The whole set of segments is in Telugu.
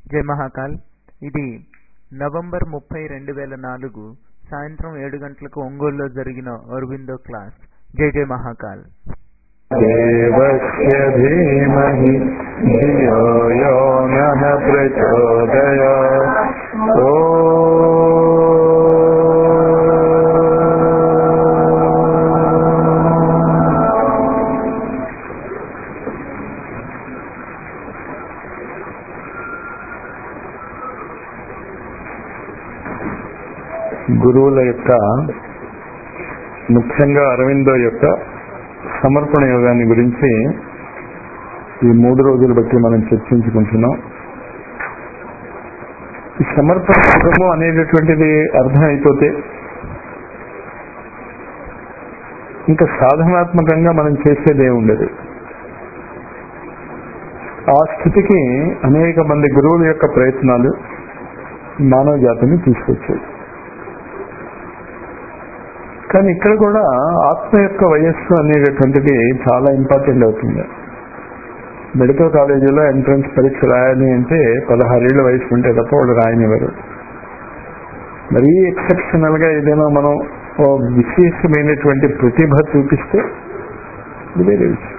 జై మహాకాల్ ఇది నవంబర్ ముప్పై రెండు వేల నాలుగు సాయంత్రం ఏడు గంటలకు ఒంగోలులో జరిగిన అరవిందో క్లాస్ జై జై మహాకాల్ देवस्य धीमहि धियो यो नः प्रचोदयात् గురువుల యొక్క ముఖ్యంగా అరవిందో యొక్క సమర్పణ యోగాన్ని గురించి ఈ మూడు రోజులు బట్టి మనం చర్చించుకుంటున్నాం ఈ సమర్పణ యోగము అనేటటువంటిది అర్థం అయిపోతే ఇంకా సాధనాత్మకంగా మనం చేసేదే ఉండదు ఆ స్థితికి అనేక మంది గురువుల యొక్క ప్రయత్నాలు మానవ జాతిని తీసుకొచ్చాయి కానీ ఇక్కడ కూడా ఆత్మ యొక్క వయస్సు అనేటటువంటిది చాలా ఇంపార్టెంట్ అవుతుంది మెడికల్ కాలేజీలో ఎంట్రన్స్ పరీక్ష రాయాలి అంటే పదహారేళ్ల వయసు ఉంటే తప్ప వాళ్ళు రాయనివ్వరు మరీ ఎక్సెప్షనల్ గా ఏదైనా మనం ఓ విశేషమైనటువంటి ప్రతిభ చూపిస్తే ఇది వేరే విషయం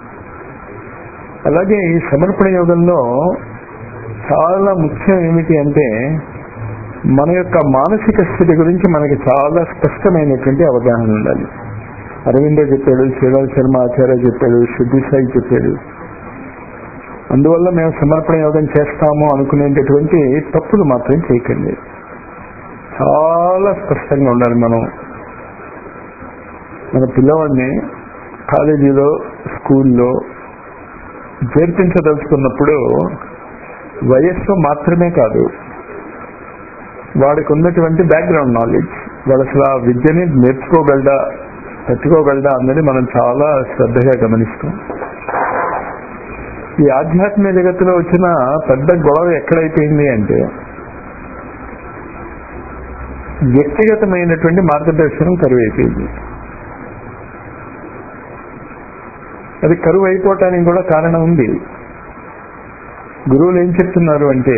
అలాగే ఈ సమర్పణ యోగంలో చాలా ముఖ్యం ఏమిటి అంటే మన యొక్క మానసిక స్థితి గురించి మనకి చాలా స్పష్టమైనటువంటి అవగాహన ఉండాలి అరవిందో చెప్పాడు శ్రీరాజ్ శర్మ ఆచార్య చెప్పాడు శుద్ధి సాయి చెప్పాడు అందువల్ల మేము సమర్పణ యోగం చేస్తాము అనుకునేటటువంటి తప్పులు మాత్రం చేయకండి చాలా స్పష్టంగా ఉండాలి మనం మన పిల్లవాడిని కాలేజీలో స్కూల్లో చేర్పించదలుచుకున్నప్పుడు వయస్సు మాత్రమే కాదు వాడికి ఉన్నటువంటి బ్యాక్గ్రౌండ్ నాలెడ్జ్ వాడు అసలు ఆ విద్యని నేర్చుకోగలడా తట్టుకోగలడా అన్నది మనం చాలా శ్రద్ధగా గమనిస్తాం ఈ ఆధ్యాత్మిక జగత్తులో వచ్చిన పెద్ద గొడవ ఎక్కడైపోయింది అంటే వ్యక్తిగతమైనటువంటి మార్గదర్శనం కరువు అయిపోయింది అది కరువు అయిపోవటానికి కూడా కారణం ఉంది గురువులు ఏం చెప్తున్నారు అంటే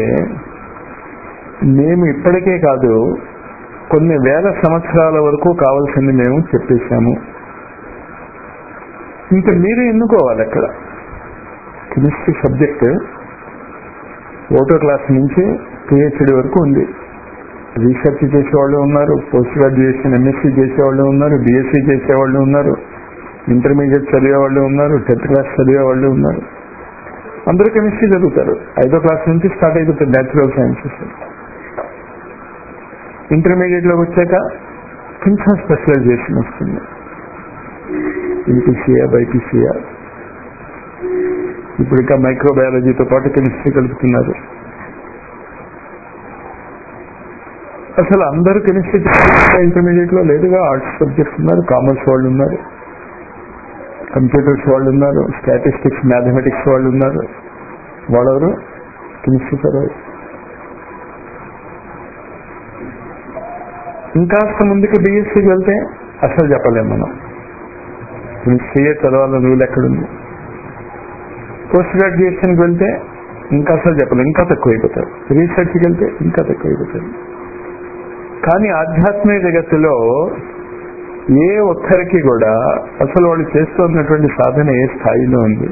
మేము ఇప్పటికే కాదు కొన్ని వేల సంవత్సరాల వరకు కావాల్సింది మేము చెప్పేశాము ఇంకా మీరు ఎన్నుకోవాలి అక్కడ కెమిస్ట్రీ సబ్జెక్ట్ ఓటో క్లాస్ నుంచి పిహెచ్డి వరకు ఉంది రీసెర్చ్ చేసేవాళ్ళు ఉన్నారు పోస్ట్ గ్రాడ్యుయేషన్ ఎంఎస్సీ చేసేవాళ్ళు ఉన్నారు బిఎస్సీ చేసేవాళ్ళు ఉన్నారు ఇంటర్మీడియట్ చదివేవాళ్ళు ఉన్నారు టెన్త్ క్లాస్ చదివేవాళ్ళు ఉన్నారు అందరూ కెమిస్ట్రీ చదువుతారు ఐదో క్లాస్ నుంచి స్టార్ట్ అయిపోతుంది న్యాచురల్ సైన్సెస్ ఇంటర్మీడియట్ లోకి వచ్చాక కొంచెం స్పెషలైజేషన్ వస్తుంది ఎంపీసీఆ బైపీసీఆ ఇప్పుడు ఇంకా మైక్రోబయాలజీతో పాటు కెమిస్ట్రీ కలుపుతున్నారు అసలు అందరూ కెమిస్ట్రీ ఇంటర్మీడియట్ లో లేదుగా ఆర్ట్స్ సబ్జెక్ట్స్ ఉన్నారు కామర్స్ వాళ్ళు ఉన్నారు కంప్యూటర్స్ వాళ్ళు ఉన్నారు స్టాటిస్టిక్స్ మ్యాథమెటిక్స్ వాళ్ళు ఉన్నారు వాళ్ళెవరు కెమిస్ట్రీ చదవాలి ఇంకాస్త ముందుకు బిఎస్సీకి వెళ్తే అసలు చెప్పలేము మనం కెమిస్ట్రీయే చదవాలని రూల్ ఎక్కడుంది పోస్ట్ గ్రాడ్యుయేషన్కి వెళ్తే ఇంకా అసలు చెప్పలేము ఇంకా తక్కువ అయిపోతారు రీసెర్చ్కి వెళ్తే ఇంకా తక్కువ అయిపోతారు కానీ ఆధ్యాత్మిక జగత్తులో ఏ ఒక్కరికి కూడా అసలు వాళ్ళు చేస్తున్నటువంటి సాధన ఏ స్థాయిలో ఉంది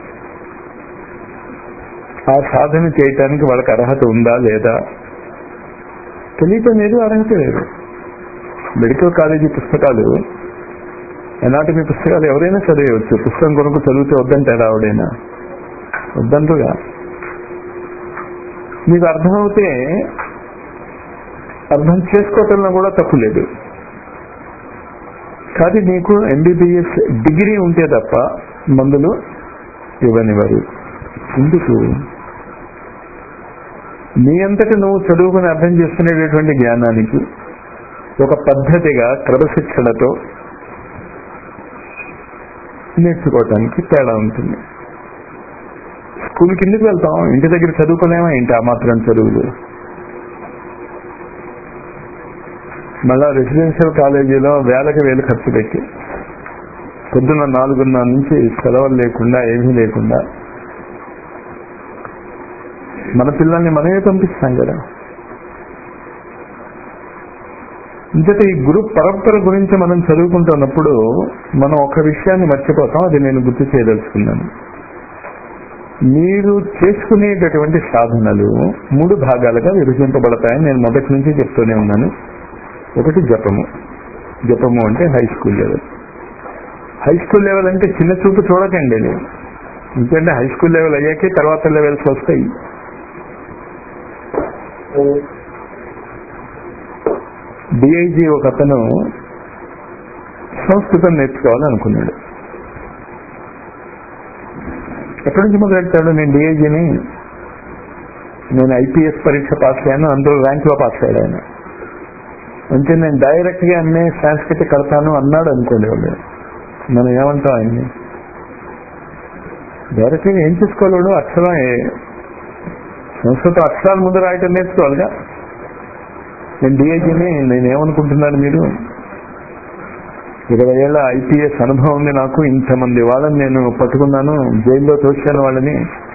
ఆ సాధన చేయటానికి వాళ్ళకి అర్హత ఉందా లేదా తెలియటం లేదు అర్హత లేదు మెడికల్ కాలేజీ పుస్తకాలు ఎనాటమీ పుస్తకాలు ఎవరైనా చదివేయవచ్చు పుస్తకం కొనుక్కు చదివితే వద్దంటారా ఆవిడైనా వద్దంటుగా మీకు అర్థమవుతే అర్థం చేసుకోవటంలో కూడా తప్పు లేదు కానీ నీకు ఎంబీబీఎస్ డిగ్రీ ఉంటే తప్ప మందులు ఇవ్వనివ్వరు ఎందుకు నీ అంతటి నువ్వు చదువుకుని అర్థం చేసుకునేటటువంటి జ్ఞానానికి ఒక పద్ధతిగా క్రమశిక్షణతో నేర్చుకోవటానికి తేడా ఉంటుంది స్కూల్కి ఎందుకు వెళ్తాం ఇంటి దగ్గర చదువుకోలేమా ఏంటి ఆ మాత్రం చదువులు మళ్ళా రెసిడెన్షియల్ కాలేజీలో వేలకు వేలు ఖర్చు పెట్టి పొద్దున్న నాలుగున్నర నుంచి సెలవులు లేకుండా ఏమీ లేకుండా మన పిల్లల్ని మనమే పంపిస్తాం కదా ఇంతటి ఈ గురు పరంపర గురించి మనం చదువుకుంటున్నప్పుడు మనం ఒక విషయాన్ని మర్చిపోతాం అది నేను గుర్తు చేయదలుచుకున్నాను మీరు చేసుకునేటటువంటి సాధనలు మూడు భాగాలుగా విభజింపబడతాయని నేను మొదటి నుంచి చెప్తూనే ఉన్నాను ఒకటి జపము జపము అంటే high school level high school level అంటే చిన్న చూపు చూడకండి నేను ఎందుకంటే హై స్కూల్ లెవెల్ అయ్యాకే తర్వాత లెవెల్స్ వస్తాయి డిఐజీ ఒక అతను సంస్కృతం నేర్చుకోవాలనుకున్నాడు ఎక్కడి నుంచి మొదలెట్టాడు నేను డిఐజీని నేను ఐపీఎస్ పరీక్ష పాస్ అయ్యాను అందులో ర్యాంక్ లో పాస్ అయ్యాడు ఆయన అంటే నేను డైరెక్ట్ గా అన్నీ సంస్కృతి కడతాను అన్నాడు అనుకోండి వాళ్ళు మనం ఏమంటాం ఆయన్ని డైరెక్ట్ గా ఏం చేసుకోలేడు అక్షరం ఏ- సంస్కృత అక్షరాల ముందు రాయటం నేర్చుకోవాలిగా నేను డిఐజీని నేను ఏమనుకుంటున్నాను మీరు ఇరవై ఏళ్ళ ఐపీఎస్ అనుభవం ఉంది నాకు ఇంతమంది వాళ్ళని నేను పట్టుకున్నాను జైల్లో తోచాను వాళ్ళని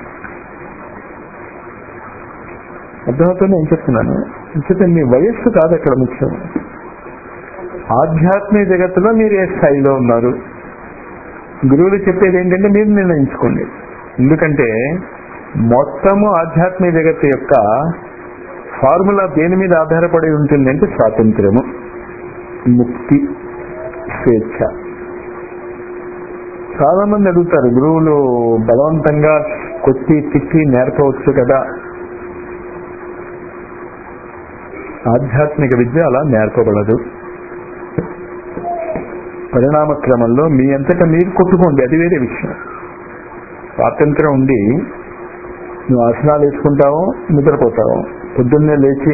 అర్థమవుతుంది ఏం చెప్తున్నాను ఇంకైతే మీ వయస్సు కాదు అక్కడ ముఖ్యం ఆధ్యాత్మిక జగత్తులో మీరు ఏ స్థాయిలో ఉన్నారు గురువులు చెప్పేది ఏంటంటే మీరు నిర్ణయించుకోండి ఎందుకంటే మొత్తము ఆధ్యాత్మిక జగత్తు యొక్క ఫార్ములా దేని మీద ఆధారపడి ఉంటుంది అంటే స్వాతంత్ర్యము ముక్తి స్వేచ్ఛ చాలా మంది అడుగుతారు గురువులు బలవంతంగా కొట్టి తిట్టి నేర్పవచ్చు కదా ఆధ్యాత్మిక విద్య అలా నేర్పబడదు పరిణామ క్రమంలో మీ అంతటా మీరు కొట్టుకోండి అది వేరే విషయం స్వాతంత్రం ఉండి నువ్వు ఆసనాలు వేసుకుంటావు నిద్రపోతావు పొద్దున్నే లేచి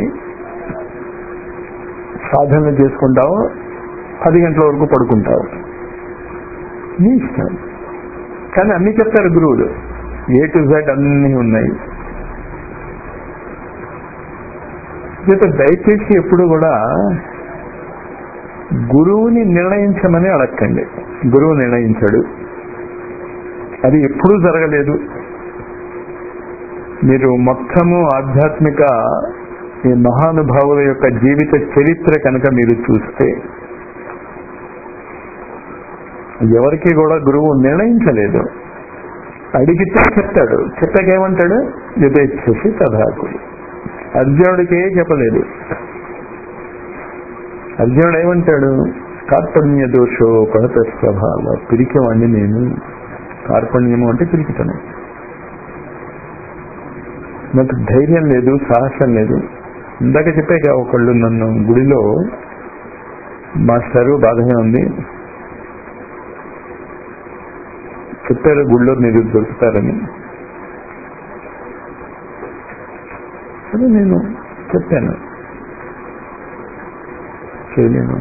సాధనలు చేసుకుంటావు పది గంటల వరకు పడుకుంటావు నీ ఇష్టం కానీ అన్ని చెప్తారు గురువులు ఏ టు జెడ్ అన్ని ఉన్నాయి చేత దయచేసి ఎప్పుడు కూడా గురువుని నిర్ణయించమని అడగండి గురువు నిర్ణయించాడు అది ఎప్పుడూ జరగలేదు మీరు మొత్తము ఆధ్యాత్మిక ఈ మహానుభావుల యొక్క జీవిత చరిత్ర కనుక మీరు చూస్తే ఎవరికి కూడా గురువు నిర్ణయించలేదు అడిగితే చెప్తాడు చెప్పాక ఏమంటాడు యథేచ్ఛసి తథాకుడు అర్జునుడికి చెప్పలేదు అర్జునుడు ఏమంటాడు కార్పణ్య దోషో పహత స్వభావ పిరికివాణ్ణి నేను కార్పణ్యము అంటే పిరికితనం నాకు ధైర్యం లేదు సాహసం లేదు ఇందాక చెప్పాక ఒకళ్ళు నన్ను గుడిలో మాస్టరు బాధగా ఉంది చెప్పారు గుళ్ళో మీరు దొరుకుతారని అది నేను చెప్పాను చేయలేను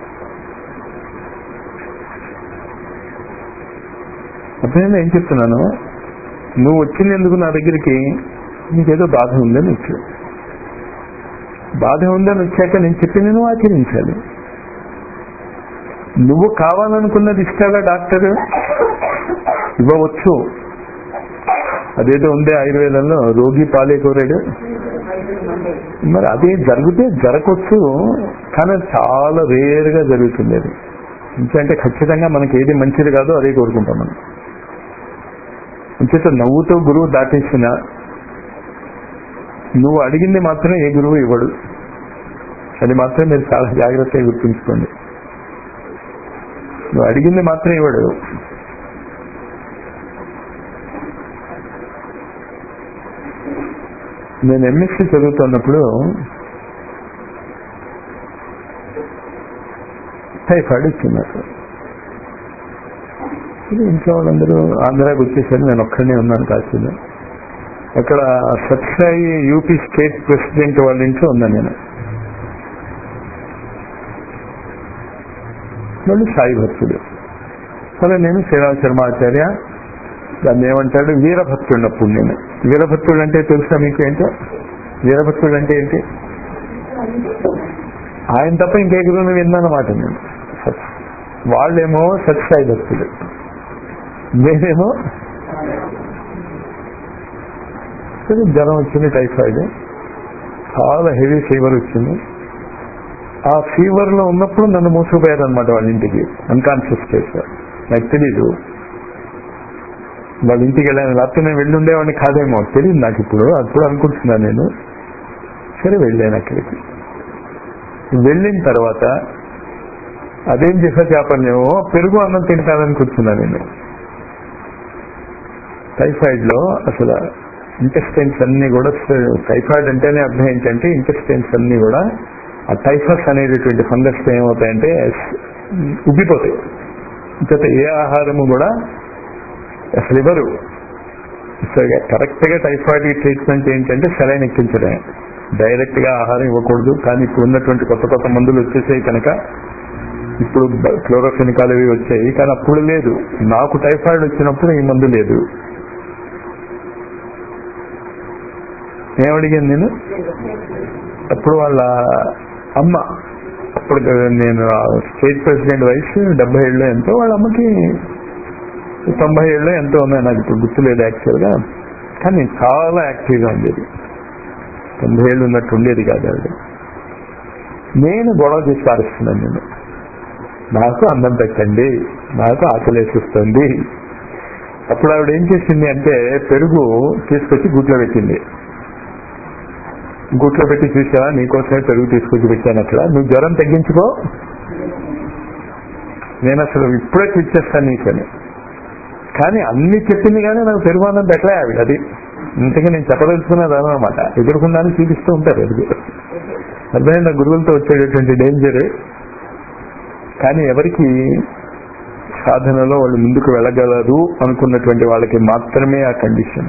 అప్పుడు ఏం చెప్తున్నాను నువ్వు వచ్చినందుకు నా దగ్గరికి నీకేదో బాధ ఉందని వచ్చు బాధ ఉందని వచ్చాక నేను చెప్పింది నువ్వు ఆచరించాలి నువ్వు కావాలనుకున్నది ఇస్తాడా డాక్టర్ ఇవ్వవచ్చు అదేదో ఉందే ఆయుర్వేదంలో రోగి పాలే కోరాడు మరి అది జరిగితే జరగవచ్చు కానీ అది చాలా రేరుగా జరుగుతుంది అది ఎందుకంటే ఖచ్చితంగా మనకి ఏది మంచిది కాదో అదే కోరుకుంటాం మనం అంచేత నవ్వుతో గురువు దాటేసిన నువ్వు అడిగింది మాత్రం ఏ గురువు ఇవ్వడు అది మాత్రం మీరు చాలా జాగ్రత్తగా గుర్తుంచుకోండి నువ్వు అడిగింది మాత్రం ఇవ్వడు నేను ఎంఎస్సీ చదువుతున్నప్పుడు టైఫాయిడ్ వచ్చింది నాకు ఇది ఇంట్లో వాళ్ళందరూ ఆంధ్రాకి వచ్చేసరికి నేను ఒక్కడనే ఉన్నాను కాశీలో అక్కడ సత్సాయి యూపీ స్టేట్ ప్రెసిడెంట్ వాళ్ళ ఇంట్లో ఉన్నాను నేను వాళ్ళు సాయి భక్తుడు సరే నేను శ్రీరామ శర్మ ఆచార్య దాన్ని ఏమంటాడు వీరభక్తుడు అప్పుడు నేను వీరభక్తుడు అంటే తెలుసా మీకు ఏంటో వీరభక్తుడు అంటే ఏంటి ఆయన తప్ప ఇంకే గురువుని విన్నానమాట నేను వాళ్ళేమో సత్సాయి భక్తుడు నేనేమో సరే జ్వరం వచ్చింది టైఫాయిడ్ చాలా హెవీ ఫీవర్ వచ్చింది ఆ ఫీవర్ లో ఉన్నప్పుడు నన్ను మూసుకుపోయారు అనమాట వాళ్ళ ఇంటికి అన్కాన్షియస్ స్టేట్ నాకు తెలీదు వాళ్ళ ఇంటికి వెళ్ళాను లేకపోతే నేను వెళ్ళి ఉండేవాడిని కాదేమో తెలియదు నాకు ఇప్పుడు అప్పుడు అనుకుంటున్నాను నేను సరే వెళ్ళాను అక్కడికి వెళ్ళిన తర్వాత అదేం చేసా చేపలేమో పెరుగు అన్నం తింటానని కూర్చున్నాను నేను టైఫాయిడ్ లో అసలు ఇంటెస్టైన్స్ అన్ని కూడా టైఫాయిడ్ అంటేనే అర్థం ఏంటంటే ఇంటెస్టైన్స్ అన్ని కూడా ఆ టైఫస్ అనేటటువంటి ఫంగస్ ఏమవుతాయంటే ఉబ్బిపోతాయి ఇంకత ఏ ఆహారము కూడా అసలు ఇవ్వరు కరెక్ట్ గా టైఫాయిడ్ ట్రీట్మెంట్ ఏంటంటే సెలైన్ ఎక్కించడమే డైరెక్ట్ గా ఆహారం ఇవ్వకూడదు కానీ ఇప్పుడు ఉన్నటువంటి కొత్త కొత్త మందులు వచ్చేసాయి కనుక ఇప్పుడు క్లోరోఫెనికాల్ అవి వచ్చాయి కానీ అప్పుడు లేదు నాకు టైఫాయిడ్ వచ్చినప్పుడు ఈ మందు లేదు ఏమడిగాను నేను అప్పుడు వాళ్ళ అమ్మ అప్పుడు నేను స్టేట్ ప్రెసిడెంట్ వయసు డెబ్బై ఏళ్ళు ఎంతో వాళ్ళ అమ్మకి తొంభై ఏళ్ళు ఎంతో ఉన్నాయి నాకు ఇప్పుడు గుర్తులేదు యాక్చువల్గా కానీ చాలా యాక్టివ్గా ఉండేది తొంభై ఏళ్ళు ఉన్నట్టు ఉండేది కాదు ఆవిడ నేను గొడవ చేసి పారిస్తున్నాను నేను నాకు అన్నం పెట్టండి నాకు ఆకలేసిస్తుంది అప్పుడు ఆవిడ ఏం చేసింది అంటే పెరుగు తీసుకొచ్చి గుట్లో పెట్టింది గుట్లో పెట్టి చూసావా నీకోసమే పెరుగు తీసుకొచ్చి పెట్టాను అట్లా నువ్వు జ్వరం తగ్గించుకో నేను అసలు ఇప్పుడే తెచ్చేస్తాను నీకని కానీ అన్ని చెప్పింది కానీ నాకు పెరుగు అన్నం పెట్టలే ఆవిడ అది ఇంతగా నేను చెప్పదలుచుకున్నది అనమాట ఎదుర్కొన్నాను చూపిస్తూ ఉంటారు ఎదుగు అర్థమైన గురువులతో వచ్చేటటువంటి డేంజర్ కానీ ఎవరికి సాధనలో వాళ్ళు ముందుకు వెళ్ళగలరు అనుకున్నటువంటి వాళ్ళకి మాత్రమే ఆ కండిషన్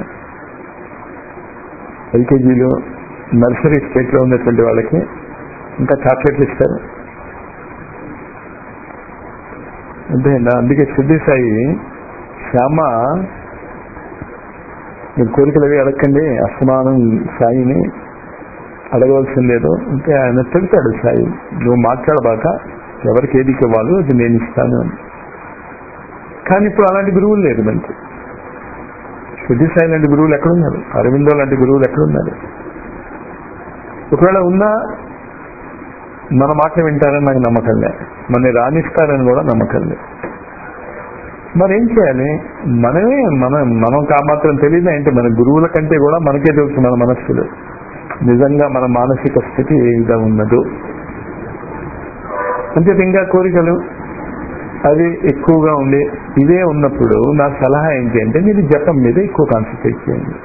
ఎల్కేజీలో నర్సరీ స్టేట్ లో ఉన్నటువంటి వాళ్ళకి ఇంకా చాక్లెట్లు ఇస్తారు అంటే అందుకే సిద్ధి సాయి శ్యామ మీరు కోరికలు అవి అడగండి అసమానం సాయిని అడగవలసిందేదో అంటే ఆయన తిడతాడు సాయి నువ్వు మాట్లాడబాక ఎవరికి ఏది ఇవ్వాలో అది నేను ఇస్తాను అని కానీ ఇప్పుడు అలాంటి గురువులు లేరు మనకి సిద్ధి సాయి లాంటి గురువులు ఎక్కడున్నారు అరవిందో లాంటి గురువులు ఎక్కడున్నారు ఒకవేళ ఉన్నా మన మాట వింటారని నాకు నమ్మకం లే మన రాణిస్తారని కూడా నమ్మకం లే మరి ఏం చేయాలి మనమే మనం మనం మాత్రం తెలియదు ఏంటి మన గురువుల కంటే కూడా మనకే తెలుసు మన మనస్సులు నిజంగా మన మానసిక స్థితి ఏ విధంగా ఉన్నదో అంతే ఇంకా కోరికలు అవి ఎక్కువగా ఉండి ఇదే ఉన్నప్పుడు నా సలహా ఏంటి అంటే మీరు జపం మీద ఎక్కువ కాన్సన్ట్రేట్ చేయండి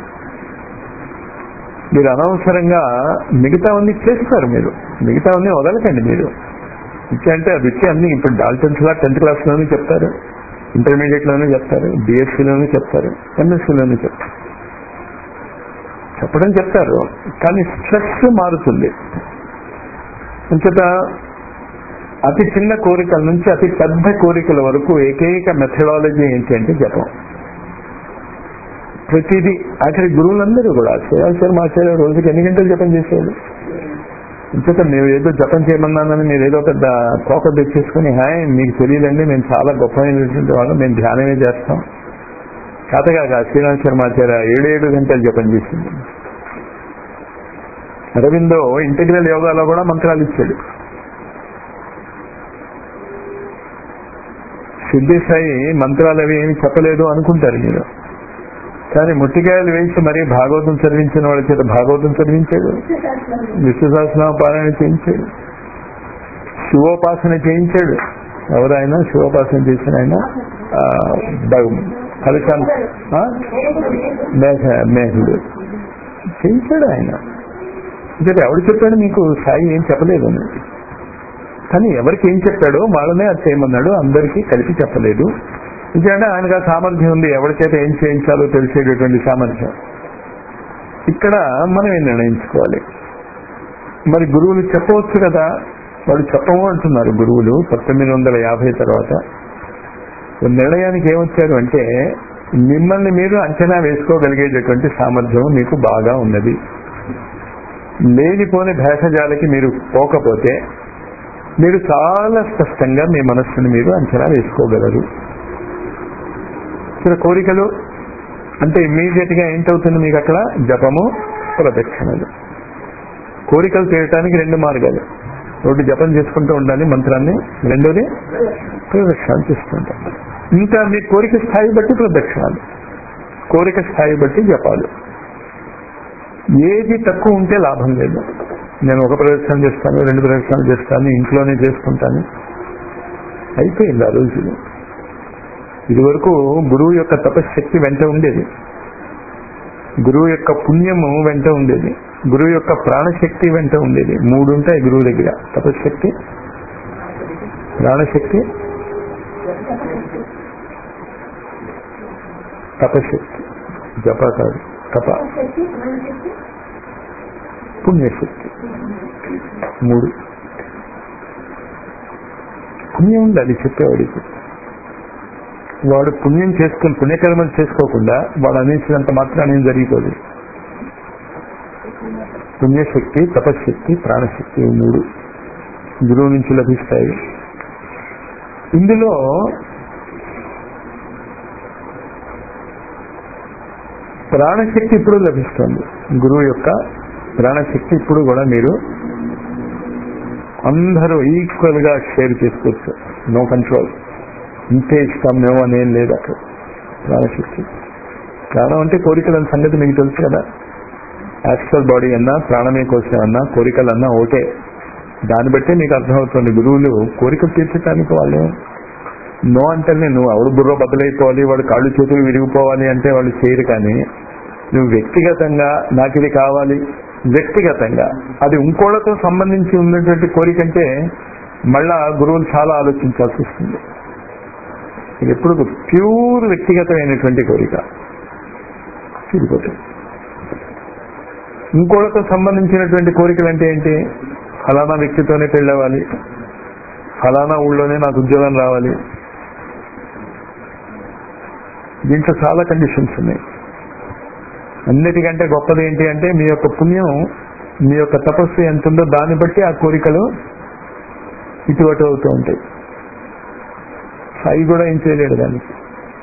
మీరు అనవసరంగా మిగతావన్నీ చేస్తారు మీరు మిగతావన్నీ వదలకండి మీరు ఇచ్చి అంటే అది ఇచ్చి అన్ని ఇప్పుడు డాల్టన్స్ లా టెన్త్ క్లాస్ లోనే చెప్తారు ఇంటర్మీడియట్ లోనే చెప్తారు బిఎస్సీలోనే చెప్తారు ఎంఎస్సీలోనే చెప్తారు చెప్పడం చెప్తారు కానీ స్ట్రెస్ మారుతుంది అంచేత అతి చిన్న కోరికల నుంచి అతి పెద్ద కోరికల వరకు ఏకైక మెథడాలజీ ఏంటి అంటే జపం ప్రతిదీ ఆఖరి గురువులందరూ కూడా శివాచార్య ఆచార్య రోజుకి ఎన్ని గంటలు జపం చేసేది ఇంకొక మేము ఏదో జపం చేయమన్నానని మీరు ఏదో పెద్ద కోక తెచ్చేసుకుని హాయ్ మీకు తెలియదండి మేము చాలా గొప్పమైనటువంటి వాళ్ళం మేము ధ్యానమే చేస్తాం కథగా శ్రీరామ్ శర్మాచార్య ఏడేడు గంటలు జపం చేసింది అరవిందో ఇంటిగ్రల్ యోగాలో కూడా మంత్రాలు ఇచ్చాడు సిద్ధిసాయి మంత్రాలు అవి ఏమి చెప్పలేదు అనుకుంటారు మీరు కానీ ముట్టికాయలు వేసి మరీ భాగవతం చదివించిన వాళ్ళ చేత భాగవతం చదివించాడు విశ్వసహస్రనామ పారాయణ చేయించాడు శివోపాసన చేయించాడు ఎవరైనా శివోపాసన చేసిన ఆయన ఫలితాలు మేఘ మేఘుడు చేయించాడు ఆయన అంటే ఎవడు చెప్పాడు మీకు సాయి ఏం చెప్పలేదు అని కానీ ఎవరికి ఏం చెప్పాడో వాళ్ళనే అది చేయమన్నాడు అందరికీ కలిపి చెప్పలేదు ఎందుకంటే ఆయనకు ఆ సామర్థ్యం ఉంది ఎవరి చేత ఏం చేయించాలో తెలిసేటటువంటి సామర్థ్యం ఇక్కడ మనం ఏం నిర్ణయించుకోవాలి మరి గురువులు చెప్పవచ్చు కదా వాళ్ళు చెప్పము అంటున్నారు గురువులు పంతొమ్మిది వందల యాభై తర్వాత నిర్ణయానికి ఏమొచ్చారు అంటే మిమ్మల్ని మీరు అంచనా వేసుకోగలిగేటటువంటి సామర్థ్యం మీకు బాగా ఉన్నది లేనిపోని భేషజాలకి మీరు పోకపోతే మీరు చాలా స్పష్టంగా మీ మనస్సుని మీరు అంచనా వేసుకోగలరు ఇక్కడ కోరికలు అంటే ఇమ్మీడియట్ గా ఏంటవుతుంది మీకు అక్కడ జపము ప్రదక్షిణలు కోరికలు తీరటానికి రెండు మార్గాలు ఒకటి జపం చేసుకుంటూ ఉండాలి మంత్రాన్ని రెండోది ప్రదక్షిణాలు చేస్తుంటాం ఇంకా మీ కోరిక స్థాయి బట్టి ప్రదక్షిణాలు కోరిక స్థాయి బట్టి జపాలు ఏది తక్కువ ఉంటే లాభం లేదు నేను ఒక ప్రదక్షిణ చేస్తాను రెండు ప్రదక్షిణాలు చేస్తాను ఇంట్లోనే చేసుకుంటాను అయిపోయింది ఆ రోజులు ఇది వరకు గురువు యొక్క తపశ్శక్తి వెంట ఉండేది గురువు యొక్క పుణ్యము వెంట ఉండేది గురువు యొక్క ప్రాణశక్తి వెంట ఉండేది మూడు ఉంటాయి గురువు దగ్గర తపశ్శక్తి ప్రాణశక్తి తపశక్తి జప కాదు తప పుణ్యశక్తి మూడు పుణ్యం ఉండాలి చెప్పేవాడికి వాడు పుణ్యం చేసుకుని పుణ్యకర్మలు చేసుకోకుండా వాడు అనేసినంత మాత్రం ఏం జరిగిపోదు పుణ్యశక్తి తపశక్తి ప్రాణశక్తి ఈ మూడు గురువు నుంచి లభిస్తాయి ఇందులో ప్రాణశక్తి ఇప్పుడు లభిస్తుంది గురువు యొక్క ప్రాణశక్తి ఇప్పుడు కూడా మీరు అందరూ ఈక్వల్ గా షేర్ చేసుకోవచ్చు నో కంట్రోల్ ఇంతే ఇస్తాం మేము అనేం లేదు అక్కడ ప్రాణశక్తి ప్రాణం అంటే కోరికల సంగతి మీకు తెలుసు కదా యాక్చువల్ బాడీ అన్నా ప్రాణమే కోసం అన్నా కోరికలన్నా ఒకటే దాన్ని బట్టే మీకు అర్థమవుతుంది గురువులు కోరికలు తీర్చడానికి వాళ్ళు నో అంటే నువ్వు ఎవడు బుర్ర బదులైపోవాలి వాడు కాళ్ళు చేతులు విరిగిపోవాలి అంటే వాళ్ళు చేయరు కానీ నువ్వు వ్యక్తిగతంగా నాకు ఇది కావాలి వ్యక్తిగతంగా అది ఇంకోళ్ళతో సంబంధించి ఉన్నటువంటి కోరిక అంటే మళ్ళా గురువులు చాలా ఆలోచించాల్సి వస్తుంది ఇది ఎప్పుడు ప్యూర్ వ్యక్తిగతమైనటువంటి కోరిక తీరిపోతుంది ఇంకోళ్ళతో సంబంధించినటువంటి కోరికలు అంటే ఏంటి ఫలానా వ్యక్తితోనే పెళ్ళవాలి ఫలానా ఊళ్ళోనే నాకు ఉద్యోగం రావాలి దీంట్లో చాలా కండిషన్స్ ఉన్నాయి అన్నిటికంటే గొప్పది ఏంటి అంటే మీ యొక్క పుణ్యం మీ యొక్క తపస్సు ఎంత ఉందో దాన్ని బట్టి ఆ కోరికలు ఇటువంటి అవుతూ ఉంటాయి సాయి కూడా ఏం చేయలేడు దానికి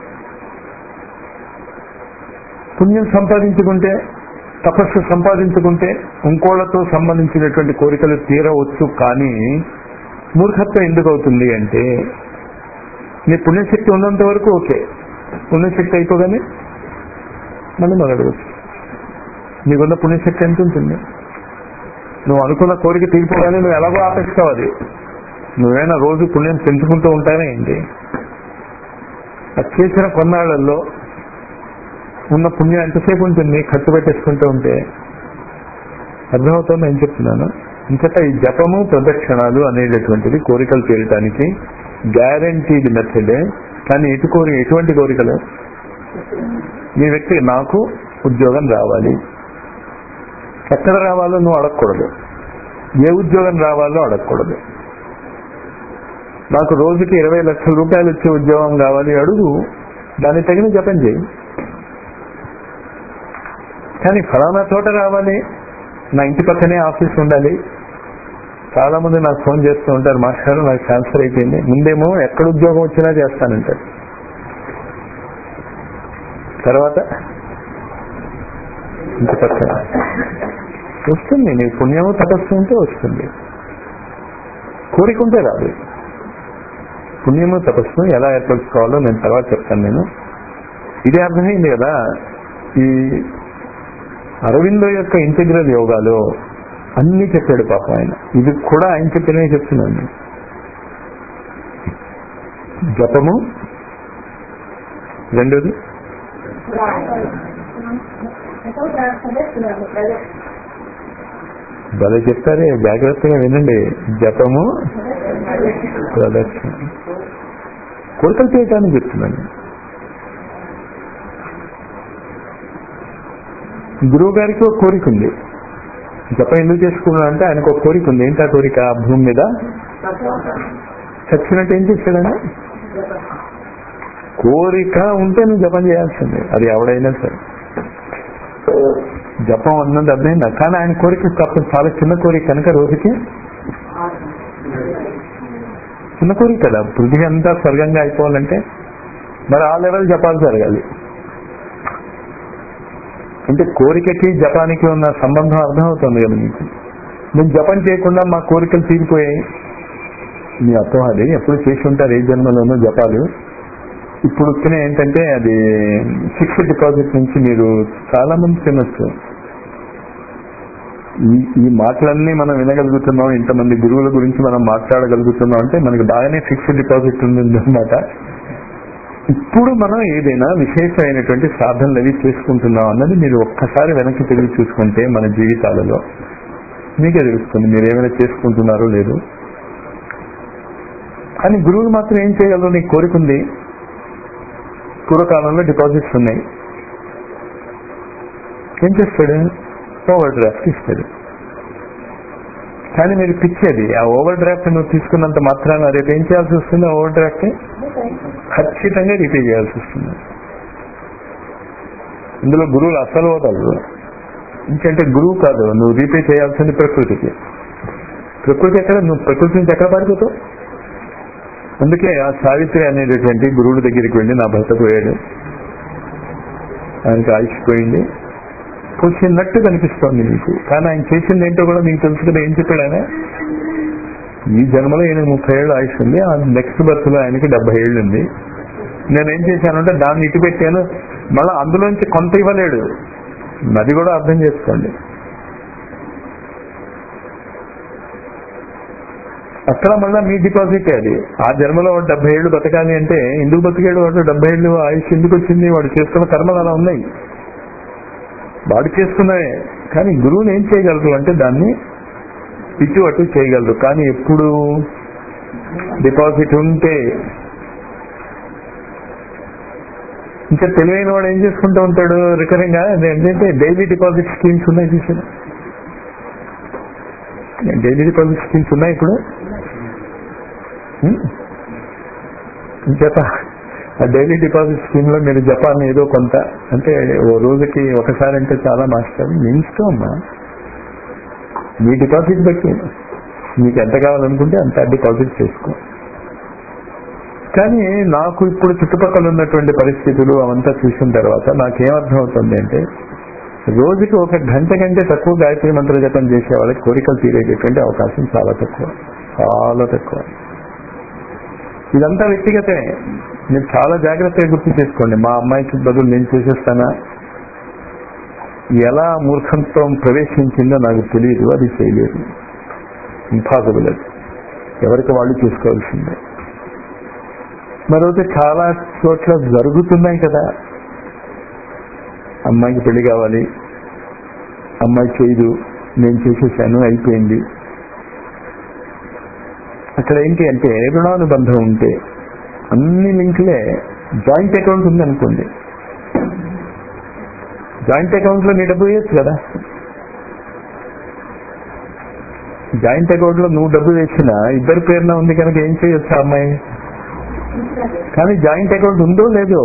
పుణ్యం సంపాదించుకుంటే తపస్సు సంపాదించుకుంటే ఇంకోళ్లతో సంబంధించినటువంటి కోరికలు తీరవచ్చు కానీ మూర్ఖత్వం ఎందుకు అవుతుంది అంటే నీ పుణ్యశక్తి ఉన్నంత వరకు ఓకే పుణ్యశక్తి అయిపోగానే మళ్ళీ మొదలవచ్చు నీకున్న పుణ్యశక్తి ఎంత ఉంటుంది నువ్వు అనుకున్న కోరిక తీరిపోగానే నువ్వు ఎలాగో ఆపేస్తావు అది నువ్వేనా రోజు పుణ్యం పెంచుకుంటూ ఉంటానే ఏంటి అది చేసిన కొన్నాళ్లలో ఉన్న పుణ్యం ఎంతసేపు ఉంటుంది ఖర్చు పెట్టేసుకుంటూ ఉంటే అర్థమవుతుంది ఏం చెప్తున్నాను ఇంకట ఈ జపము ప్రదక్షిణాలు అనేటటువంటిది కోరికలు తీరటానికి గ్యారంటీడ్ మెథడే కానీ ఎటు కోరి ఎటువంటి కోరికలు మీ వ్యక్తి నాకు ఉద్యోగం రావాలి ఎక్కడ రావాలో నువ్వు అడగకూడదు ఏ ఉద్యోగం రావాలో అడగకూడదు నాకు రోజుకి ఇరవై లక్షల రూపాయలు వచ్చే ఉద్యోగం కావాలి అడుగు దాన్ని తగిన జపం చేయి కానీ ఫలానా చోట రావాలి నా ఇంటి పక్కనే ఆఫీస్ ఉండాలి చాలా మంది నాకు ఫోన్ చేస్తూ ఉంటారు మాస్టర్ నాకు ట్రాన్స్ఫర్ అయిపోయింది ముందేమో ఎక్కడ ఉద్యోగం వచ్చినా చేస్తానంటారు తర్వాత ఇంటి పక్కన వస్తుంది నీ పుణ్యము తపస్సు ఉంటే వస్తుంది కోరిక ఉంటే రాదు పుణ్యము తపస్సు ఎలా ఏర్పరచుకోవాలో నేను తర్వాత చెప్తాను నేను ఇది అర్థమైంది కదా ఈ అరవిందో యొక్క ఇంటిగ్రల్ యోగాలో అన్ని చెప్పాడు పాపం ఆయన ఇది కూడా ఆయన చెప్పినవి చెప్తున్నాను నేను. జపము రెండోది భలే చెప్తారే జాగ్రత్తగా వినండి జపము ప్రదక్షిణ కోరికలు చేయటానికి చెప్తున్నాను గురువు గారికి ఒక కోరిక ఉంది జపం ఎందుకు చేసుకున్నాడు అంటే ఆయనకు ఒక కోరిక ఉంది ఏంటి ఆ కోరిక ఆ భూమి మీద చచ్చినట్టు ఏం చేశాడని కోరిక ఉంటే నువ్వు జపం చేయాల్సిందే అది ఎవడైనా సరే జపం అన్నది అర్థమైందా కానీ ఆయన కోరిక తప్ప చాలా చిన్న కోరిక కనుక రోజుకి చిన్న కోరిక కదా పృథివీ అంతా స్వర్గంగా అయిపోవాలంటే మరి ఆ లెవెల్ జపాలు జరగాలి అంటే కోరికకి జపానికి ఉన్న సంబంధం అర్థమవుతుంది కదా మీకు నేను జపం చేయకుండా మా కోరికలు తీరిపోయాయి మీ అర్థం అది ఎప్పుడు చేసి ఉంటారు ఏ జన్మలోనూ జపాలు ఇప్పుడు వచ్చిన ఏంటంటే అది ఫిక్స్డ్ డిపాజిట్ నుంచి మీరు చాలా మంది తినొచ్చు ఈ ఈ మాటలన్నీ మనం వినగలుగుతున్నాం ఇంతమంది గురువుల గురించి మనం మాట్లాడగలుగుతున్నాం అంటే మనకి బాగానే ఫిక్స్డ్ డిపాజిట్ ఉంది అనమాట ఇప్పుడు మనం ఏదైనా విశేషమైనటువంటి సాధనలు అవి చేసుకుంటున్నాం అన్నది మీరు ఒక్కసారి వెనక్కి తిరిగి చూసుకుంటే మన జీవితాలలో మీకే తెలుస్తుంది మీరు ఏమైనా చేసుకుంటున్నారో లేదు కానీ గురువులు మాత్రం ఏం చేయగలరు నీకు కోరిక ఉంది పూర్వకాలంలో డిపాజిట్స్ ఉన్నాయి ఏం చేస్తాడు ఓవర్ డ్రాఫ్ట్ ఇస్తాడు కానీ మీరు పిచ్చేది ఆ ఓవర్ డ్రాఫ్ట్ నువ్వు తీసుకున్నంత మాత్రాన రేపు ఏం చేయాల్సి వస్తుంది ఓవర్ డ్రాఫ్ట్ ఖచ్చితంగా రీపే చేయాల్సి వస్తుంది ఇందులో గురువులు అసలు వదలరు ఎందుకంటే గురువు కాదు నువ్వు రీపే చేయాల్సింది ప్రకృతికి ప్రకృతి ఎక్కడ నువ్వు ప్రకృతి నుంచి ఎక్కడ పారిపోతావు అందుకే ఆ సావిత్రి అనేటటువంటి గురువుల దగ్గరికి వెళ్ళి నా భర్త పోయాడు ఆయనకి ఆయుష్ పోయింది వచ్చినట్టు కనిపిస్తోంది మీకు కానీ ఆయన చేసింది ఏంటో కూడా మీకు తెలుసు కదా ఏం చెప్పాడు ఆయన ఈ జన్మలో ఈయన ముప్పై ఏళ్ళు ఆయుష్ ఉంది ఆ నెక్స్ట్ బర్త్ లో ఆయనకి డెబ్బై ఏళ్ళు ఉంది నేను ఏం చేశానంటే దాన్ని ఇటు పెట్టాను మళ్ళీ అందులోంచి కొంత ఇవ్వలేడు అది కూడా అర్థం చేసుకోండి అక్కడ మళ్ళీ మీ డిపాజిట్ అది ఆ జన్మలో వాడు డెబ్బై ఏళ్ళు బతకాలి అంటే ఎందుకు బతికాడు వాడు డెబ్బై ఏళ్ళు ఆయుష్ ఎందుకు వచ్చింది వాడు చేస్తున్న కర్మలు అలా ఉన్నాయి వాడు చేసుకున్నాడే కానీ గురువుని ఏం చేయగలరు అంటే దాన్ని ఇటు అటు చేయగలరు కానీ ఎప్పుడు డిపాజిట్ ఉంటే ఇంకా తెలివైన వాడు ఏం చేసుకుంటూ ఉంటాడు రికరింగ్ గా ఏంటంటే డైలీ డిపాజిట్ స్కీమ్స్ ఉన్నాయి చూసాను డైలీ డిపాజిట్ స్కీమ్స్ ఉన్నాయి ఇప్పుడు ఇంకేత ఆ డైలీ డిపాజిట్ స్కీమ్ లో మీరు జపాన్ ఏదో కొంత అంటే ఓ రోజుకి ఒకసారి అంటే చాలా మాస్టర్ మీ ఇష్టం అమ్మా మీ డిపాజిట్ బట్టి మీకు ఎంత కావాలనుకుంటే అంత డిపాజిట్ చేసుకో కానీ నాకు ఇప్పుడు చుట్టుపక్కల ఉన్నటువంటి పరిస్థితులు అవంతా చూసిన తర్వాత నాకేమర్థం అవుతుంది అంటే రోజుకి ఒక గంట కంటే తక్కువ గాయత్రి మంత్ర జపం చేసే వాళ్ళకి కోరికలు తీరేటటువంటి అవకాశం చాలా తక్కువ చాలా తక్కువ ఇదంతా వ్యక్తిగతమే మీరు చాలా జాగ్రత్తగా గుర్తు చేసుకోండి మా అమ్మాయికి బదులు నేను చేసేస్తానా ఎలా మూర్ఖత్వం ప్రవేశించిందో నాకు తెలియదు అది చేయలేదు ఇంపాసిబుల్ అది ఎవరికి వాళ్ళు చూసుకోవాల్సిందే మరొకటి చాలా చోట్ల జరుగుతున్నాయి కదా అమ్మాయికి పెళ్లి కావాలి అమ్మాయి చేయదు నేను చేసేసాను అయిపోయింది అక్కడ ఏంటి అంటే రుణానుబంధం ఉంటే అన్ని లింకులే జాయింట్ అకౌంట్ ఉంది అనుకోండి జాయింట్ అకౌంట్ లో నీ డబ్బు వేయచ్చు కదా జాయింట్ అకౌంట్ లో నువ్వు డబ్బు వేసినా ఇద్దరి పేరున ఉంది కనుక ఏం చేయొచ్చు ఆ అమ్మాయి కానీ జాయింట్ అకౌంట్ ఉందో లేదో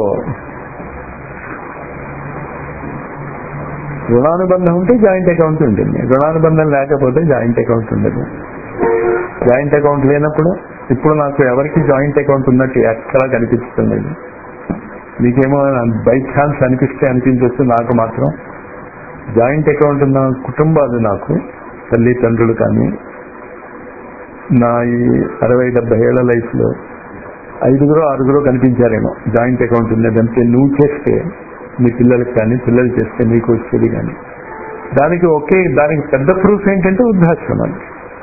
రుణానుబంధం ఉంటే జాయింట్ అకౌంట్ ఉంటుంది రుణానుబంధం లేకపోతే జాయింట్ అకౌంట్ ఉండదు జాయింట్ అకౌంట్ లేనప్పుడు ఇప్పుడు నాకు ఎవరికి జాయింట్ అకౌంట్ ఉన్నట్టు ఎక్కడా కనిపిస్తుంది మీకేమో బై ఛాన్స్ అనిపిస్తే అనిపించవచ్చు నాకు మాత్రం జాయింట్ అకౌంట్ ఉన్న కుటుంబాలు నాకు తల్లి తండ్రులు కానీ నా ఈ అరవై డెబ్బై ఏళ్ల లైఫ్ లో ఐదుగురు ఆరుగురు కనిపించారేమో జాయింట్ అకౌంట్ ఉన్నదంటే నువ్వు చేస్తే మీ పిల్లలకి కానీ పిల్లలు చేస్తే నీకు వచ్చేది కానీ దానికి ఒకే దానికి పెద్ద ప్రూఫ్ ఏంటంటే వృద్ధాశ్రమాలు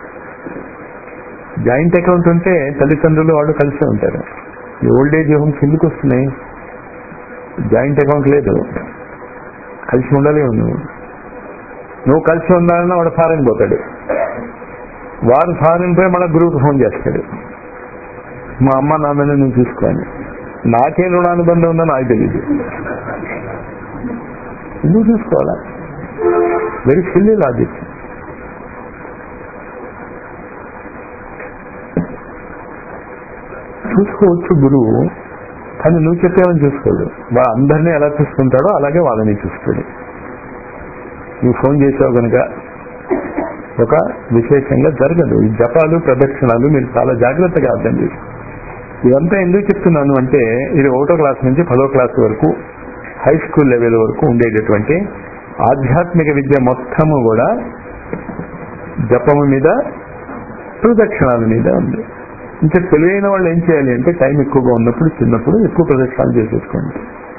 జాయింట్ అకౌంట్ ఉంటే తల్లిదండ్రులు వాళ్ళు కలిసి ఉంటారు ఈ ఓల్డ్ ఏజ్ హోమ్స్ ఎందుకు వస్తున్నాయి జాయింట్ అకౌంట్ లేదు కలిసి ఉండలేవు నువ్వు నువ్వు కలిసి ఉండాలన్నా వాడు ఫారెన్ పోతాడు వాడు ఫారెన్ పోయి మన గురువుకి ఫోన్ చేస్తాడు మా అమ్మ నాన్నని నువ్వు చూసుకోని నాకేం రుణానుబంధం ఉందో నాకు తెలియదు ఎందుకు చూసుకోవాలా వెరీ సిల్లీ లాజిక్ చూసుకోవచ్చు గురువు కానీ నువ్వు చెప్పేవని చూసుకోడు వాడు అందరినీ ఎలా చూసుకుంటాడో అలాగే వాళ్ళని చూసుకోడు నువ్వు ఫోన్ చేసావు కనుక ఒక విశేషంగా జరగదు ఈ జపాలు ప్రదక్షిణాలు మీరు చాలా జాగ్రత్తగా అర్థం చేసుకో ఇదంతా ఎందుకు చెప్తున్నాను అంటే ఇది ఒకటో క్లాస్ నుంచి పదో క్లాస్ వరకు హై స్కూల్ లెవెల్ వరకు ఉండేటటువంటి ఆధ్యాత్మిక విద్య మొత్తము కూడా జపము మీద ప్రదక్షిణాల మీద ఉంది ఇంకా తెలివైన వాళ్ళు ఏం చేయాలి అంటే టైం ఎక్కువగా ఉన్నప్పుడు చిన్నప్పుడు ఎక్కువ ప్రదక్షిణాలు చేసేసుకోండి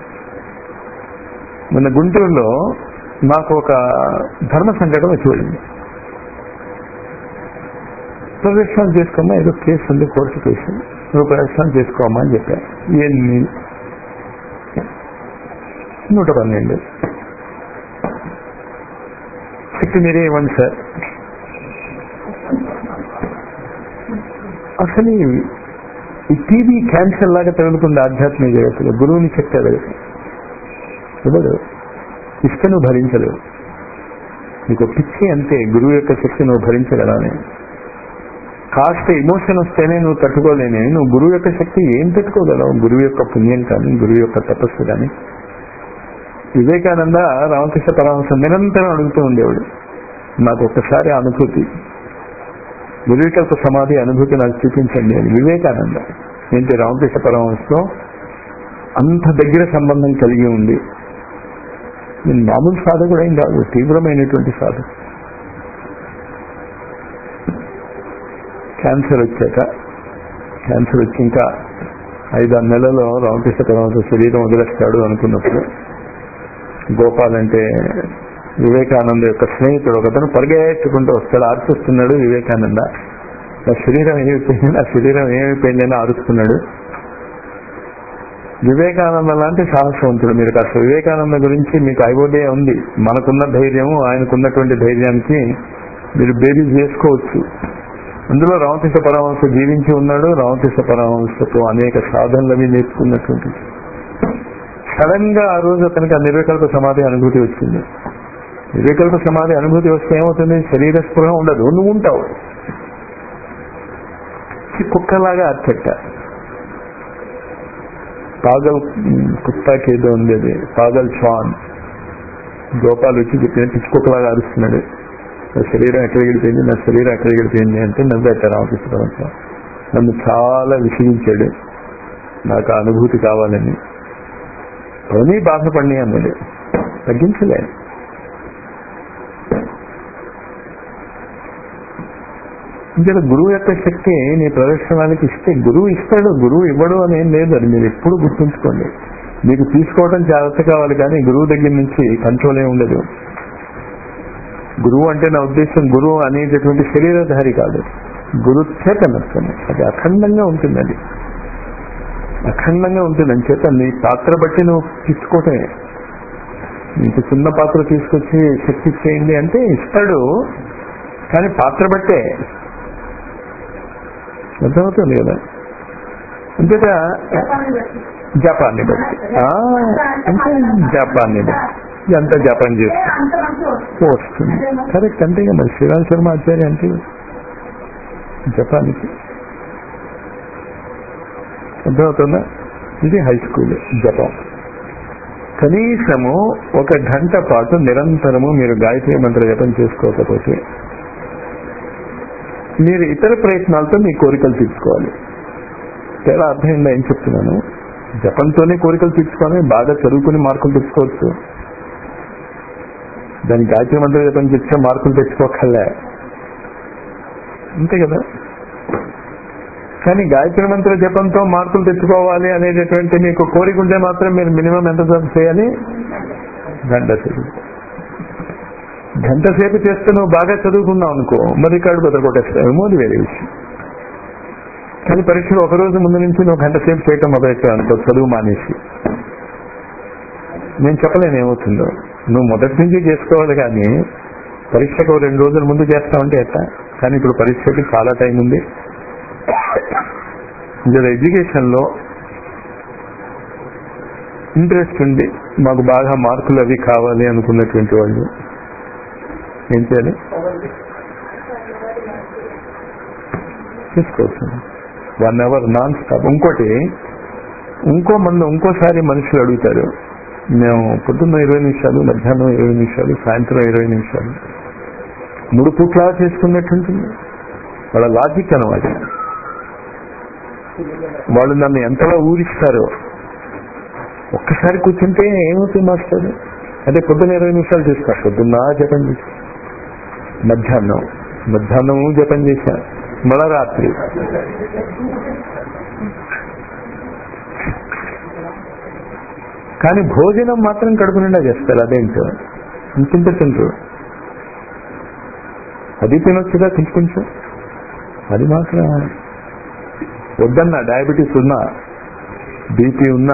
మన గుంటూరులో నాకు ఒక ధర్మ సంఘటన వచ్చి వెళ్ళింది ప్రదక్షిణాలు చేసుకోమా ఏదో కేసు ఉంది కోర్టు కేసు నువ్వు ప్రదక్షిణాలు చేసుకోమా అని చెప్పా ఎన్ని నూట పన్నెండు చెట్టు మీరే ఇవ్వండి సార్ అసలు ఈ- ఈ టీవీ క్యాన్సర్ లాగా తగులుతుంది ఆధ్యాత్మిక జగత్తులో గురువుని శక్తి అడగదు ఇవ్వడు ఇస్తే నువ్వు భరించలేవు నీకు పిచ్చి అంతే గురువు యొక్క శక్తి నువ్వు భరించగలవని కాస్త ఎమోషన్ వస్తేనే నువ్వు తట్టుకోలేని నువ్వు గురువు యొక్క శక్తి ఏం తట్టుకోగలవు గురువు యొక్క పుణ్యం కానీ గురువు యొక్క తపస్సు కానీ వివేకానంద రామకృష్ణ పరమహంస నిరంతరం అడుగుతూ ఉండేవాడు నాకు ఒక్కసారి అనుభూతి నిర్వికల్ప సమాధి అనుభూతి నాకు చూపించండి అని వివేకానంద ఏంటి రామకృష్ణ పరమహంసతో అంత దగ్గర సంబంధం కలిగి ఉంది నేను మామూలు సాధకుడు ఏం కాదు తీవ్రమైనటువంటి సాధన క్యాన్సర్ వచ్చాక క్యాన్సర్ వచ్చి ఇంకా ఐదారు నెలలో రామకృష్ణ పరమహంస శరీరం వదిలేస్తాడు అనుకున్నప్పుడు గోపాల్ అంటే వివేకానంద యొక్క స్నేహితుడు ఒకతను పరిగెత్తుకుంటూ వస్తాడు ఆర్పిస్తున్నాడు వివేకానంద నా శరీరం ఏమైపోయింది నా శరీరం ఏమైపోయింది అని ఆరుస్తున్నాడు వివేకానంద లాంటి సాహసవంతుడు మీరు కాస్త వివేకానంద గురించి మీకు ఐఓడే ఉంది మనకున్న ధైర్యము ఆయనకున్నటువంటి ధైర్యానికి మీరు బేరీజ్ చేసుకోవచ్చు అందులో రామకృష్ణ పరమహంస జీవించి ఉన్నాడు రామకృష్ణ పరమహంసతో అనేక సాధనలు అవి నేర్చుకున్నటువంటి సడన్ గా ఆ రోజు అతనికి ఆ నిర్వికల్ప సమాధి అనుభూతి వచ్చింది నిర్వికల్ప సమాధి అనుభూతి వస్తే ఏమవుతుంది శరీర స్పృహ ఉండదు నువ్వు ఉంటావు ఈ కుక్కలాగా అచ్చట పాగల్ కుత్తాకి ఏదో ఉంది అది పాగల్ శ్వాన్ గోపాల్ వచ్చి చెప్పిన పిచ్చి కుక్కలాగా అరుస్తున్నాడు నా శరీరం ఎక్కడ గడిపోయింది నా శరీరం ఎక్కడ గడిపోయింది అంటే నవ్వేట రామకృష్ణ నన్ను చాలా విసిగించాడు నాకు ఆ అనుభూతి కావాలని అవన్నీ బాధపడి అన్నాడు తగ్గించలే ఇంకా గురువు యొక్క శక్తి నీ ప్రదర్శనానికి ఇస్తే గురువు ఇస్తాడు గురువు ఇవ్వడు అని ఏం లేదు అది మీరు ఎప్పుడు గుర్తుంచుకోండి మీకు తీసుకోవడం జాగ్రత్త కావాలి కానీ గురువు దగ్గర నుంచి కంట్రోల్ ఏ ఉండదు గురువు అంటే నా ఉద్దేశం గురువు అనేటటువంటి శరీరధారి కాదు గురు చేతనత్వం అది అఖండంగా ఉంటుంది అది అఖండంగా ఉంటుంది అని చేత నీ పాత్ర బట్టి నువ్వు తీసుకోవటమే నీకు చిన్న పాత్ర తీసుకొచ్చి శక్తి ఇచ్చేయండి అంటే ఇస్తాడు కానీ పాత్ర బట్టే అర్థమవుతుంది కదా అంతేత జపాన్ని బట్టి ఆ, అంటే జపాన్ని బట్టి ఇదంతా జపాన్ చేస్తుంది వస్తుంది కరెక్ట్ అంతే కదా మరి శ్రీరామ్ శర్మ ఆచార్య అంటే జపాన్కి అర్థమవుతుందా ఇది హై స్కూల్ జపాన్ కనీసము ఒక గంట పాటు నిరంతరము మీరు గాయత్రి మంత్ర జపం చేసుకోకపోతే మీరు ఇతర ప్రయత్నాలతో మీ కోరికలు తీర్చుకోవాలి తేడా అర్థమైందా ఏం చెప్తున్నాను జపంతోనే కోరికలు తీర్చుకోవాలి బాగా చదువుకుని మార్కులు తెచ్చుకోవచ్చు దాని గాయత్రి మంత్ర జపం చేస్తే మార్కులు తెచ్చుకోకర్లే అంతే కదా కానీ గాయత్రి మంత్ర జపంతో మార్కులు తెచ్చుకోవాలి అనేటటువంటి మీకు కోరిక ఉంటే మాత్రం మీరు మినిమం ఎంత సేపు చేయాలి గంట సేపు గంట సేపు చేస్తే నువ్వు బాగా చదువుకున్నావు అనుకో మరి రికార్డు బెదరగొట్టేస్తావేమో అది వేరే విషయం కానీ పరీక్షలు ఒక రోజు ముందు నుంచి నువ్వు గంట సేపు చేయటం మొదలెట్టావు అనుకో చదువు మానేసి నేను చెప్పలేను ఏమవుతుందో నువ్వు మొదటి నుంచి చేసుకోవాలి కానీ పరీక్షకు ఓ రెండు రోజుల ముందు చేస్తావంటే ఎట్లా కానీ ఇప్పుడు పరీక్షకి చాలా టైం ఉంది ఇంకా ఎడ్యుకేషన్ లో ఇంట్రెస్ట్ ఉంది మాకు బాగా మార్కులు అవి కావాలి అనుకున్నటువంటి వాళ్ళు ఏం చేయాలి తీసుకోవచ్చు వన్ అవర్ నాన్ స్టాప్ ఇంకోటి ఇంకో మంది ఇంకోసారి మనుషులు అడుగుతారు మేము పొద్దున్న ఇరవై నిమిషాలు మధ్యాహ్నం ఇరవై నిమిషాలు సాయంత్రం ఇరవై నిమిషాలు మూడు పూట్లా చేసుకున్నట్టుంటుంది వాళ్ళ లాజిక్ అనమాట వాళ్ళు నన్ను ఎంతలా ఊరిస్తారు ఒక్కసారి కూర్చుంటే ఏమవుతుంది మాస్టర్ అంటే పొద్దున్న ఇరవై నిమిషాలు తీసుకో పొద్దున్న జపం చేసి మధ్యాహ్నం మధ్యాహ్నం జపం చేశా మళ్ళా రాత్రి కానీ భోజనం మాత్రం కడుపు నిండా చేస్తారు అదేంటో ఇంకింత తింటారు అది తినొచ్చుగా కొంచెం కొంచెం అది మాత్రం వద్దన్నా డయాబెటీస్ ఉన్నా బీపీ ఉన్నా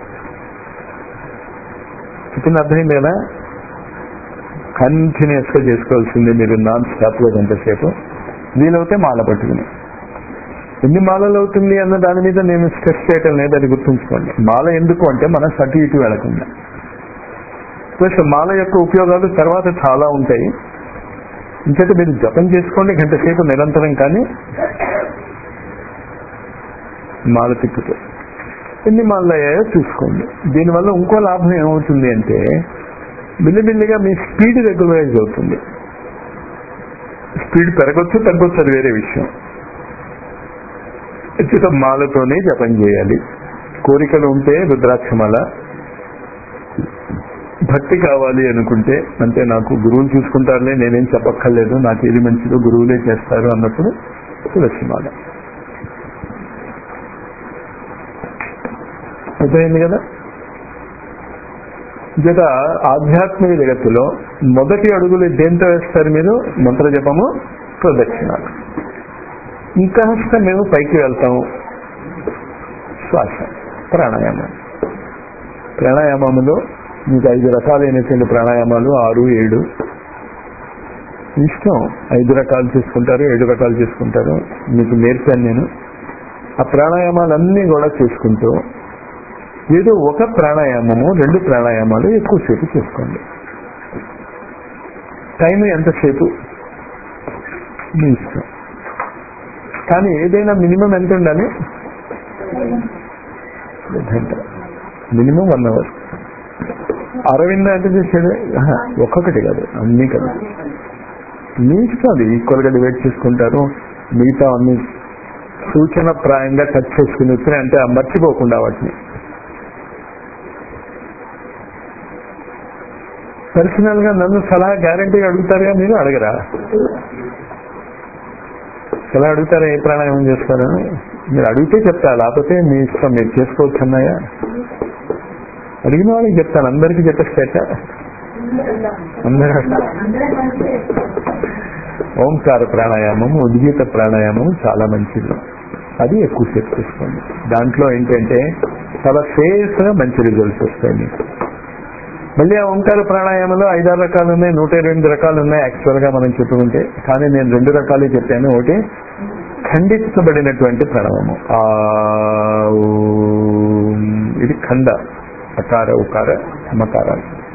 చెప్పింది అర్థమైంది కదా కంటిన్యూస్ గా చేసుకోవాల్సిందే మీరు నాన్ స్టాప్ గా గంటసేపు వీలవుతే మాల పట్టుకుని ఎన్ని మాలలు అవుతుంది అన్న దాని మీద నేను స్ట్రెస్ చేయటం లేదు అది గుర్తుంచుకోండి మాల ఎందుకు అంటే మనం అటు ఇటు వెళకుండా ప్లస్ మాల యొక్క ఉపయోగాలు తర్వాత చాలా ఉంటాయి ఇంకైతే మీరు జపం చేసుకోండి గంట సేపు నిరంతరం కానీ మాల తిప్పుతూ ఎన్ని మాలలు అయ్యాయో చూసుకోండి దీనివల్ల ఇంకో లాభం ఏమవుతుంది అంటే మెల్లిమెల్లిగా మీ స్పీడ్ రెగ్యులరైజ్ అవుతుంది స్పీడ్ పెరగొచ్చు తగ్గొచ్చు అది వేరే విషయం ఉచిత మాలతోనే జపం చేయాలి కోరికలు ఉంటే రుద్రాక్షమాల భక్తి కావాలి అనుకుంటే అంటే నాకు గురువులు చూసుకుంటారులే నేనేం చెప్పక్కర్లేదు నాకు ఏది మంచిదో గురువులే చేస్తారు అన్నప్పుడు తులసిమాల అర్థమైంది కదా జత ఆధ్యాత్మిక జగత్తులో మొదటి అడుగులు దేంతో వేస్తారు మీరు మంత్ర జపము ప్రదక్షిణాలు ఇంకా మేము పైకి వెళ్తాము శ్వాస ప్రాణాయామం ప్రాణాయామములో మీకు ఐదు రకాలైనటువంటి ప్రాణాయామాలు ఆరు ఏడు ఇష్టం ఐదు రకాలు చేసుకుంటారు ఏడు రకాలు చేసుకుంటారు మీకు నేర్పాను నేను ఆ ప్రాణాయామాలన్నీ కూడా చేసుకుంటూ ఏదో ఒక ప్రాణాయామము రెండు ప్రాణాయామాలు ఎక్కువసేపు చేసుకోండి టైం ఎంతసేపు మీ ఇష్టం కానీ ఏదైనా మినిమం ఎంత ఉండాలి గంట మినిమం వన్ అవర్ అరవింద అంటే చేసేది ఆహా, ఒక్కొక్కటి కాదు అన్నీ కదా మీ ఇష్టం అది ఈక్వల్ గా డివైడ్ చేసుకుంటారు మిగతా అన్ని సూచన ప్రాయంగా టచ్ చేసుకుని వచ్చినాయి అంటే ఆ మర్చిపోకుండా వాటిని పర్సనల్ గా నన్ను సలహా గ్యారంటీ అడుగుతారుగా మీరు అడగరా సలహా అడుగుతారా ఏ ప్రాణాయామం చేస్తారని మీరు అడిగితే చెప్తా లేకపోతే మీ ఇష్టం మీరు చేసుకోవచ్చు అన్నాయా అడిగిన వాళ్ళకి చెప్తాను అందరికీ చెప్పేసేట అందరూ ఓంకార ప్రాణాయామం ఉద్గీత ప్రాణాయామం చాలా మంచిది అది ఎక్కువసేపు చేసుకోండి దాంట్లో ఏంటంటే చాలా సేఫ్ గా మంచి రిజల్ట్స్ వస్తాయి మీకు మళ్ళీ ఆ ఓంకార ప్రాణాయామంలో ఐదారు రకాలు ఉన్నాయి నూట ఇరవై ఎనిమిది రకాలు ఉన్నాయి యాక్చువల్ గా మనం చెప్పుకుంటే కానీ నేను రెండు రకాలే చెప్పాను ఒకటి ఖండించబడినటువంటి ప్రణవము ఆ ఊం, ఇది ఖండ అకార ఉకార మకార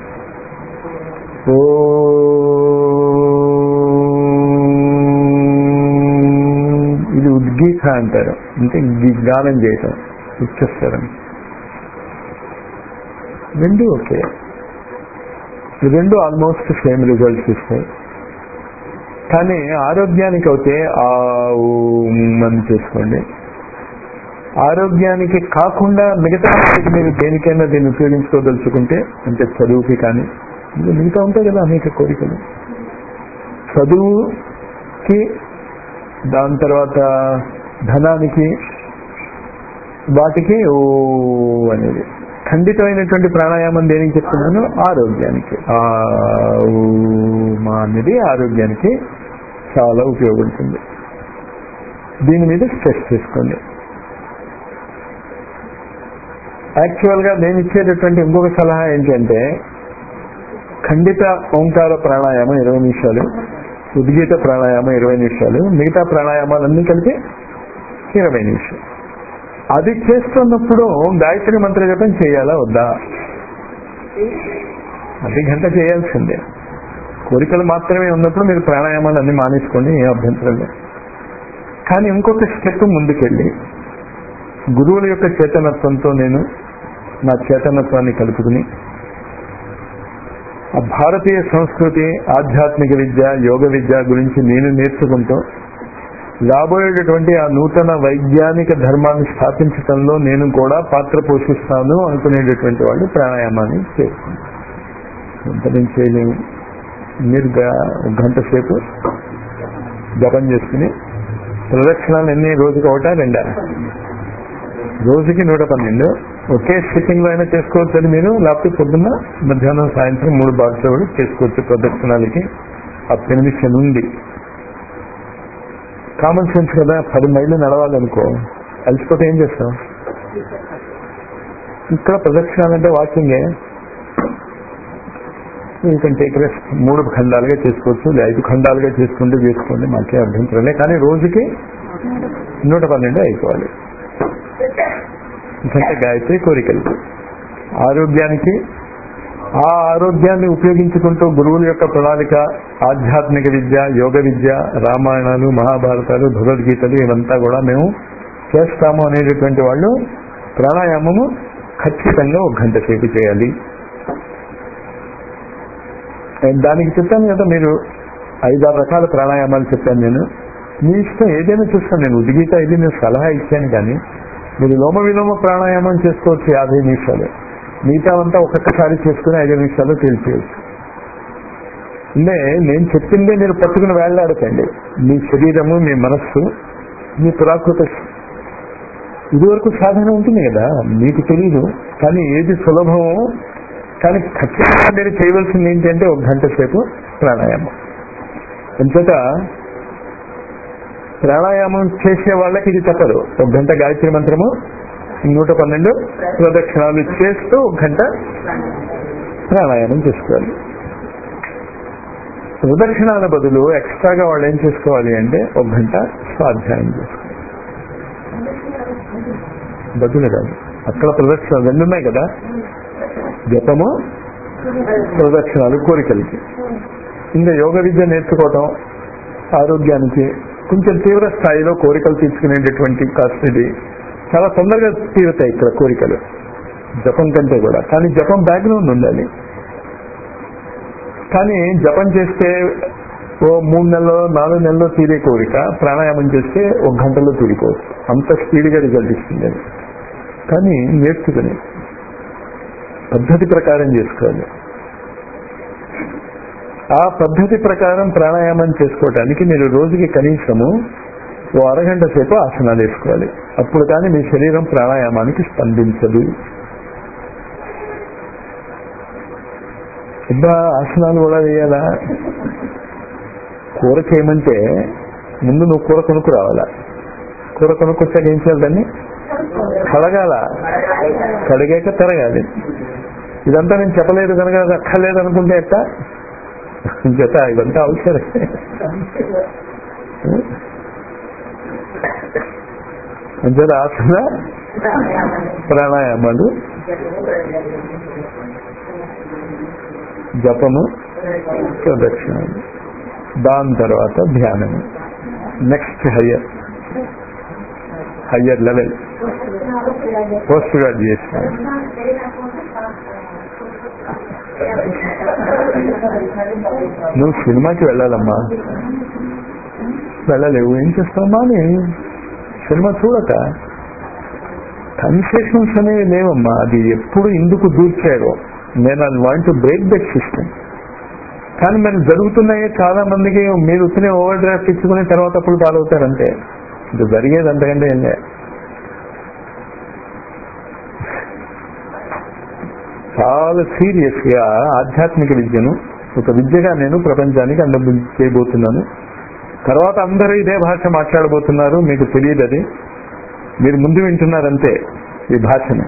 ఓ ఇది ఉద్గీత అంటారు అంటే గి- గానం చేయటం ఉచ్చస్వరం రెండు ఓకే ఈ రెండు ఆల్మోస్ట్ సేమ్ రిజల్ట్స్ ఇస్తాయి కానీ ఆరోగ్యానికి అయితే ఆ ఊం అని చేసుకోండి ఆరోగ్యానికి కాకుండా మిగతా వాటికి మీరు దేనికైనా దీన్ని ఉపయోగించుకోదలుచుకుంటే అంటే చదువుకి కానీ ఇంకా మిగతా ఉంటాయి కదా అనేక కోరికలు చదువుకి దాని తర్వాత ధనానికి వాటికి ఓ అనేది ఖండితమైనటువంటి ప్రాణాయామం దేనికి చెప్తున్నాను ఆరోగ్యానికి ఆ ఊ మా అనేది ఆరోగ్యానికి చాలా ఉపయోగపడుతుంది దీని మీద స్ట్రెస్ చేసుకోండి యాక్చువల్ గా నేను ఇచ్చేటటువంటి ఇంకొక సలహా ఏంటంటే ఖండిత ఓంకార ప్రాణాయామం ఇరవై నిమిషాలు ఉద్గీత ప్రాణాయామం ఇరవై నిమిషాలు మిగతా ప్రాణాయామాలన్నీ కలిపి ఇరవై నిమిషాలు అది చేస్తున్నప్పుడు గాయత్రి మంత్ర జపం చేయాలా వద్దా అది గంట చేయాల్సిందే కోరికలు మాత్రమే ఉన్నప్పుడు మీరు ప్రాణాయామాలు అన్ని మానేసుకోండి ఏ అభ్యంతరం లేదు కానీ ఇంకొక స్టెప్ ముందుకెళ్ళి గురువుల యొక్క చేతనత్వంతో నేను నా చేతనత్వాన్ని కలుపుకుని ఆ భారతీయ సంస్కృతి ఆధ్యాత్మిక విద్య యోగ విద్య గురించి నేను నేర్చుకుంటూ రాబోయేటటువంటి ఆ నూతన వైజ్ఞానిక ధర్మాన్ని స్థాపించడంలో నేను కూడా పాత్ర పోషిస్తాను అనుకునేటటువంటి వాళ్ళు ప్రాణాయామాన్ని చేసుకుంటారు ఎంత నేను చేయలేము మీరు గా- ఒక గంట సేపు జపం చేసుకుని ప్రదక్షిణాలు ఎన్ని రోజుకి ఒకటా రెండా రోజుకి నూట పన్నెండు ఒకే సిట్టింగ్ లో అయినా చేసుకోవచ్చు అని మీరు లేకపోతే పొద్దున్న మధ్యాహ్నం సాయంత్రం మూడు బాక్స్ కూడా చేసుకోవచ్చు ప్రదక్షిణాలకి ఆ పెర్మిషన్ ఉంది కామన్ సెన్స్ కదా పది మైళ్ళు నడవాలనుకో అలసిపోతే ఏం చేస్తాం ఇక్కడ ప్రదక్షిణాలంటే వాకింగే యూ కెన్ టేక్ రెస్ట్ మూడు ఖండాలుగా చేసుకోవచ్చు లేదా ఐదు ఖండాలుగా చేసుకుంటూ చేసుకోండి మాకే అభ్యంతరం లేదు కానీ రోజుకి నూట పన్నెండు అయిపోవాలి ఎందుకంటే గాయత్రి కోరికలు ఆరోగ్యానికి ఆ ఆరోగ్యాన్ని ఉపయోగించుకుంటూ గురువుల యొక్క ప్రణాళిక ఆధ్యాత్మిక విద్య యోగ విద్య రామాయణాలు మహాభారతాలు భగవద్గీతలు ఇవంతా కూడా మేము చేస్తాము అనేటటువంటి వాళ్ళు ప్రాణాయామము ఖచ్చితంగా ఒక గంట సేపు చేయాలి నేను దానికి చెప్పాను కదా మీరు ఐదారు రకాల ప్రాణాయామాలు చెప్పాను నేను మీ ఇష్టం ఏదైనా చూస్తాను నేను ఉద్గీత ఇది నేను సలహా ఇచ్చాను కానీ మీరు లోమ విలోమ ప్రాణాయామం చేసుకోవచ్చు యాభై నిమిషాలు మిగతా అంతా ఒక్కొక్కసారి చేసుకుని ఐదు నిమిషాలు తేల్చేయచ్చు అంటే నేను చెప్పిందే మీరు పట్టుకుని వేళ్లాడకండి మీ శరీరము మీ మనస్సు మీ పురాకృత ఇదివరకు సాధన ఉంటుంది కదా మీకు తెలియదు కానీ ఏది సులభమో కానీ ఖచ్చితంగా మీరు చేయవలసింది ఏంటంటే ఒక గంట సేపు ప్రాణాయామం ఎంతట ప్రాణాయామం చేసే వాళ్ళకి ఇది తప్పదు ఒక గంట గాయత్రి మంత్రము నూట పన్నెండు ప్రదక్షిణాలు చేస్తూ ఒక గంట ప్రాణాయామం చేసుకోవాలి ప్రదక్షిణాల బదులు ఎక్స్ట్రాగా వాళ్ళు ఏం చేసుకోవాలి అంటే ఒక గంట స్వాధ్యాయం చేసుకోవాలి బదులు కాదు అక్కడ ప్రదక్షిణాలు రెండు ఉన్నాయి కదా జపము ప్రదక్షిణాలు కోరికలకి ఇంకా యోగ విద్య నేర్చుకోవటం ఆరోగ్యానికి కొంచెం తీవ్ర స్థాయిలో కోరికలు తీర్చుకునేటటువంటి కాస్త ఇది చాలా తొందరగా తీరుతాయి ఇక్కడ కోరికలు జపం కంటే కూడా కానీ జపం బ్యాక్గ్రౌండ్ ఉండాలి కానీ జపం చేస్తే ఓ మూడు నెలలో నాలుగు నెలల్లో తీరే కోరిక ప్రాణాయామం చేస్తే ఒక గంటలో తీరిపోవచ్చు అంత స్పీడ్గా రిజల్ట్ ఇస్తుంది అది కానీ నేర్చుకుని పద్ధతి ప్రకారం చేసుకోవాలి ఆ పద్ధతి ప్రకారం ప్రాణాయామం చేసుకోవటానికి మీరు రోజుకి కనీసము ఓ అరగంట సేపు ఆసనాలు వేసుకోవాలి అప్పుడు కానీ మీ శరీరం ప్రాణాయామానికి స్పందించదు ఇబ్బా ఆసనాలు కూడా వేయాలా కూర చేయమంటే ముందు నువ్వు కూర కొనుక్కు రావాలా కూర కొనుక్కొచ్చాక ఏం చేయాలి దాన్ని కడగాల కడిగాక తిరగాలి ఇదంతా నేను చెప్పలేదు కనుక అది అక్కర్లేదు అనుకుంటే ఎట్ట జత ఇదంతా అవసరం అంచేత ఆసన ప్రాణాయామాలు జపము ప్రదక్షిణాలు దాని తర్వాత ధ్యానము next higher higher level post graduation నువ్వు సినిమాకి వెళ్ళాలమ్మా వెళ్ళలేవు ఏం చేస్తావమ్మా అని సినిమా చూడక కన్సెషన్స్ అనేవి లేవమ్మా అది ఎప్పుడు ఇందుకు దూర్చారో నేను అది want to break that system కానీ మరి జరుగుతున్నాయి చాలా మందికి మీరు వచ్చిన ఓవర్ డ్రాఫ్ట్ ఇచ్చుకుని తర్వాత అప్పుడు పాలవుతారంటే ఇది జరిగేది అంతకంటే ఏం లేదు చాలా సీరియస్ గా ఆధ్యాత్మిక విద్యను ఒక విద్యగా నేను ప్రపంచానికి అందం చేయబోతున్నాను తర్వాత అందరూ ఇదే భాష మాట్లాడబోతున్నారు మీకు తెలియదు అది మీరు ముందు వింటున్నారంతే ఈ భాషను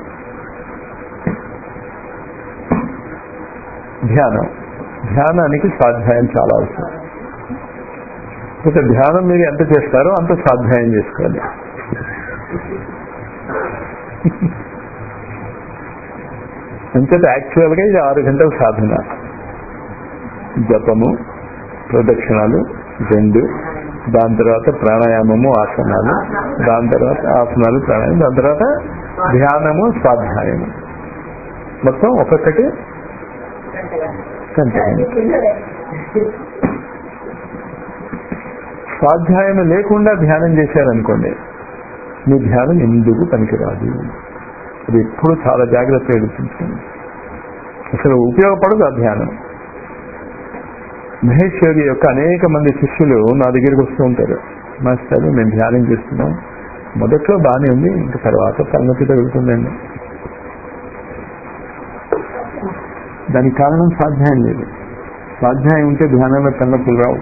ధ్యానం ధ్యానానికి స్వాధ్యాయం చాలా అవసరం ఒక ధ్యానం మీరు ఎంత చేస్తారో అంత స్వాధ్యాయం చేసుకోవాలి అంచేత యాక్చువల్ గా ఇది ఆరు గంటల సాధన జపము ప్రదక్షిణాలు రెండు దాని తర్వాత ప్రాణాయామము ఆసనాలు దాని తర్వాత ఆసనాలు ప్రాణాయామం దాని తర్వాత ధ్యానము స్వాధ్యాయము మొత్తం ఒక్కొక్కటి గంట స్వాధ్యాయం లేకుండా ధ్యానం చేశారనుకోండి మీ ధ్యానం ఎందుకు పనికిరాదు అది ఎప్పుడు చాలా జాగ్రత్తగా గుర్తుంచుకోండి అసలు ఉపయోగపడదు ఆ ధ్యానం మహేశ్వరి యొక్క అనేక మంది శిష్యులు నా దగ్గరికి వస్తూ ఉంటారు మాస్టర్ మేము ధ్యానం చేస్తున్నాం మొదట్లో బాగానే ఉంది ఇంకా తర్వాత తలనొప్పి తగులుతుందండి దానికి కారణం స్వాధ్యాయం లేదు స్వాధ్యాయం ఉంటే ధ్యానంలో తలనొప్పులు రావు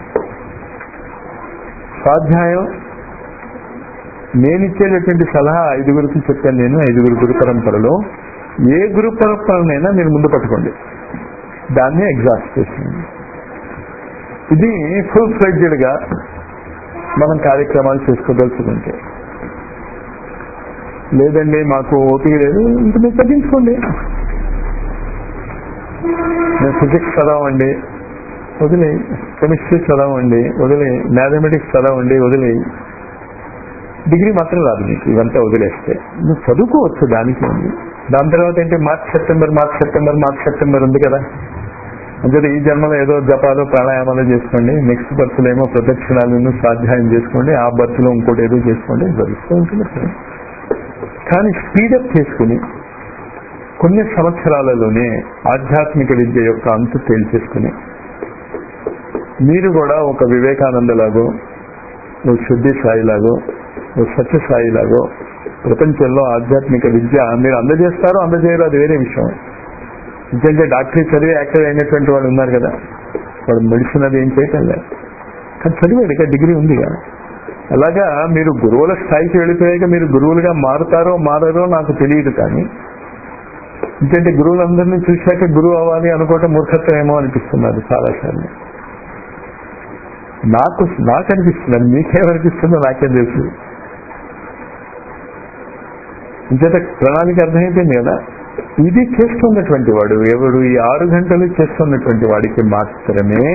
స్వాధ్యాయం నేను ఇచ్చేటటువంటి సలహా ఐదుగురికి చెప్పాను నేను ఐదుగురు గురు పరంపరలో ఏ గురు పరంపరనైనా మీరు ముందు పట్టుకోండి దాన్ని ఎగ్జాస్ట్ చేసింది ఇది ఫుల్ ఫ్లెడ్జెడ్ గా మనం కార్యక్రమాలు చేసుకోదలుచుకుంటే లేదండి మాకు ఓపిక లేదు ఇంక మీరు తగ్గించుకోండి నేను ఫిజిక్స్ చదవండి వదిలేయి కెమిస్ట్రీ చదవండి వదిలేయి మ్యాథమెటిక్స్ చదవండి వదిలేయి డిగ్రీ మాత్రం రాదు నీకు ఇవంతా వదిలేస్తే నువ్వు చదువుకోవచ్చు దానికి ఉంది దాని తర్వాత ఏంటి March September March September March September ఉంది కదా అంటే ఈ జన్మలో ఏదో జపాలు ప్రాణాయామాలు చేసుకోండి నెక్స్ట్ బర్త్లో ఏమో ప్రదక్షిణాలను స్వాధ్యాయం చేసుకోండి ఆ బర్త్లో ఇంకోటి ఏదో చేసుకోండి జరుగుతూ ఉంటుంది కానీ స్పీడప్ చేసుకుని కొన్ని సంవత్సరాలలోనే ఆధ్యాత్మిక విద్య యొక్క అంతు తేల్చేసుకుని మీరు కూడా ఒక వివేకానందలాగో ఒక శుద్ధి సాయిలాగో ఒక సత్య సాయిలాగో ప్రపంచంలో ఆధ్యాత్మిక విద్య మీరు అందజేస్తారో అందజేయరో అది వేరే విషయం ఎందుకంటే డాక్టరీ చదివి యాక్టివ్ అయినటువంటి వాళ్ళు ఉన్నారు కదా వాడు మెడిసిన్ అది ఏం చేయటం లేదు కానీ చదివాడు ఇక డిగ్రీ ఉందిగా అలాగా మీరు గురువుల స్థాయికి వెళ్ళిపోయాక మీరు గురువులుగా మారుతారో మారరో నాకు తెలియదు కానీ ఎందుకంటే గురువులందరినీ చూశాక గురువు అవ్వాలి అనుకోవటం మూర్ఖత్వం ఏమో అనిపిస్తున్నారు చాలాసార్లు నాకు నాకు అనిపిస్తున్నది మీకేమనిపిస్తుందో నాకేం తెలుసు ఇంచేత ప్రణాళిక అర్థమైపోయింది కదా ఇది చేస్తున్నటువంటి వాడు ఎవడు ఈ ఆరు గంటలు చేస్తున్నటువంటి వాడికి మాత్రమే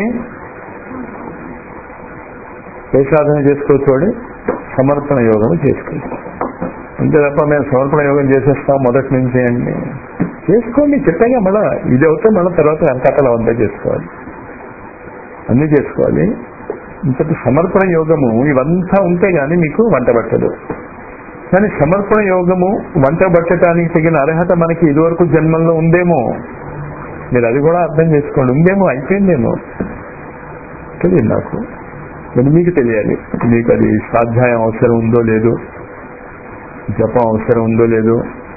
ఏ సాధన చేసుకోవచ్చు వాడు సమర్పణ యోగం చేసుకోవచ్చు అంతే తప్ప మేము సమర్పణ యోగం చేసేస్తాం మొదటి నుంచి అండి చేసుకోండి చెప్పాగా మళ్ళా ఇది అవుతే మళ్ళీ తర్వాత వెనకాతల వంట చేసుకోవాలి అన్ని చేసుకోవాలి ఇంతటి సమర్పణ యోగము ఇవంతా ఉంటే గాని మీకు వంట పట్టదు కానీ సమర్పణ యోగము వంట పట్టడానికి తగిన అర్హత మనకి ఇదివరకు జన్మల్లో ఉందేమో మీరు అది కూడా అర్థం చేసుకోండి ఉందేమో అయిపోయిందేమో తెలియదు నాకు మరి మీకు తెలియాలి మీకు అది స్వాధ్యాయం అవసరం ఉందో లేదో జపం అవసరం ఉందో లేదో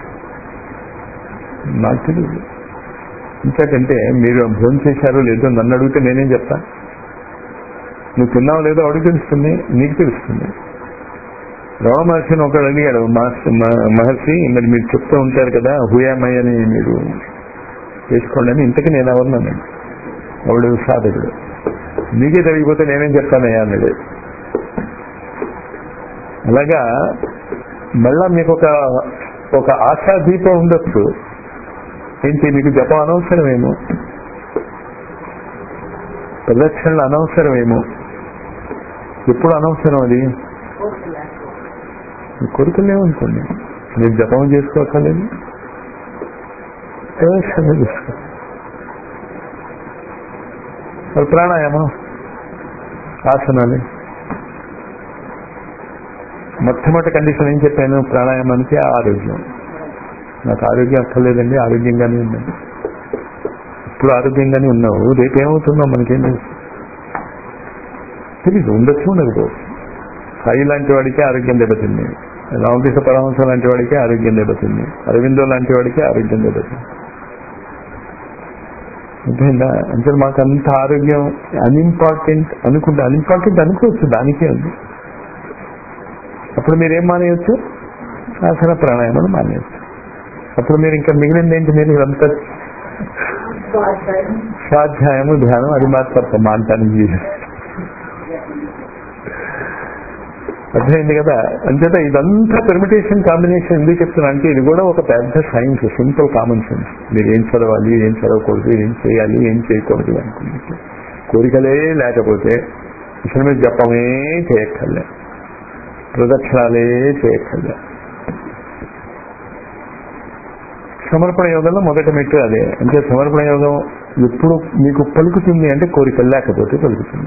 నాకు తెలియదు ఇంకేంటంటే మీరు భోజనం చేశారో లేదో నన్ను అడిగితే నేనేం చెప్తా నువ్వు తిన్నావు లేదో అడుగు తెలుస్తుంది నీకు తెలుస్తుంది రమణ మహర్షిని ఒకడు అడిగాడు మాస్టర్ మ- మహర్షి మరి మీరు చెప్తూ ఉంటారు కదా హుయామయ్య అని మీరు చేసుకోండి అని ఇంతకీ నేను ఎవరినాను వాడు సాధకుడు నీకే తెలియకపోతే నేనేం చెప్తానయ్యా అన్నాడు అలాగా మళ్ళా మీకు ఒక ఒక ఆశా దీపం ఉండొచ్చు ఏంటి మీకు జపం అనవసరమేమో ప్రదక్షిణలు అనవసరమేమో ఎప్పుడు అనవసరం అది మీ కోరికలు లేవనుకోండి మీరు జపం చేసుకోకలేదు ప్రదక్షిణ చేసుకో మరి ప్రాణాయామం ఆసనాలు మొట్టమొదటి కండిషన్ ఏం చెప్పాను ప్రాణాయామానికి ఆరోగ్యం నాకు ఆరోగ్యం అక్కర్లేదండి ఆరోగ్యంగానే ఉన్నాను ఇప్పుడు ఆరోగ్యంగానే ఉన్నావు రేపు ఏమవుతుందో మనకేం తెలుసు తెలీదు ఉండొచ్చు ఉండకపోవచ్చు సాయి లాంటి వాడికి ఆరోగ్యం దెబ్బతింది రామకృష్ణ పరమహంస లాంటి వాడికి ఆరోగ్యం దెబ్బతింది అరవిందో లాంటి వాడికి ఆరోగ్యం దెబ్బతింది అర్థమైందా అంటే మాకు అంత ఆరోగ్యం అన్ఇంపార్టెంట్ అనుకుంటే అన్ఇంపార్టెంట్ అనుకోవచ్చు దానికే ఉంది అప్పుడు మీరు ఏం మానేయచ్చు ఆసన ప్రాణాయామం మానేయచ్చు అప్పుడు మీరు ఇంకా మిగిలింది ఏంటి మీరు ఇదంతా స్వాధ్యాయము ధ్యానం అది మాత్రం తప్ప మాంటానికి అర్థమైంది కదా అంచేత ఇదంతా పెర్మిటేషన్ కాంబినేషన్ ఎందుకు చెప్తున్నా అంటే ఇది కూడా ఒక పెద్ద సైన్స్ సింపుల్ కామన్ సెన్స్ మీరు ఏం చదవాలి ఏం చదవకూడదు ఏం చేయాలి ఏం చేయకూడదు అనుకుంటే కోరికలే లేకపోతే అసలు మీరు జపమే చేయక్కర్లే ప్రదక్షిణాలే చేయక్కర్లే సమర్పణ యోగంలో మొదటి మెట్టు అదే అంటే సమర్పణ యోగం ఎప్పుడు మీకు పలుకుతుంది అంటే కోరికలు లేకపోతే పలుకుతుంది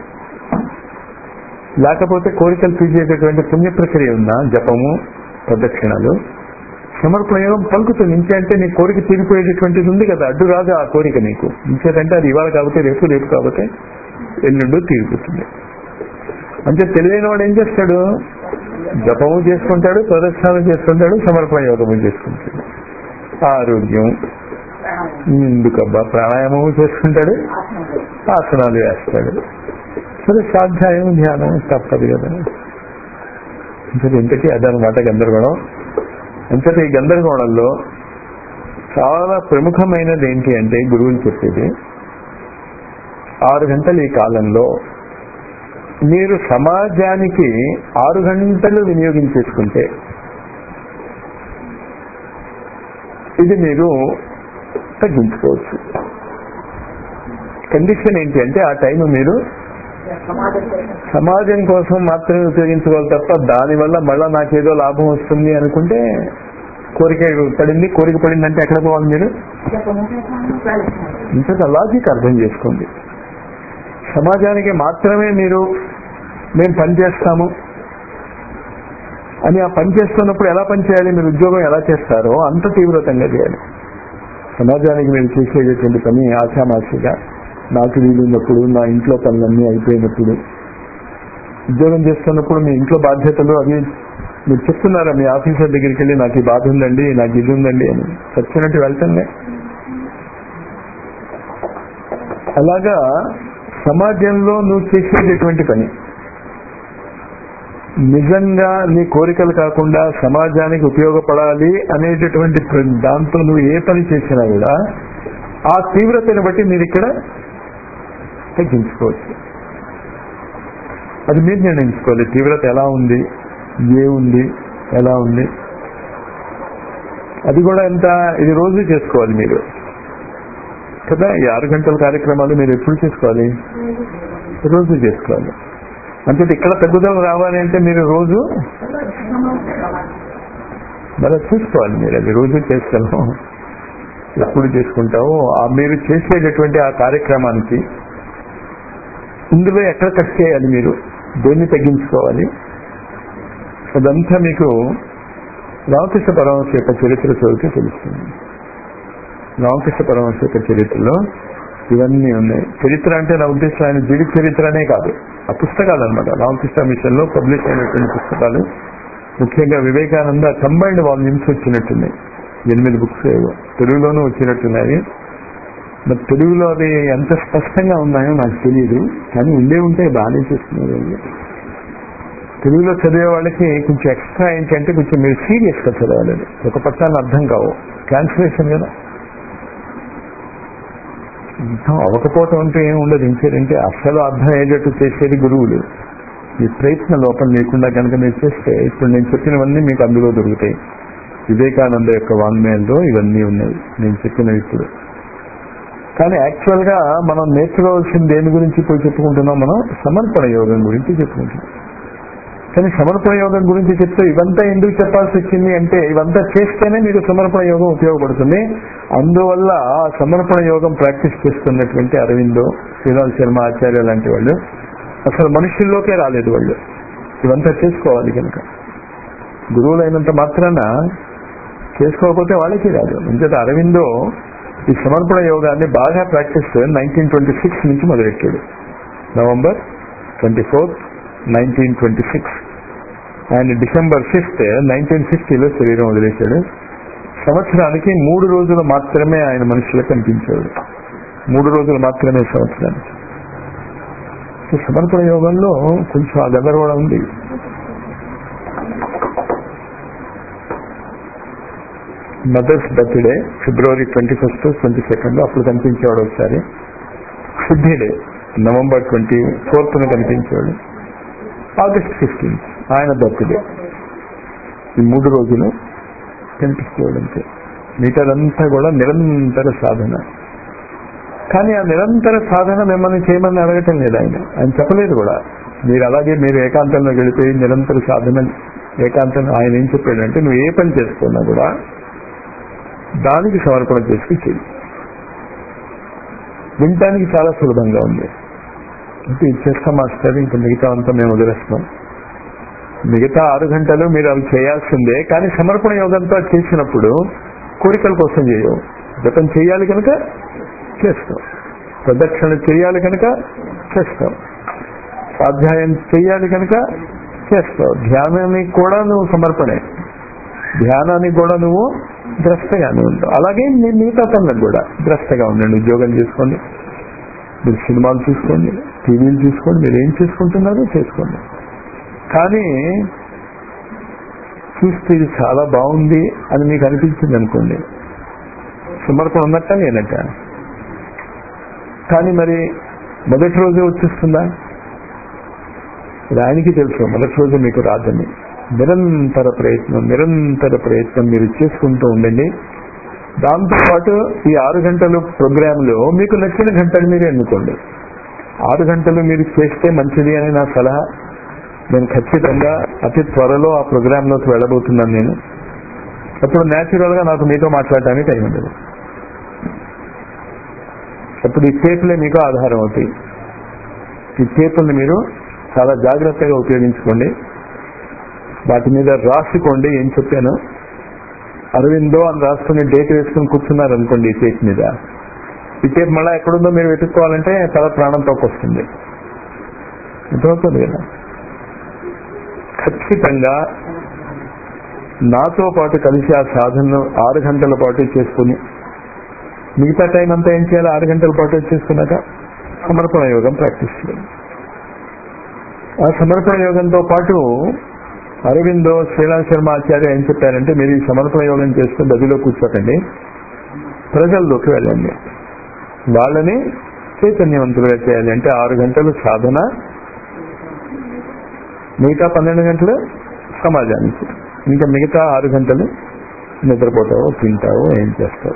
లేకపోతే కోరికలు తీసేటటువంటి పుణ్య ప్రక్రియ ఉందా జపము ప్రదక్షిణాలు సమర్పణ యోగం పలుకుతుంది ఇంకేంటే నీ కోరిక తీరిపోయేటటువంటిది ఉంది కదా అడ్డు రాదు ఆ కోరిక నీకు ఇంకేంటంటే అది ఇవాళ కాబట్టి రేపు రేపు కాబట్టి ఎల్లుండో తీరిపోతుంది అంటే తెలివైన వాడు ఏం చేస్తాడు జపము చేసుకుంటాడు ప్రదక్షిణాలు చేసుకుంటాడు సమర్పణ యోగము చేసుకుంటాడు ఆరోగ్యం ఎందుకబ్బా ప్రాణాయామము చేసుకుంటాడు ఆసనాలు వేస్తాడు సరే స్వాధ్యాయం ధ్యానం తప్పదు కదా ఇంతటి ఇంతకీ అదనమాట గందరగోళం ఇంతటి ఈ గందరగోళంలో చాలా ప్రముఖమైనది ఏంటి అంటే గురువులు చెప్పేది ఆరు గంటలు ఈ కాలంలో మీరు సమాజానికి ఆరు గంటలు వినియోగించేసుకుంటే ఇది మీరు తగ్గించుకోవచ్చు కండిషన్ ఏంటి అంటే ఆ టైం మీరు సమాజం కోసం మాత్రమే ఉపయోగించుకోవాలి తప్ప దానివల్ల మళ్ళా నాకేదో లాభం వస్తుంది అనుకుంటే కోరిక పడింది కోరిక పడింది అంటే ఎక్కడ పోవాలి మీరు ఇంత లాజిక్ అర్థం చేసుకోండి సమాజానికి మాత్రమే మీరు మేము పనిచేస్తాము అని ఆ పని చేస్తున్నప్పుడు ఎలా పని చేయాలి మీరు ఉద్యోగం ఎలా చేస్తారో అంత తీవ్రతంగా చేయాలి సమాజానికి మీరు చేసేటటువంటి పని ఆశామాషిగా నాకు వీలున్నప్పుడు నా ఇంట్లో పనులన్నీ అయిపోయినప్పుడు ఉద్యోగం చేస్తున్నప్పుడు మీ ఇంట్లో బాధ్యతలు అవి మీరు చెప్తున్నారా మీ ఆఫీసర్ దగ్గరికి వెళ్ళి నాకు ఈ బాధ ఉందండి నాకు ఇది ఉందండి అని చచ్చినట్టు వెళ్తుందే అలాగా సమాజంలో నువ్వు చేసేటటువంటి పని నిజంగా నీ కోరికలు కాకుండా సమాజానికి ఉపయోగపడాలి అనేటటువంటి ప్ర- దాంతో నువ్వు ఏ పని చేసినా కూడా ఆ తీవ్రతను బట్టి మీరు ఇక్కడ తగ్గించుకోవచ్చు అది మీరు నిర్ణయించుకోవాలి తీవ్రత ఎలా ఉంది ఏ ఉంది ఎలా ఉంది అది కూడా ఎంత ఇది రోజు చేసుకోవాలి మీరు కదా ఈ ఆరు గంటల కార్యక్రమాలు మీరు ఎప్పుడు చేసుకోవాలి రోజు చేసుకోవాలి అంటే ఇక్కడ తగ్గుదల రావాలి అంటే మీరు రోజు మరి అది చూసుకోవాలి మీరు అది రోజు చేస్తాను ఎప్పుడు చేసుకుంటావో ఆ మీరు చేసేటటువంటి ఆ కార్యక్రమానికి ఇందులో ఎక్కడ కట్ చేయాలి మీరు దేన్ని తగ్గించుకోవాలి అదంతా మీకు రామకృష్ణ పరమహంస యొక్క చరిత్ర చదివితే తెలుస్తుంది రామకృష్ణ పరమహంస యొక్క చరిత్రలో ఇవన్నీ ఉన్నాయి చరిత్ర అంటే నా ఉద్దేశం ఆయన జీవిత చరిత్రనే కాదు ఆ పుస్తకాలు అనమాట రామకృష్ణ మిషన్ లో పబ్లిష్ అయినటువంటి పుస్తకాలు ముఖ్యంగా వివేకానంద కంబైన్డ్ వాల్యూమ్స్ వచ్చినట్టున్నాయి ఎనిమిది బుక్స్ ఏవో తెలుగులోనూ వచ్చినట్టున్నాయి మరి తెలుగులో అవి ఎంత స్పష్టంగా ఉన్నాయో నాకు తెలియదు కానీ ఉండే ఉంటే బాగానే చేస్తున్నారు వాళ్ళు. తెలుగులో చదివే వాళ్ళకి కొంచెం ఎక్స్ట్రా ఏంటంటే కొంచెం మీరు సీరియస్ గా చదవాలి అది. ఒక పట్టాన్ని అర్థం కావు ట్రాన్స్లేషన్ కదా అర్థం అవ్వకపోవటం అంటే ఏం ఉండదు ఇంకేంటంటే అసలు అర్థం అయ్యేటట్టు చేసేది గురువులు మీ ప్రయత్న లోపం లేకుండా కనుక మీరు చేస్తే ఇప్పుడు నేను చెప్పినవన్నీ మీకు అందులో దొరుకుతాయి వివేకానంద యొక్క వాంగ్మయంలో ఇవన్నీ ఉన్నాయి నేను చెప్పినవి ఇప్పుడు కానీ యాక్చువల్ గా మనం నేర్చుకోవాల్సింది దేని గురించి ఇప్పుడు చెప్పుకుంటున్నాం మనం సమర్పణ యోగం గురించి చెప్పుకుంటున్నాం కానీ సమర్పణ యోగం గురించి చెప్తే ఇవంతా ఎందుకు చెప్పాల్సి వచ్చింది అంటే ఇవంతా చేస్తేనే మీకు సమర్పణ యోగం ఉపయోగపడుతుంది అందువల్ల ఆ సమర్పణ యోగం ప్రాక్టీస్ చేస్తున్నటువంటి అరవిందో శ్రీరామ్ శర్మ ఆచార్య లాంటి వాళ్ళు అసలు మనుషుల్లోకే రాలేదు వాళ్ళు ఇవంతా చేసుకోవాలి కనుక గురువులైనంత మాత్రాన చేసుకోకపోతే వాళ్ళకి రాదు ఎందుకంటే అరవిందో ఈ సమర్పణ యోగాన్ని బాగా ప్రాక్టీస్ నైన్టీన్ ట్వంటీ సిక్స్ నుంచి మొదలెట్టాడు November twenty fourth nineteen twenty six ఆయన డిసెంబర్ ఫిఫ్త్ నైన్టీన్ సిక్స్టీలో శరీరం వదిలేశాడు సంవత్సరానికి మూడు రోజులు మాత్రమే ఆయన మనుషులకు కనిపించాడు మూడు రోజులు మాత్రమే సంవత్సరానికి సో సమర్పణ యోగంలో కొంచెం ఆ గందరగోళం ఉంది mother's birthday February twenty first twenty second అప్పుడు కనిపించేవాడు ఒకసారి Siddhi day November twenty fourth కనిపించేవాడు ఆగస్ట్ ఫిఫ్టీన్త్ ఆయన బర్త్డే ఈ మూడు రోజులు కనిపించేవాడు అంతే మిగతాదంతా కూడా నిరంతర సాధన కానీ ఆ నిరంతర సాధన మిమ్మల్ని చేయమని అడగటం లేదు ఆయన ఆయన చెప్పలేదు కూడా మీరు అలాగే మీరు ఏకాంతంలో గడిపోయి నిరంతర సాధన ఏకాంతంలో ఆయన ఏం చెప్పాడంటే నువ్వు ఏ పని చేసుకున్నా కూడా దానికి సమర్పణ చేసుకుని చెయ్యి వినటానికి చాలా సులభంగా ఉంది అంటే ఇది చేస్తాం మాస్టర్ ఇంకా మిగతా అంతా మేము వదిలేస్తాం మిగతా ఆరు గంటలు మీరు అవి చేయాల్సిందే కానీ సమర్పణ యోగంతో చేసినప్పుడు కోరికల కోసం చేయవు జపం చేయాలి కనుక చేస్తాం ప్రదక్షిణ చేయాలి కనుక చేస్తావు స్వాధ్యాయం చెయ్యాలి కనుక చేస్తావు ధ్యానానికి కూడా నువ్వు సమర్పణే ధ్యానానికి కూడా నువ్వు ద్రష్టగానే ఉంటావు అలాగే మీ మిగతా పనులకు కూడా ద్రష్టగా ఉండండి ఉద్యోగం చేసుకోండి మీరు సినిమాలు చూసుకోండి టీవీలు చూసుకోండి మీరు ఏం చేసుకుంటున్నారో చేసుకోండి కానీ చూస్తే ఇది చాలా బాగుంది అని మీకు అనిపించింది అనుకోండి సమర్పణ ఉన్నట్ట లేనట్ట కానీ మరి మొదటి రోజే వచ్చేస్తుందా ఇది ఆయనకి తెలుసు మొదటి రోజు మీకు రాదని నిరంతర ప్రయత్నం నిరంతర ప్రయత్నం మీరు చేసుకుంటూ ఉండండి దాంతోపాటు ఈ ఆరు గంటలు ప్రోగ్రాంలో మీకు నచ్చిన గంటలు మీరు ఎన్నుకోండి ఆరు గంటలు మీరు చేస్తే మంచిది అని నా సలహా నేను ఖచ్చితంగా అతి త్వరలో ఆ ప్రోగ్రాంలోకి వెళ్ళబోతున్నాను నేను అప్పుడు న్యాచురల్ గా నాకు మీతో మాట్లాడటానికి టైం ఉండదు అప్పుడు ఈ టేపులే మీకు ఆధారం అవుతాయి ఈ టేపుల్ని మీరు చాలా జాగ్రత్తగా ఉపయోగించుకోండి వాటి మీద రాసుకోండి ఏం చెప్పాను అరవిందో అని రాసుకుని డేట్ వేసుకుని కూర్చున్నారు అనుకోండి ఈ టేప్ మీద ఈ టేప్ మళ్ళీ ఎక్కడుందో మీరు వెతుక్కోవాలంటే తల ప్రాణంతోకి వస్తుంది అర్థమవుతుంది కదా ఖచ్చితంగా నాతో పాటు కలిసి ఆ సాధనను ఆరు గంటల పాటు చేసుకుని మిగతా టైం అంతా ఏం చేయాలి ఆరు గంటల పాటు చేసుకున్నాక సమర్పణ యోగం ప్రాక్టీస్ చేయాలి ఆ సమర్పణ యోగంతో పాటు అరవిందో శ్రీరామ్ శర్మ ఆచార్య ఏం చెప్పారంటే మీరు ఈ సమర్పణ యోగం చేస్తూ గదిలో కూర్చోకండి ప్రజల్లోకి వెళ్ళండి వాళ్ళని చైతన్యవంతులుగా చేయాలి అంటే ఆరు గంటలు సాధన మిగతా పన్నెండు గంటలు సమాజానికి ఇంకా మిగతా ఆరు గంటలు నిద్రపోతావో తింటావో ఏం చేస్తావు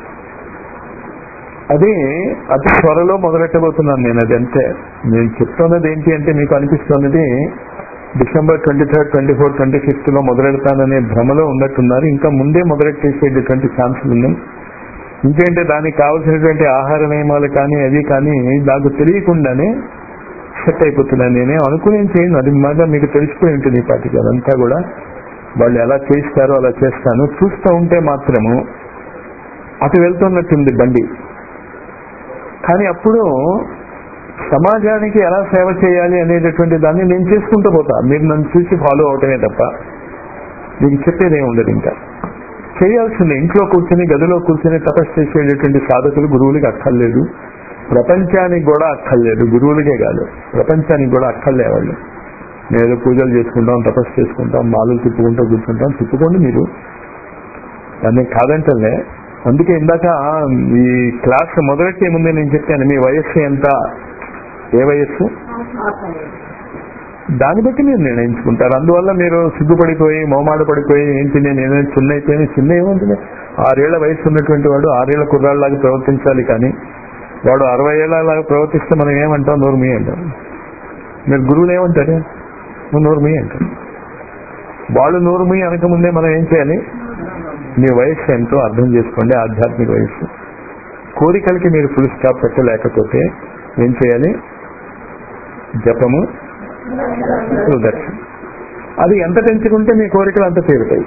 అది అతి త్వరలో మొదలెట్టబోతున్నాను నేను అది అంతే నేను చెప్తున్నది ఏంటి అంటే మీకు అనిపిస్తున్నది December twenty third twenty four twenty fifth లో మొదలెడతాననే భ్రమలో ఉన్నట్టున్నారు ఇంకా ముందే మొదలెట్టేసేటటువంటి ఛాన్సులు ఉన్నాయి ఇంకేంటే దానికి కావలసినటువంటి ఆహార నియమాలు కానీ అవి కానీ నాకు తెలియకుండానే సెట్ అయిపోతున్నాను నేనే అనుకుని ఏం చేయను అది బాగా మీకు తెలిసిపోయి ఉంటుంది ఈ పాటికి అదంతా కూడా వాళ్ళు ఎలా చేస్తారో అలా చేస్తాను చూస్తూ ఉంటే మాత్రము అటు వెళ్తున్నట్టుంది బండి కానీ అప్పుడు సమాజానికి ఎలా సేవ చేయాలి అనేటటువంటి దాన్ని నేను చేసుకుంటూ పోతా మీరు నన్ను చూసి ఫాలో అవటమే తప్ప మీకు చెప్పేదే ఉండదు ఇంకా చేయాల్సిందే ఇంట్లో కూర్చొని గదిలో కూర్చొని తపస్సు చేసేటటువంటి సాధకులు గురువులకి అక్కర్లేదు ప్రపంచానికి కూడా అక్కర్లేదు గురువులకే కాదు ప్రపంచానికి కూడా అక్కర్లే వాళ్ళు నేను పూజలు చేసుకుంటాం తపస్సు చేసుకుంటాం మాలలు తిప్పుకుంటూ కూర్చుంటాం తిప్పుకోండి మీరు దాన్ని కాదంటలే అందుకే ఇందాక ఈ క్లాస్ మొదలెట్టే ముందే నేను చెప్పాను మీ వయస్సు ఎంత ఏ వయస్సు దాన్ని బట్టి మీరు నిర్ణయించుకుంటారు అందువల్ల మీరు సిగ్గుపడిపోయి మోమాడ పడిపోయి ఏంటి నేను ఏదైనా చిన్న అయిపోయినా చిన్న ఏముంటుంది ఆరేళ్ల వయసు ఉన్నటువంటి వాడు ఆరేళ్ల కుర్రాళ్ళలాగా ప్రవర్తించాలి కానీ వాడు అరవై ఏళ్ళలాగా ప్రవర్తిస్తే మనం ఏమంటాం నోరు మీ అంటాం మీరు గురువులు ఏమంటారు నువ్వు నోరు మీ అంటారు వాళ్ళు నోరు మీ అనకముందే మనం ఏం చేయాలి మీ వయస్సు ఎంతో అర్థం చేసుకోండి ఆధ్యాత్మిక వయస్సు కోరికలకి మీరు ఫుల్ స్టాప్ పెట్టలేకపోతే ఏం చేయాలి జపము సుదర్శనం అది ఎంత పెంచుకుంటే మీ కోరికలు అంత తీరుతాయి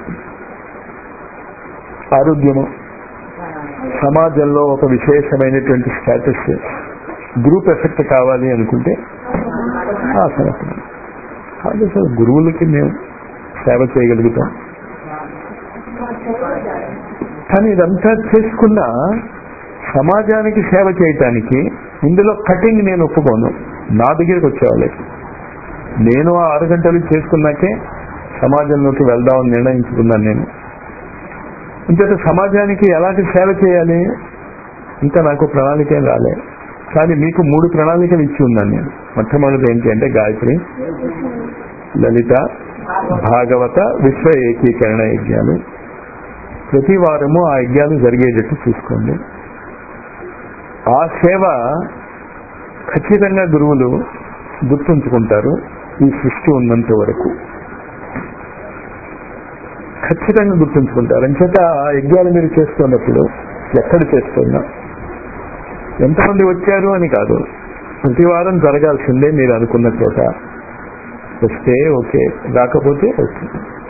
ఆరోగ్యము సమాజంలో ఒక విశేషమైనటువంటి స్టేటస్ గ్రూప్ ఎఫెక్ట్ కావాలి అనుకుంటే ఆసనం కాదు సార్ గురువులకి మేము సేవ చేయగలుగుతాం కానీ ఇదంతా చేసుకున్న సమాజానికి సేవ చేయటానికి ఇందులో కటింగ్ నేను ఒప్పుకోను నా దగ్గరికి వచ్చేవాళ్ళకి నేను ఆ ఆరు గంటలు చేసుకున్నాకే సమాజంలోకి వెళ్దామని నిర్ణయించుకున్నాను నేను ఇంతట సమాజానికి ఎలాంటి సేవ చేయాలి ఇంకా నాకు ప్రణాళిక ఏం రాలే కానీ మీకు మూడు ప్రణాళికలు ఇచ్చి ఉన్నాను నేను మొట్టమొదటి ఏంటి అంటే గాయత్రి లలిత భాగవత విశ్వ ఏకీకరణ యజ్ఞాలు ప్రతి వారము ఆ యజ్ఞాలు జరిగేటట్టు చూసుకోండి ఆ సేవ ఖచ్చితంగా గురువులు గుర్తుంచుకుంటారు ఈ సృష్టి ఉన్నంత వరకు ఖచ్చితంగా గుర్తుంచుకుంటారు అంచేత ఆ యజ్ఞాలు మీరు చేస్తున్నప్పుడు ఎక్కడ చేస్తున్నా ఎంతమంది వచ్చారు అని కాదు ప్రతి వారం జరగాల్సిందే మీరు అనుకున్న చోట వస్తే ఓకే రాకపోతే ఓకే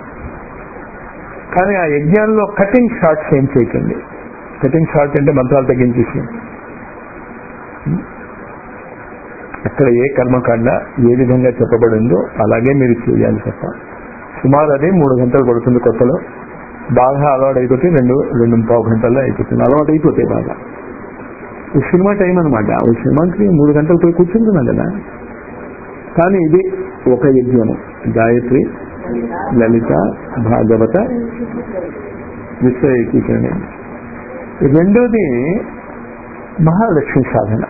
కానీ ఆ యజ్ఞాల్లో కటింగ్ షార్ట్స్ ఏం చేయకండి కటింగ్ షార్ట్ అంటే మంత్రాలు తగ్గించేసి అక్కడ ఏ కర్మకాండ ఏ విధంగా చెప్పబడిందో అలాగే మీరు చేయాలి తప్ప సుమారు అది మూడు గంటలు పడుతుంది కొత్తలో బాగా అలవాటు అయిపోతే రెండు రెండు పావు గంటల్లో అయిపోతుంది అలవాటు అయిపోతాయి బాగా ఈ సినిమా టైం అనమాట ఈ సినిమాకి మూడు గంటలు పోయి కూర్చుంటున్నాం కదా కానీ ఇది ఒక యజ్ఞము గాయత్రి లలిత భాగవత విశ్వ ఏకీకరణ రెండోది మహాలక్ష్మి సాధన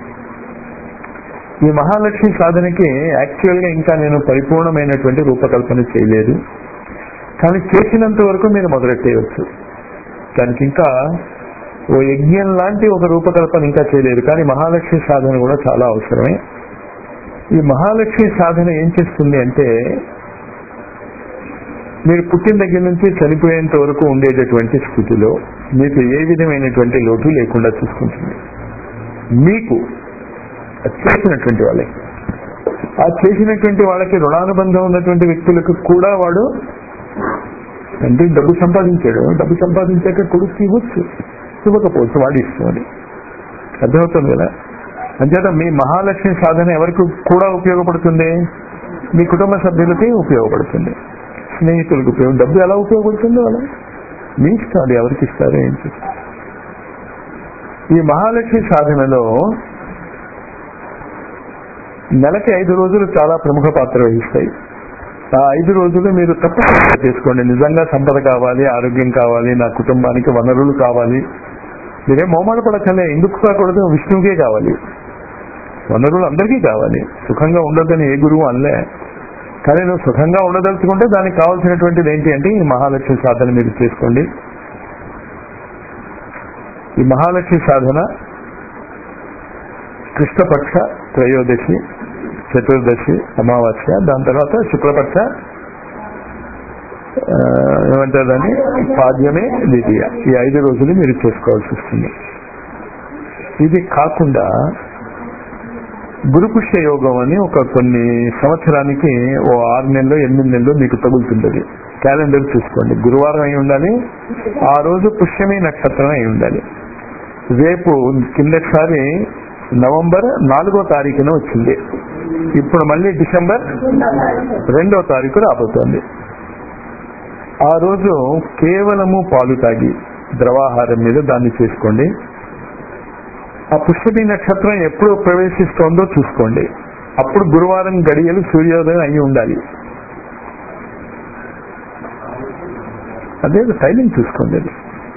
ఈ మహాలక్ష్మి సాధనకి యాక్చువల్ గా ఇంకా నేను పరిపూర్ణమైనటువంటి రూపకల్పన చేయలేదు కానీ చేసినంత వరకు మీరు మొదలెట్టేయచ్చు దానికి ఇంకా ఓ యజ్ఞం లాంటి ఒక రూపకల్పన ఇంకా చేయలేదు కానీ మహాలక్ష్మి సాధన కూడా చాలా అవసరమే ఈ మహాలక్ష్మి సాధన ఏం చేస్తుంది అంటే మీరు పుట్టిన దగ్గర నుంచి చనిపోయేంత వరకు ఉండేటటువంటి స్థితిలో మీకు ఏ విధమైనటువంటి లోటు లేకుండా చూసుకుంటుంది మీకు అది చేసినటువంటి వాళ్ళకి ఆ చేసినటువంటి వాళ్ళకి రుణానుబంధం ఉన్నటువంటి వ్యక్తులకు కూడా వాడు అంటే డబ్బు సంపాదించాడు డబ్బు సంపాదించాక కొడుకు ఇవ్వచ్చు ఇవ్వకపోవచ్చు వాడి ఇష్టం అది అర్థమవుతుంది కదా అంచేత మీ మహాలక్ష్మి సాధన ఎవరికి కూడా ఉపయోగపడుతుంది మీ కుటుంబ సభ్యులకి ఉపయోగపడుతుంది స్నేహితులకు ఉపయోగం డబ్బు ఎలా ఉపయోగపడుతుందో అలా మీ ఇష్టం అది ఎవరికి ఇస్తారో ఏంటి ఈ మహాలక్ష్మి సాధనలో నెలకి ఐదు రోజులు చాలా ప్రముఖ పాత్ర వహిస్తాయి ఆ ఐదు రోజులు మీరు తప్పకుండా చేసుకోండి నిజంగా సంపద కావాలి ఆరోగ్యం కావాలి నా కుటుంబానికి వనరులు కావాలి మీరే మోమాడ పడకలే ఎందుకు కాకూడదు విష్ణువుకే కావాలి వనరులు అందరికీ కావాలి సుఖంగా ఉండొద్దని ఏ గురువు అనలే కానీ నువ్వు సుఖంగా ఉండదలుచుకుంటే దానికి కావాల్సినటువంటిది ఏంటి అంటే ఈ మహాలక్ష్మి సాధన మీరు చేసుకోండి ఈ మహాలక్ష్మి సాధన కృష్ణపక్ష త్రయోదశి చతుర్దశి అమావాస్య దాని తర్వాత శుక్లపక్ష ఆ, ఏమంటారు దాన్ని పాద్యమే ద్వితీయ ఈ ఐదు రోజులు మీరు చేసుకోవాల్సి వస్తుంది ఇది కాకుండా గురుపుష్య యోగం అని ఒక కొన్ని సంవత్సరానికి ఓ ఆరు నెలలు ఎనిమిది నెలలు మీకు తగులుతుంటది క్యాలెండర్ చూసుకోండి గురువారం అయి ఉండాలి ఆ రోజు పుష్యమి నక్షత్రం అయి ఉండాలి రేపు కిందసారి నవంబర్ నాలుగో తారీఖున వచ్చింది ఇప్పుడు మళ్ళీ డిసెంబర్ రెండో తారీఖు రాబోతోంది ఆ రోజు కేవలము పాలు తాగి ద్రవాహారం మీద దాన్ని చేసుకోండి ఆ పుష్పమి నక్షత్రం ఎప్పుడు ప్రవేశిస్తోందో చూసుకోండి అప్పుడు గురువారం గడియలు సూర్యోదయం అయి ఉండాలి అదే టైమింగ్ చూసుకోండి అది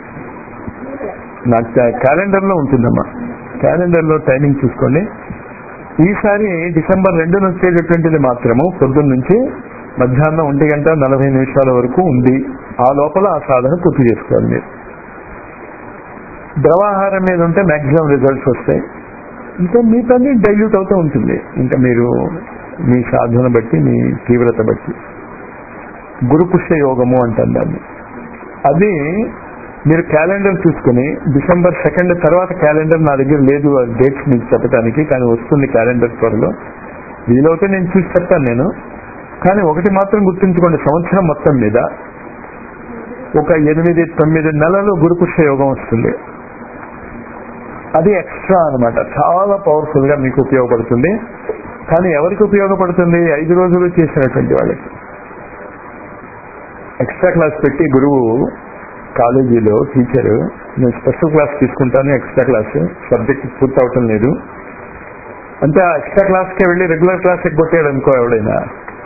నాకు క్యాలెండర్ లో ఉంటుందమ్మా క్యాలెండర్ లో టైమింగ్ చూసుకోండి ఈసారి డిసెంబర్ రెండున వచ్చేటటువంటిది మాత్రము పొద్దున్న నుంచి మధ్యాహ్నం ఒంటి గంట నలభై నిమిషాల వరకు ఉంది ఆ లోపల ఆ సాధన పూర్తి చేసుకోవాలి మీరు ద్రవాహారం మీద ఉంటే మాక్సిమం రిజల్ట్స్ వస్తాయి ఇంకా మీ పని డైల్యూట్ అవుతూ ఉంటుంది ఇంకా మీరు మీ సాధన బట్టి మీ తీవ్రత బట్టి గురుపుష్య యోగము అంటాం దాన్ని అది మీరు క్యాలెండర్ చూసుకుని డిసెంబర్ సెకండ్ తర్వాత క్యాలెండర్ నా దగ్గర లేదు డేట్స్ మీకు చెప్పడానికి కానీ వస్తుంది క్యాలెండర్ త్వరలో వీలవుతే నేను చూసి చెప్తాను నేను కానీ ఒకటి మాత్రం గుర్తుంచుకోండి సంవత్సరం మొత్తం మీద ఒక ఎనిమిది తొమ్మిది నెలలు గురుపుష్య యోగం వస్తుంది అది ఎక్స్ట్రా అన్నమాట చాలా పవర్ఫుల్ గా మీకు ఉపయోగపడుతుంది కానీ ఎవరికి ఉపయోగపడుతుంది ఐదు రోజులు చేసినటువంటి వాళ్ళకి ఎక్స్ట్రా క్లాస్ పెట్టి గురువు కాలేజీలో టీచర్ నేను స్పెషల్ క్లాస్ తీసుకుంటాను ఎక్స్ట్రా క్లాస్ సబ్జెక్ట్ పూర్తి అవటం లేదు అంటే ఆ ఎక్స్ట్రా క్లాస్కే వెళ్ళి రెగ్యులర్ క్లాస్ కొట్టాడు అనుకో ఎవడైనా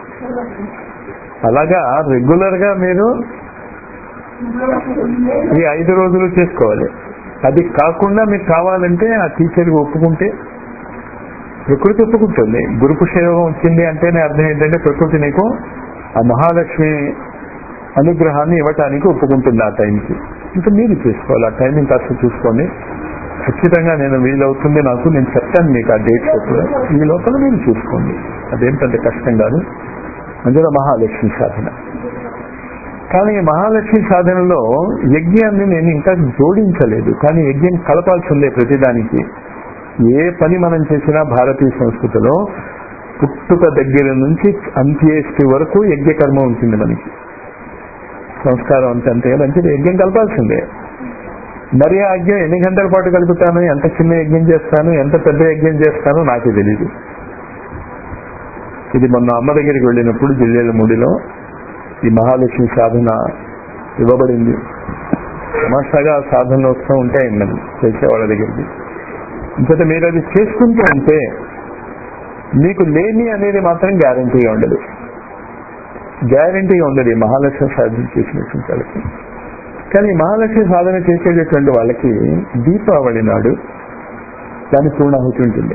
అలాగా రెగ్యులర్ గా మీరు ఈ ఐదు రోజులు చేసుకోవాలి అది కాకుండా మీకు కావాలంటే ఆ టీచర్ ఒప్పుకుంటే ప్రకృతి ఒప్పుకుంటుంది గురు పుష్యయోగం వచ్చింది అంటేనే అర్థం ఏంటంటే ప్రకృతి నీకు ఆ మహాలక్ష్మి అనుగ్రహాన్ని ఇవ్వటానికి ఒప్పుకుంటుంది ఆ టైంకి ఇంకా మీరు చేసుకోవాలి ఆ టైమింగ్ కాస్త చూసుకోండి ఖచ్చితంగా నేను వీలవుతుంది నాకు నేను చెప్తాను మీకు ఆ డేట్స్ ఎప్పుడు ఈ లోపల మీరు చూసుకోండి అదేంటంటే కష్టం కాదు అందులో మహాలక్ష్మి సాధన కానీ ఈ మహాలక్ష్మి సాధనలో యజ్ఞాన్ని నేను ఇంకా జోడించలేదు కానీ యజ్ఞం కలపాల్సిందే ప్రతిదానికి ఏ పని మనం చేసినా భారతీయ సంస్కృతిలో పుట్టుక దగ్గర నుంచి అంత్యేష్టి వరకు యజ్ఞకర్మ ఉంటుంది మనకి సంస్కారం అంత అంతే మంచిది యజ్ఞం కలపాల్సిందే మరి ఆ యజ్ఞం ఎన్ని గంటల పాటు కలుపుతాను ఎంత చిన్న యజ్ఞం చేస్తాను ఎంత పెద్ద యజ్ఞం చేస్తానో నాకే తెలియదు ఇది మొన్న అమ్మ దగ్గరికి వెళ్ళినప్పుడు జిల్లేల ముడిలో ఈ మహాలక్ష్మి సాధన ఇవ్వబడింది తమాషాగా ఆ సాధనలు వస్తూ ఉంటాయి మనం చేసే వాళ్ళ దగ్గరికి ఇంకట మీరు అది చేసుకుంటూ ఉంటే మీకు లేని అనేది మాత్రం గ్యారంటీగా ఉండదు గ్యారంటీగా ఉండదు ఈ మహాలక్ష్మి సాధన చేసినటువంటి వాళ్ళకి కానీ ఈ మహాలక్ష్మి సాధన చేసేటటువంటి వాళ్ళకి దీపావళి నాడు దాని పూర్ణాహుతి ఉంటుంది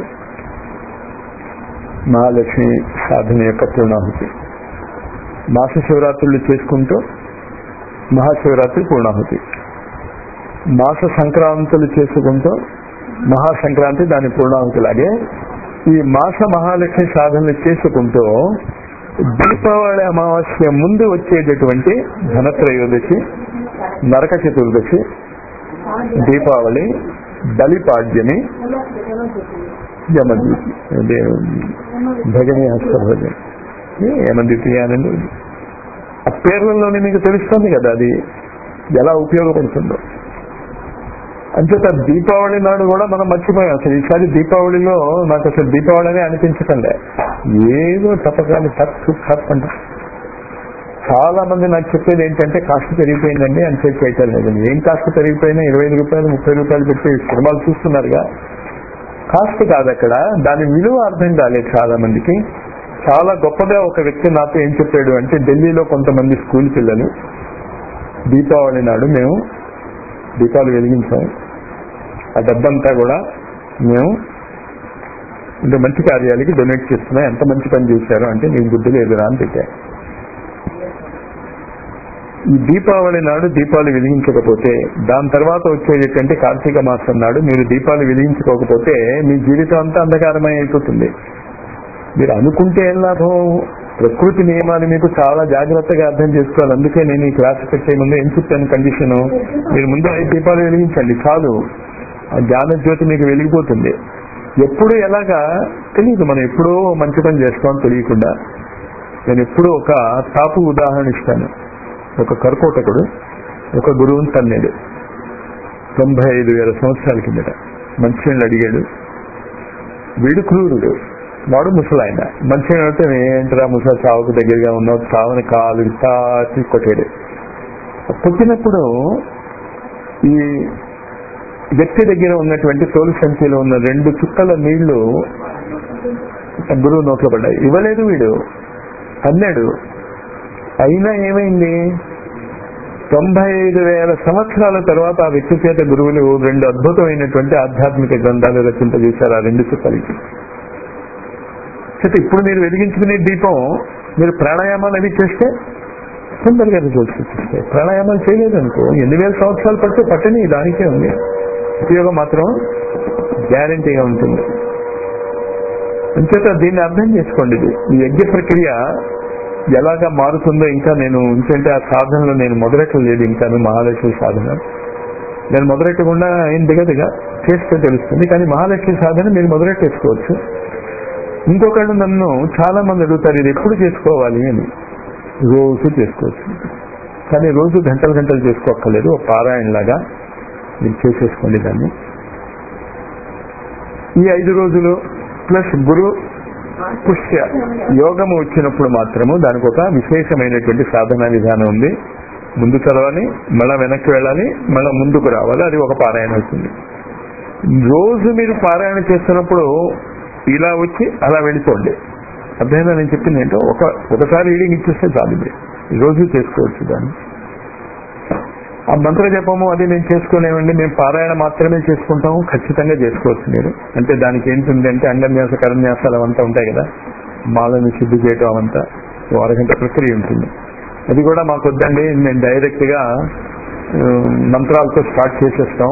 మహాలక్ష్మి సాధన యొక్క పూర్ణాహుతి మాస శివరాత్రులు చేసుకుంటూ మహాశివరాత్రి పూర్ణాహుతి మాస సంక్రాంతులు చేసుకుంటూ మహాసంక్రాంతి దాని పూర్ణాహుతిలాగే ఈ మాస మహాలక్ష్మి సాధనలు చేసుకుంటూ దీపావళి అమావాస్య ముందు వచ్చేటటువంటి ధనత్రయోదశి నరక చతుర్దశి దీపావళి బలిపాడ్యమి యమద్వితి అదే భజని హస్తభజన యమద్వితి అనండి ఆ పేర్లలోనే మీకు తెలుస్తుంది కదా అది ఎలా ఉపయోగపడుతుందో అంచేత దీపావళి నాడు కూడా మనం మర్చిపోయాం అసలు ఈసారి దీపావళిలో నాకు అసలు దీపావళి అని అనిపించకంలే ఏదో తప్పకాలి టక్ టక్ అంట చాలా మంది నాకు చెప్పేది ఏంటంటే కాస్ట్ పెరిగిపోయిందండి అని చెప్పి చేయటం లేదు ఏం కాస్ట్ పెరిగిపోయినా ఇరవై ఐదు రూపాయలు ముప్పై రూపాయలు పెట్టి సినిమాలు చూస్తున్నారుగా కాస్ట్ కాదు అక్కడ దాని విలువ అర్థం కాలేదు చాలా మందికి చాలా గొప్పగా ఒక వ్యక్తి నాతో ఏం చెప్పాడు అంటే ఢిల్లీలో కొంతమంది స్కూల్ పిల్లలు దీపావళి నాడు మేము దీపాలు వెలిగించాం ఆ డబ్బంతా కూడా మేము అంటే మంచి కార్యాలకి డొనేట్ చేస్తున్నాం ఎంత మంచి పని చేశారు అంటే నీకు బుద్ధి లేదురా అని పెట్టారు ఈ దీపావళి నాడు దీపాలు వెలిగించకపోతే దాని తర్వాత వచ్చేటటువంటి కార్తీక మాసం నాడు మీరు దీపాలు వెలిగించుకోకపోతే మీ జీవితం అంతా అంధకారమై అయిపోతుంది మీరు అనుకుంటే ఏం లాభం ప్రకృతి నియమాలు మీకు చాలా జాగ్రత్తగా అర్థం చేసుకోవాలి అందుకే నేను ఈ క్లాస్ పెట్టే ముందు ఏం చెప్పాను కండిషన్ మీరు ముందు ఐదు దీపాలు వెలిగించండి చాలు ఆ జ్ఞాన జ్యోతి మీకు వెలిగిపోతుంది ఎప్పుడు ఎలాగా తెలియదు మనం ఎప్పుడో మంచి పని చేస్తాం తెలియకుండా నేను ఎప్పుడూ ఒక తాపు ఉదాహరణ ఇస్తాను ఒక కర్కోటకుడు ఒక గురువుని తన్నాడు తొంభై ఐదు వేల సంవత్సరాల కిందట మంచినీళ్ళు అడిగాడు వీడు క్రూరుడు వాడు ముసలాయన మంచినీళ్ళు అంటే ఏంటరా ముసలి చావుకు దగ్గరగా ఉన్నావు చావుని కాలు తాచి కొట్టాడు కొట్టినప్పుడు ఈ వ్యక్తి దగ్గర ఉన్నటువంటి తోలు సంఖ్యలో ఉన్న రెండు చుక్కల నీళ్లు గురువు నోట్లో పడ్డాయి ఇవ్వలేదు వీడు అన్నాడు అయినా ఏమైంది తొంభై ఐదు వేల సంవత్సరాల తర్వాత ఆ వ్యక్తి చేత గురువులు రెండు అద్భుతమైనటువంటి ఆధ్యాత్మిక గ్రంథాలు రచింపజేశారు ఆ రెండు చుక్కలకి అయితే ఇప్పుడు మీరు వెలిగించుకునే దీపం మీరు ప్రాణాయామాలు అవి చేస్తే తొందరగా రిజల్ట్స్ వచ్చేస్తాయి ప్రాణాయామాలు చేయలేదు అనుకో ఎన్ని వేల సంవత్సరాలు పడితే పట్టని దానికే ఉంది ఉపయోగం మాత్రం గ్యారంటీగా ఉంటుంది అంచేత దీన్ని అర్థం చేసుకోండి ఇది ఈ యజ్ఞ ప్రక్రియ ఎలాగా మారుతుందో ఇంకా నేను ఎందుకంటే ఆ సాధనలో నేను మొదలెట్టలేదు ఇంకా మహాలక్ష్మి సాధన నేను మొదలెట్టకుండా ఏం దిగదిగా చేస్తే తెలుస్తుంది కానీ మహాలక్ష్మి సాధన మీరు మొదలెట్టేసుకోవచ్చు ఇంకొకళ్ళు నన్ను చాలా మంది అడుగుతారు ఇది ఎప్పుడు చేసుకోవాలి అని రోజు చేసుకోవచ్చు కానీ రోజు గంటలు గంటలు చేసుకోక్కర్లేదు ఒక పారాయణ లాగా మీరు చేసేసుకోండి దాన్ని ఈ ఐదు రోజులు ప్లస్ గురు పుష్య యోగము వచ్చినప్పుడు మాత్రము దానికి ఒక విశేషమైనటువంటి సాధన విధానం ఉంది ముందు చదవాలి మళ్ళా వెనక్కి వెళ్ళాలి మళ్ళా ముందుకు రావాలి అది ఒక పారాయణ అవుతుంది రోజు మీరు పారాయణ చేస్తున్నప్పుడు ఇలా వచ్చి అలా వెళ్ళిపోండి అర్థమైందా నేను చెప్పింది ఏంటో ఒక ఒకసారి రీడింగ్ ఇచ్చేస్తే చాలు ఇది రోజు చేసుకోవచ్చు దాన్ని ఆ మంత్ర జపము అది నేను చేసుకోలేమండి మేము పారాయణ మాత్రమే చేసుకుంటాము ఖచ్చితంగా చేసుకోవచ్చు మీరు అంటే దానికి ఏంటుంది అంటే అంగన్యాస కరన్యాసాలు అవంతా ఉంటాయి కదా మాలను శుద్ధి చేయటం అవంతా ఓ అరగంట ప్రక్రియ ఉంటుంది అది కూడా మాకు వద్దండి మేము డైరెక్ట్ గా ఆ, మంత్రాలతో స్టార్ట్ చేసేస్తాం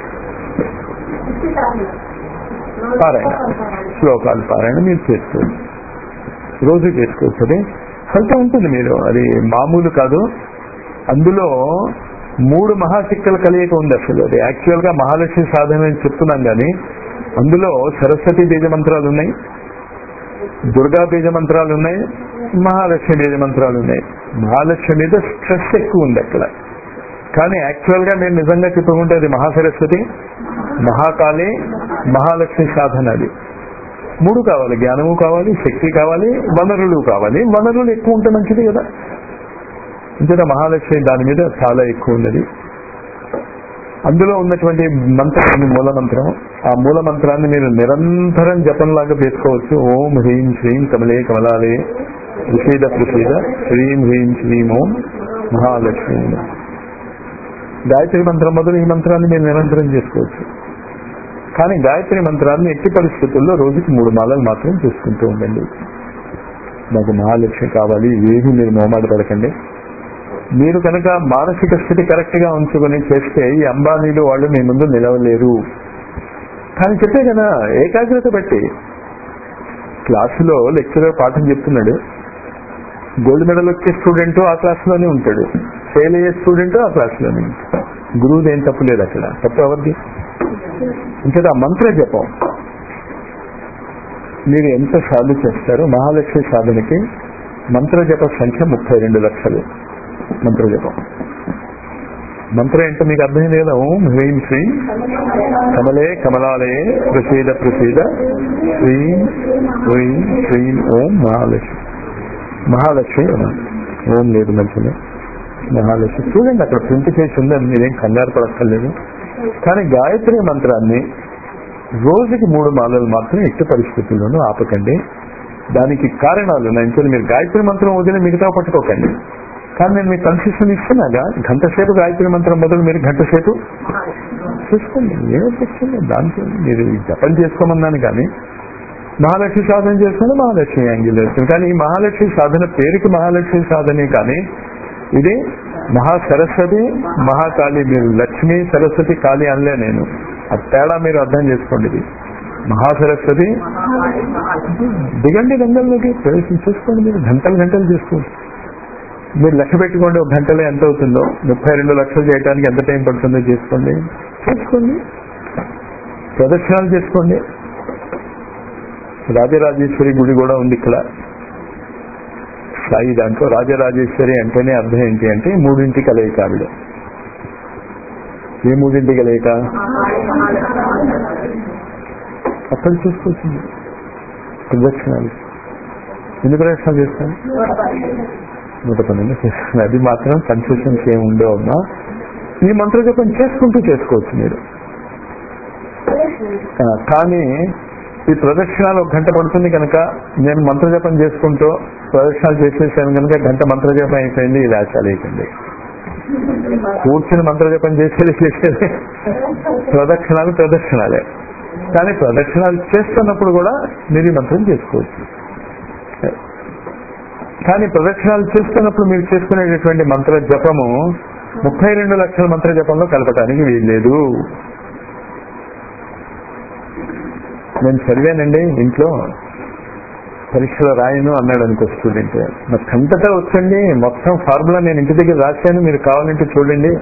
పారాయణ శ్లోకాలు పారాయణ మీరు చేసుకోవచ్చు రోజు చేసుకోవచ్చు అది ఫలితం ఉంటుంది మీరు అది మామూలు కాదు అందులో మూడు మహాశక్తుల కలయిక ఉంది అసలు అది యాక్చువల్ గా మహాలక్ష్మి సాధన అని చెప్తున్నాం కానీ అందులో సరస్వతి బీజ మంత్రాలు ఉన్నాయి దుర్గా బీజ మంత్రాలు ఉన్నాయి మహాలక్ష్మి బీజ మంత్రాలు ఉన్నాయి మహాలక్ష్మి మీద స్ట్రెస్ ఎక్కువ ఉంది అక్కడ కానీ యాక్చువల్ గా నేను నిజంగా చెప్పుకుంటే అది మహాసరస్వతి మహాకాళి మహాలక్ష్మి సాధన అది మూడు కావాలి జ్ఞానము కావాలి శక్తి కావాలి వనరులు కావాలి వనరులు ఎక్కువ ఉంటే మంచిది కదా ఇంతేనా మహాలక్ష్మి దాని మీద చాలా ఎక్కువ ఉన్నది అందులో ఉన్నటువంటి మంత్రం మూల మంత్రం ఆ మూల మంత్రాన్ని మీరు నిరంతరం జపంలాగా వేసుకోవచ్చు ఓం హ్రీం శ్రీం కమలే కమలాలే ప్రసీద ప్రసీద హ్రీం హ్రీం శ్రీం ఓం మహాలక్ష్మి గాయత్రి మంత్రం మొదలు ఈ మంత్రాన్ని మీరు నిరంతరం చేసుకోవచ్చు కానీ గాయత్రి మంత్రాన్ని ఎట్టి పరిస్థితుల్లో రోజుకి మూడు మాలలు మాత్రం చేసుకుంటూ ఉండండి నాకు మహాలక్ష్మి కావాలి ఏది మీరు మోమాట పడకండి మీరు కనుక మానసిక స్థితి కరెక్ట్ గా ఉంచుకొని చేస్తే ఈ అంబానీలు వాళ్ళు మీ ముందు నిలవలేరు కానీ చెప్పే కదా ఏకాగ్రత బట్టి క్లాసులో లెక్చరర్ పాఠం చెప్తున్నాడు గోల్డ్ మెడల్ వచ్చే స్టూడెంట్ ఆ క్లాసులోనే ఉంటాడు ఫెయిల్ అయ్యే స్టూడెంట్ ఆ క్లాసులోనే ఉంటాడు గురువుది ఏం తప్పు లేదు అక్కడ తప్పు ఎవరిది ఇంకా ఆ మంత్ర జపం మీరు ఎంత సాధన చేస్తారో మహాలక్ష్మి సాధనకి మంత్ర జప సంఖ్య ముప్పై రెండు లక్షలు మంత్ర జపం మంత్రం ఏంటో మీకు అర్థమైంది కదా ఓం హ్రీం శ్రీం కమలే కమలాలే ప్రసీద ప్రసీద శ్రీం హ్రీం శ్రీం ఓం మహాలక్ష్మి మహాలక్ష్మి అన్నారు. ఓం లేదు మంచిగా మహాలక్ష్మి చూడండి అక్కడ ప్రింట్ చేసి ఉందని మీరేం కంగారు పడక్కర్లేదు కానీ గాయత్రి మంత్రాన్ని రోజుకి మూడు మాలలు మాత్రం ఎట్టి పరిస్థితుల్లోనూ ఆపకండి దానికి కారణాలు నేను మీరు గాయత్రి మంత్రం వదిలి మిగతా పట్టుకోకండి కానీ నేను మీకు కన్సెషన్ ఇస్తున్నాగా గంట సేపు గాయత్రి మంత్రం మొదలు మీరు గంట సేపు చూసుకోండి ఏమో తెచ్చింది దాంట్లో మీరు జపం చేసుకోమన్నాను కానీ మహాలక్ష్మి సాధన చేసుకుని మహాలక్ష్మి యాంగిల్ వేస్తుంది కానీ ఈ మహాలక్ష్మి సాధన పేరుకి మహాలక్ష్మి సాధనే కానీ ఇది మహా సరస్వతి మహాకాళి మీరు లక్ష్మి సరస్వతి కాళి అనలే నేను ఆ తేడా మీరు అర్థం చేసుకోండి ఇది మహాసరస్వతి దిగండి రంగంలోకి ప్రవేశం చేసుకోండి మీరు గంటలు గంటలు చేసుకోండి మీరు లెక్క పెట్టుకోండి ఒక గంటలో ఎంత అవుతుందో ముప్పై రెండు లక్షలు చేయడానికి ఎంత టైం పడుతుందో చేసుకోండి చేసుకోండి ప్రదక్షిణాలు చేసుకోండి రాజరాజేశ్వరి గుడి కూడా ఉంది ఇక్కడ సాయి దాంట్లో రాజరాజేశ్వరి అంటేనే అర్థం ఏంటి అంటే మూడింటి కలయిక ఆవిడ ఏ మూడింటి కలయిక అక్కడ చూసుకొచ్చింది ప్రదక్షిణాలు ఎన్ని ప్రదక్షిణాలు చేస్తాను నూట పన్నెండు చేస్తాను అది మాత్రం కన్ఫ్యూషన్స్ ఏమి ఉండవు అమ్మా ఈ మంత్ర జపం చేసుకుంటూ చేసుకోవచ్చు మీరు ఆ, కానీ ఈ ప్రదక్షిణాలు ఒక గంట పడుతుంది కనుక నేను మంత్ర జపం చేసుకుంటూ ప్రదక్షిణాలు చేసేసాను కనుక గంట మంత్ర జపం అయిపోయింది ఇది ఆచాలేకండి కూర్చుని మంత్ర జపం చేసేది చేసేది ప్రదక్షిణాలు ప్రదక్షిణాలే కానీ ప్రదక్షిణాలు చేస్తున్నప్పుడు కూడా మీరు ఈ మంత్రం చేసుకోవచ్చు కానీ ప్రదక్షిణాలు చేస్తున్నప్పుడు మీరు చేసుకునేటటువంటి మంత్ర జపము ముప్పై రెండు లక్షల మంత్ర జపంలో కలపటానికి వీల్లేదు నేను చదివానండి ఇంట్లో పరీక్షలో రాయను అన్నాడు అనుకో స్టూడెంట్ నాకు కంటతా వచ్చండి మొత్తం ఫార్ములా నేను ఇంటి దగ్గర రాశాను మీరు కావాలంటే చూడండి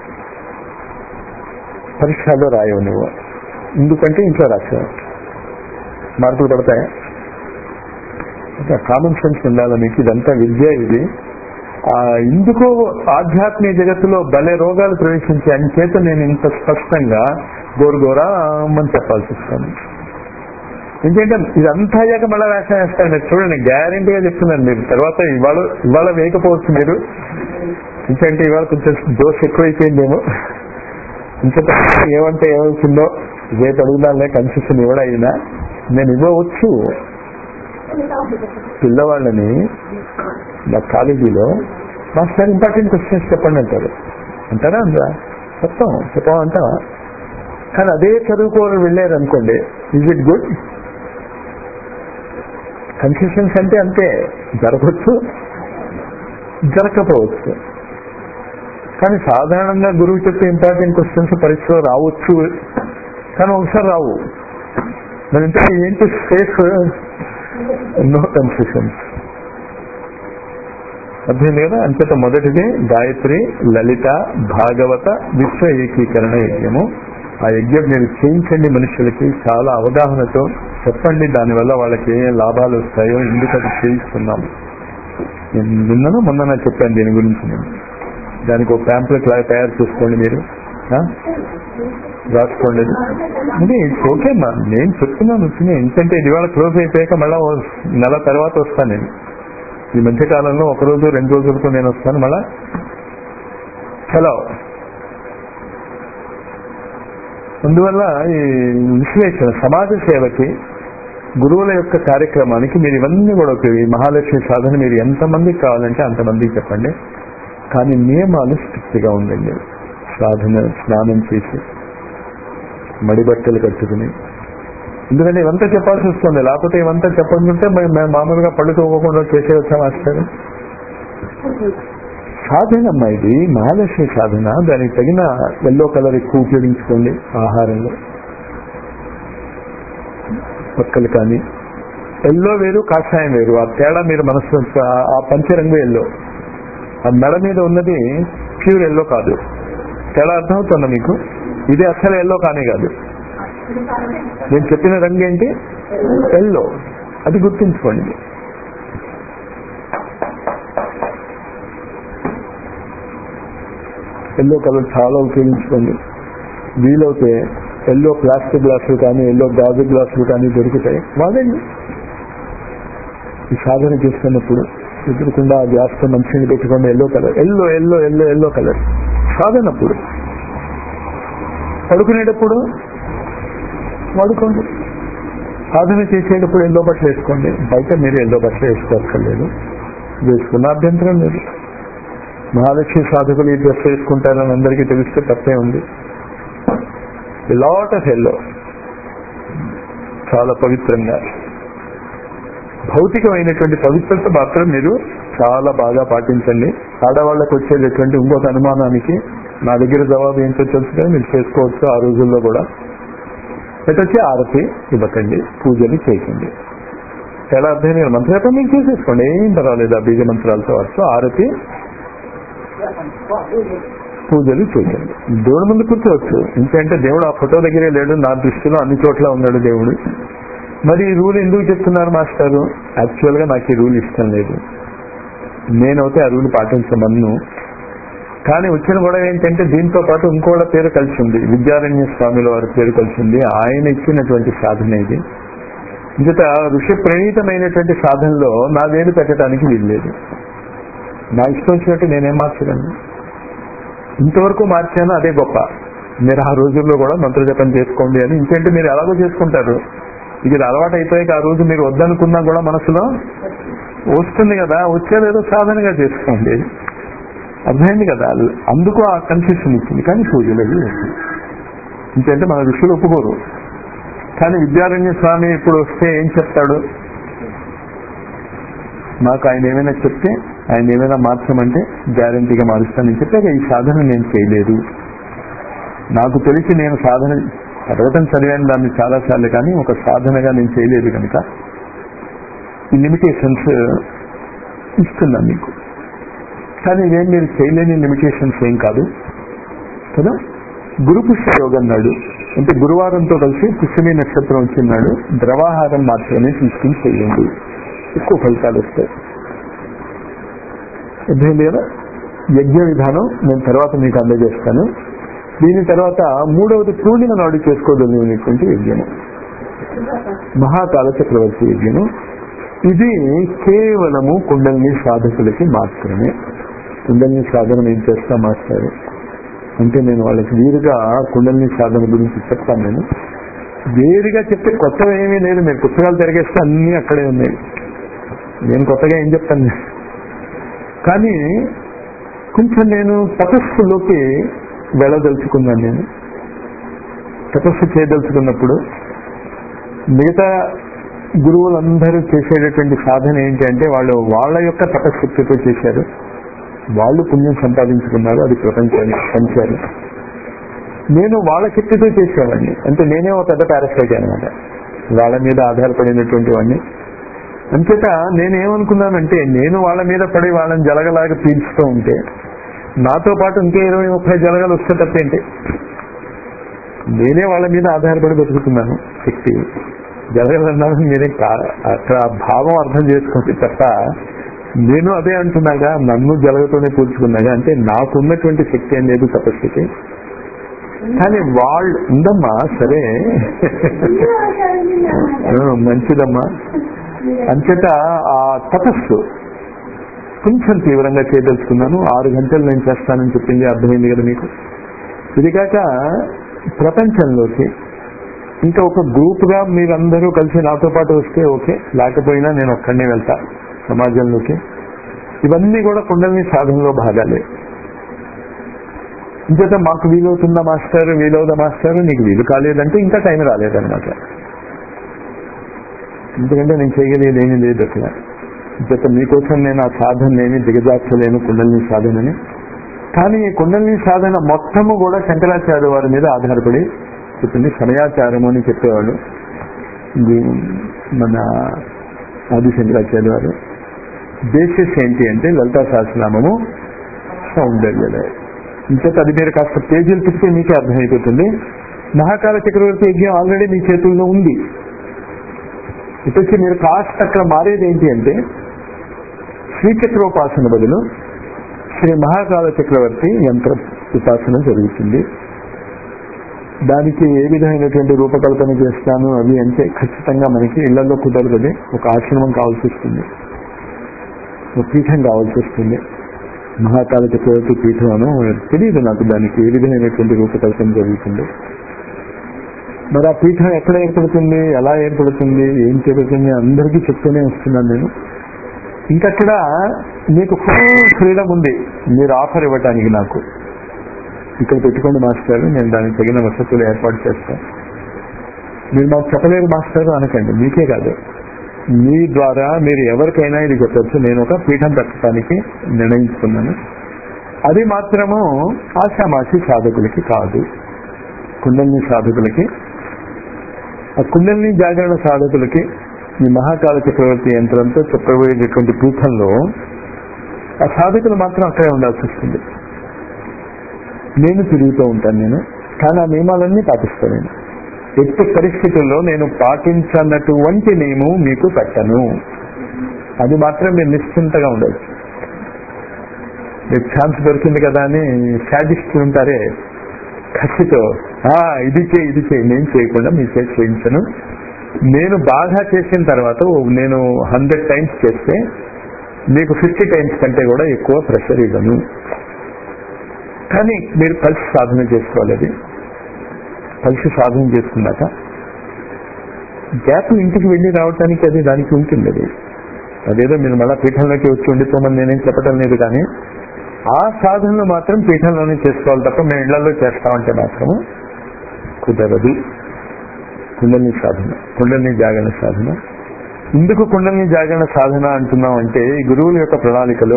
పరీక్షలో రాయవు నువ్వు ఎందుకంటే ఇంట్లో రాశావు మార్కులు పడతాయా కామన్ సెన్స్ ఉండాలి మీకు ఇదంతా విద్య ఇది ఆ ఎందుకో ఆధ్యాత్మిక జగత్తులో భలే రోగాలు ప్రవేశించే అంచేత నేను ఇంత స్పష్టంగా గోరుగోరా అని చెప్పాల్సి వస్తుంది ఎందుకంటే ఇదంతా అయ్యాక మళ్ళీ వేషం వేస్తాను మీరు చూడండి గ్యారంటీగా చెప్తున్నాను మీరు తర్వాత ఇవాళ ఇవాళ వేయకపోవచ్చు మీరు ఎందుకంటే ఇవాళ కొంచెం దోశ ఎక్కువైపోయిందేమో ఇంకా ఏమంటే ఏమవుతుందో రేపు అడుగుదాలే కన్సెషన్ ఇవ్వడం అయినా నేను ఇవ్వవచ్చు పిల్లవాళ్ళని మా కాలేజీలో మాస్టర్ ఇంపార్టెంట్ క్వశ్చన్స్ చెప్పండి అంటారు అంటారా అందరా చెప్తాం చెప్పమంటావా కానీ అదే చదువుకోవాలి వెళ్ళారు అనుకోండి ఇజ్ ఇట్ గుడ్ కన్ఫ్యూషన్స్ అంటే అంతే జరగవచ్చు జరగకపోవచ్చు కానీ సాధారణంగా గురువు చెప్పే ఇంపార్టెంట్ క్వశ్చన్స్ పరీక్షలో రావచ్చు కానీ ఒకసారి రావు మరి ఇంత ఏంటి సేఫ్ నో కన్ఫ్యూషన్స్ అర్థమైంది కదా అంచేత మొదటిది గాయత్రి లలిత భాగవత విశ్వ ఏకీకరణ యజ్ఞము ఆ యజ్ఞం మీరు చేయించండి మనుషులకి చాలా అవగాహనతో చెప్పండి దానివల్ల వాళ్ళకి ఏ లాభాలు వస్తాయో ఎందుకు అది చేయిస్తున్నాము నేను నిన్నను మొన్న చెప్పాను దీని గురించి నేను దానికి ఒక ప్యాంప్లెట్ లాగా తయారు చేసుకోండి మీరు ఆ? రాసుకోండి అది. అది ఇట్స్ ఓకే అమ్మా నేను చెప్తున్నాను వచ్చిన ఎందుకంటే ఇది ఇవాళ క్లోజ్ అయిపోయాక మళ్ళా ఓ నెల తర్వాత వస్తాను నేను ఈ మధ్య కాలంలో ఒక రోజు రెండు రోజులకు నేను వస్తాను మళ్ళా హలో అందువల్ల ఈ విశ్లేషణ సమాజ సేవకి గురువుల యొక్క కార్యక్రమానికి మీరు ఇవన్నీ కూడా ఉపయోగ ఈ మహాలక్ష్మి సాధన మీరు ఎంతమందికి కావాలంటే అంతమందికి చెప్పండి కానీ నియమాలు స్ట్రిక్ట్ గా ఉండండి సాధన స్నానం చేసి మడి బట్టలు కట్టుకుని ఎందుకంటే ఇవంతా చెప్పాల్సి వస్తుంది లేకపోతే ఇవంతా చెప్పకుంటే మేము మామూలుగా పళ్ళు తోకోకుండా చేసే వచ్చా మాస్టర్ సాధన అమ్మా ఇది మహాలక్ష్మి సాధన దానికి తగిన ఎల్లో కలర్ ఎక్కువ ఉపయోగించుకోండి ఆహారంలో పక్కలు కానీ ఎల్లో వేరు కాషాయం వేరు ఆ తేడా మీరు మనసు ఆ పంచరంగు ఎల్లో ఆ మెడ మీద ఉన్నది ప్యూర్ ఎల్లో కాదు తేడా అర్థమవుతుందా మీకు ఇది అసలు ఎల్లో కానే కాదు నేను చెప్పిన రంగు ఏంటి ఎల్లో అది గుర్తుంచుకోండి ఎల్లో కలర్ చాలా ఉపయోగించుకోండి వీలైతే ఎల్లో ప్లాస్టిక్ గ్లాసులు కానీ ఎల్లో గాజు గ్లాసులు కానీ దొరుకుతాయి వాడండి ఈ సాధన చేస్తున్నప్పుడు ఎదురుకుండా ఆ గ్లాస్తో మంచిని పెట్టుకోండి yellow colour yellow yellow yellow yellow colour సాధనప్పుడు పడుకునేటప్పుడు వాడుకోండి సాధన చేసేటప్పుడు ఎల్లో బట్టలు వేసుకోండి బయట మీరు ఎల్లో బట్టలు వేసుకోక్కర్లేదు వేసుకున్న అభ్యంతరం లేదు మహాలక్ష్మి సాధకులు ఈ డ్రెస్ వేసుకుంటారని అందరికీ తెలిస్తే తప్పే ఉంది లాట్ ఆఫ్ ఎల్లో చాలా పవిత్రంగా భౌతికమైనటువంటి పవిత్రత మాత్రం మీరు చాలా బాగా పాటించండి ఆడవాళ్ళకు వచ్చేటటువంటి ఇంకొక అనుమానానికి నా దగ్గర జవాబు ఏంటో తెలుసు కదా మీరు చేసుకోవచ్చు ఆ రోజుల్లో కూడా వచ్చి ఆరతి ఇవ్వకండి పూజలు చేయకండి ఎలా అర్థమైన మంత్రజపం మీరు చేసేసుకోండి ఏం పర్వాలేదు ఆ బీజ మంత్రాలతో వచ్చు ఆరతి పూజలు చేయండి దేవుడి ముందు కూర్చోవచ్చు ఎందుకంటే దేవుడు ఆ ఫోటో దగ్గరే లేడు నా దృష్టిలో అన్ని చోట్ల ఉన్నాడు దేవుడు మరి ఈ రూల్ ఎందుకు చెప్తున్నారు మాస్టారు యాక్చువల్ గా నాకు ఈ రూల్ ఇష్టం లేదు నేనైతే ఆ రూల్ పాటించమన్ను కానీ వచ్చిన గొడవ ఏంటంటే దీంతో పాటు ఇంకోళ్ళ పేరు కలిసి ఉంది విద్యారణ్య స్వామిల వారి పేరు కలిసి ఉంది ఆయన ఇచ్చినటువంటి సాధన ఇది ఇంకట ఋషి ప్రణీతమైనటువంటి సాధనలో నా వేలు పెట్టడానికి వీల్లేదు నా ఇష్టం వచ్చినట్టు నేనేం మార్చగలను ఇంతవరకు మార్చాను అదే గొప్ప మీరు ఆ రోజుల్లో కూడా మంత్రజపం చేసుకోండి అని ఇంకేంటి మీరు ఎలాగో చేసుకుంటారు ఇది అలవాటు అయిపోయాక ఆ రోజు మీరు వద్దనుకున్నా కూడా మనసులో వస్తుంది కదా వచ్చేదేదో సాధనగా చేసుకోండి అర్థమైంది కదా అందుకు ఆ కన్ఫ్యూషన్ ఇచ్చింది కానీ పూజలు అవి ఇంకంటే మన ఋషులు ఒప్పుకోరు కానీ విద్యారణ్య స్వామి ఇప్పుడు వస్తే ఏం చెప్తాడు నాకు ఆయన ఏమైనా చెప్తే ఆయన ఏమైనా మార్చమంటే గ్యారంటీగా మారుస్తానని చెప్పాక ఈ సాధన నేను చేయలేదు నాకు తెలిసి నేను సాధన చదవటం చదివాను దాన్ని చాలాసార్లు కానీ ఒక సాధనగా నేను చేయలేదు కనుక ఈ లిమిటేషన్స్ ఇస్తున్నాను మీకు కానీ ఇవేం మీరు చేయలేని లిమిటేషన్స్ ఏం కాదు కదా గురు పుష్య యోగం నాడు అంటే గురువారంతో కలిసి పుష్యమి నక్షత్రం వచ్చినాడు ద్రవాహారం మాత్రమే తీసుకుని చేయండి ఎక్కువ ఫలితాలు వస్తాయి అర్థం లేదా యజ్ఞ విధానం నేను తర్వాత మీకు అందజేస్తాను దీని తర్వాత మూడవది పూర్ణిమ నాడు చేసుకోగలిగినటువంటి యజ్ఞము మహాకాల చక్రవర్తి యజ్ఞము ఇది కేవలము కుండలిని సాధకులకి మాత్రమే కుండలిని సాధన ఏం చేస్తా మాస్టారు అంటే నేను వాళ్ళకి వీరుగా కుండలిని సాధన గురించి చెప్తాను నేను వేరుగా చెప్తే కొత్తగా ఏమీ లేదు మీరు పుస్తకాలు తిరిగేస్తే అన్ని అక్కడే ఉన్నాయి నేను కొత్తగా ఏం చెప్తాను కానీ కొంచెం నేను తపస్సులోకి వెళ్ళదలుచుకున్నాను నేను తపస్సు చేయదలుచుకున్నప్పుడు మిగతా గురువులందరూ చేసేటటువంటి సాధన ఏంటి అంటే వాళ్ళు వాళ్ళ యొక్క తపశక్తితో చేశారు వాళ్ళు పుణ్యం సంపాదించుకున్నారు అది ప్రపంచాన్ని పంచారు నేను వాళ్ళ శక్తితో చేసేవాడిని అంటే నేనే ఒక పెద్ద పారాసైట్ అనమాట వాళ్ళ మీద ఆధారపడినటువంటి వాడిని అంచేత నేనేమనుకున్నానంటే నేను వాళ్ళ మీద పడి వాళ్ళని జలగలాగా పీల్చుతూ ఉంటే నాతో పాటు ఇంకే ఇరవై ముప్పై జలగలు వస్తే తప్పేంటి నేనే వాళ్ళ మీద ఆధారపడి బతుకుతున్నాను శక్తి జలగలన్నారు మీరే కా- అక్కడ ఆ భావం అర్థం చేసుకోండి తప్ప నేను అదే అంటున్నాగా నన్ను జలగతోనే పూడ్చుకున్నాగా అంటే నాకున్నటువంటి శక్తి ఏం లేదు తపస్సుకి కానీ వాళ్ళు ఉందమ్మా సరే ఆ, మంచిదమ్మా అంచేత ఆ తపస్సు కొంచెం తీవ్రంగా చేయదలుచుకున్నాను ఆరు గంటలు నేను చేస్తానని చెప్పింది అర్థమైంది కదా మీకు ఇది కాక ప్రపంచంలోకి ఇంకా ఒక గ్రూప్ గా మీరందరూ కలిసి నాతో పాటు వస్తే ఓకే లేకపోయినా నేను ఒక్కడనే వెళ్తా సమాజంలోకి ఇవన్నీ కూడా కుండలిని సాధనలో భాగాలే ఇంకేత మాకు వీలవుతుందా మాస్టర్ వీలవుదా మాస్టర్ నీకు వీలు కాలేదంటే ఇంకా టైం రాలేదన్నమాట ఎందుకంటే నేను చేయగలిగేది ఏమీ లేదు అసలు ఇంకేత మీకోసం నేను ఆ సాధన ఏమి దిగజార్చలేను కుండలిని సాధనని కానీ ఈ కుండలిని సాధన మొత్తము కూడా శంకరాచార్య వారి మీద ఆధారపడి చెప్పింది సమయాచారము అని చెప్పేవాడు ఇది మన ఆది శంకరాచార్య వారు బేసిస్ ఏంటి అంటే లలితా సహస్రనామము సౌందర్యలయ ఇంచేత అది మీరు కాస్త పేజీలు తిప్పితే మీకే అర్థమైపోతుంది మహాకాల చక్రవర్తి యజ్ఞం ఆల్రెడీ మీ చేతుల్లో ఉంది ఇప్పటికీ మీరు కాస్త అక్కడ మారేది ఏంటి అంటే శ్రీచక్రోపాసన బదులు శ్రీ మహాకాల చక్రవర్తి యంత్ర ఉపాసన జరుగుతుంది దానికి ఏ విధమైనటువంటి రూపకల్పన చేస్తాను అవి అంటే ఖచ్చితంగా మనకి ఇళ్లలో కుదరదు ఒక ఆశ్రమం కావాల్సి వస్తుంది ఒక పీఠం కావాల్సి వస్తుంది మహాకాల చక్రవర్తి పీఠం అను తెలియదు నాకు దానికి ఏ విధమైనటువంటి రూపకల్పన జరుగుతుంది మరి ఆ పీఠం ఎక్కడ ఏర్పడుతుంది ఎలా ఏర్పడుతుంది ఏం జరుగుతుంది అందరికీ చెప్తూనే వస్తున్నాను నేను ఇంకక్కడ మీకు ఫుల్ ఫ్రీడమ్ ఉంది మీరు ఆఫర్ ఇవ్వటానికి నాకు ఇక్కడ పెట్టుకోండి మాస్టర్ నేను దానికి తగిన వసతులు ఏర్పాటు చేస్తాను మీరు మాకు చెప్పలేరు మాస్టర్ అనకండి మీకే కాదు మీ ద్వారా మీరు ఎవరికైనా ఇది చెప్పచ్చు నేను ఒక పీఠం పెట్టడానికి నిర్ణయించుకున్నాను అది మాత్రము ఆశామాషి సాధకులకి కాదు కుండలిని సాధకులకి ఆ కుండలిని జాగరణ సాధకులకి ఈ మహాకాల చక్రవర్తి యంత్రంతో చెప్పబోయేటటువంటి పీఠంలో ఆ సాధకులు మాత్రం అక్కడే ఉండాల్సి వస్తుంది నేను తిరుగుతూ ఉంటాను నేను కానీ ఆ నియమాలన్నీ పాటిస్తాను నేను ఎట్టి పరిస్థితుల్లో నేను పాటించనటువంటి నియమం మీకు పెట్టను అది మాత్రం మీరు నిశ్చింతగా ఉండవచ్చు మీకు ఛాన్స్ దొరికింది కదా అని సాటిస్ట్ ఉంటారే ఖచ్చితో "ఆ, ఇది చేయి ఇది చేయి నేను చేయకుండా మీ చేసి చేయించను నేను బాగా చేసిన తర్వాత ఓ- నేను హండ్రెడ్ టైమ్స్ చేస్తే మీకు ఫిఫ్టీ టైమ్స్ కంటే కూడా ఎక్కువ ప్రెషర్ ఇవ్వను కానీ మీరు కలిసి సాధన చేసుకోవాలి అది కలిసి సాధన చేసుకున్నాక గ్యాప్ ఇంటికి వెళ్ళి రావటానికి అది దానికి ఉంటుంది అది అదేదో మీరు మళ్ళా పీఠంలోకి వచ్చి ఉండిపోమని నేనేం చెప్పటం లేదు కానీ ఆ సాధనలు మాత్రం పీఠంలోనే చేసుకోవాలి తప్ప మేము ఇళ్లలో చేస్తామంటే మాత్రము కుదరదు కుండలిని సాధన కుండలిని జాగరణ సాధన ఎందుకు కుండలిని జాగరణ సాధన అంటున్నాం అంటే ఈ గురువుల యొక్క ప్రణాళికలో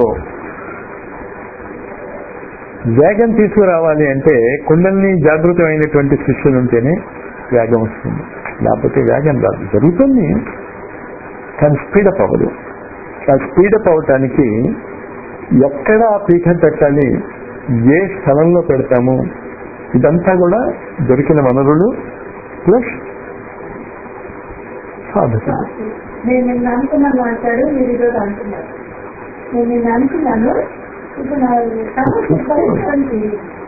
వేగం తీసుకురావాలి అంటే కుండలిని జాగృతమైనటువంటి శిష్యులు ఉంటేనే వేగం వస్తుంది లేకపోతే వేగం రాదు జరుగుతుంది కానీ స్పీడప్ అవ్వదు ఆ స్పీడప్ అవటానికి ఎక్కడ ఆ పీఠం పెట్టాలి ఏ స్థలంలో పెడతాము ఇదంతా కూడా దొరికిన వనరులు ప్లస్ సాధకులు నేను నిన్న అనుకున్నాను అంటాడు మీరు ఈరోజు అంటున్నారు నేను నిన్న అనుకున్నాను ఇప్పుడు నా సమస్య పరిష్కరించి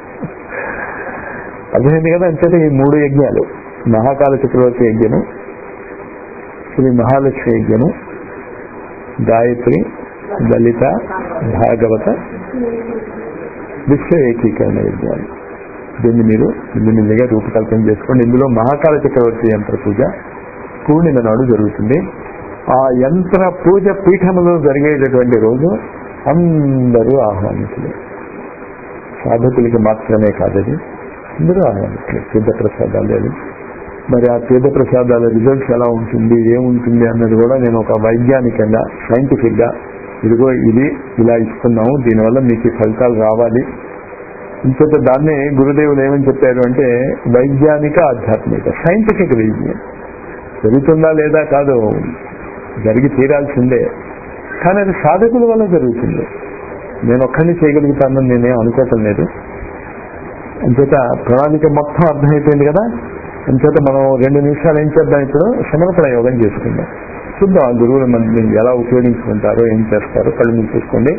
అర్థమైంది కదా అంచేత ఈ మూడు యజ్ఞాలు మహాకాల చక్రవర్తి యజ్ఞము శ్రీ మహాలక్ష్మి యజ్ఞము గాయత్రి లలిత భాగవత విశ్వ ఏకీకరణ యజ్ఞాలు దీన్ని మీరు మెల్లిమెల్లిగా రూపకల్పన చేసుకోండి ఇందులో మహాకాల చక్రవర్తి యంత్ర పూజ పూర్ణిమ నాడు జరుగుతుంది ఆ యంత్ర పూజ పీఠములో జరిగేటటువంటి రోజు అందరూ ఆహ్వానితులు సాధకులకి మాత్రమే కాదది అందరూ ఆహ్వానితులు తీర్థ ప్రసాదాలు అది మరి ఆ తీర్థ ప్రసాదాల రిజల్ట్స్ ఎలా ఉంటుంది ఏముంటుంది అన్నది కూడా నేను ఒక వైజ్ఞానికంగా సైంటిఫిక్ గా ఇదిగో ఇది ఇలా ఇస్తున్నాము దీనివల్ల మీకు ఈ ఫలితాలు రావాలి ఇంకొక దాన్నే గురుదేవులు ఏమని చెప్పారు అంటే వైజ్ఞానిక ఆధ్యాత్మిక సైంటిఫిక్ రీజన్ జరుగుతుందా లేదా కాదు జరిగి తీరాల్సిందే కానీ అది సాధకుల వల్ల జరుగుతుంది నేను ఒక్కడిని చేయగలుగుతానని నేనేం అనుకోవటం లేదు అంచేత ప్రణాళిక మొత్తం అర్థమైపోయింది కదా అంచేత మనం రెండు నిమిషాలు ఏం చేద్దాం ఇప్పుడు సమర్పణ యోగం చేసుకుందాం చూద్దాం ఆ గురువులు మనల్ని ఎలా ఉపయోగించుకుంటారో ఏం చేస్తారో కళ్ళు మీరు చూసుకోండి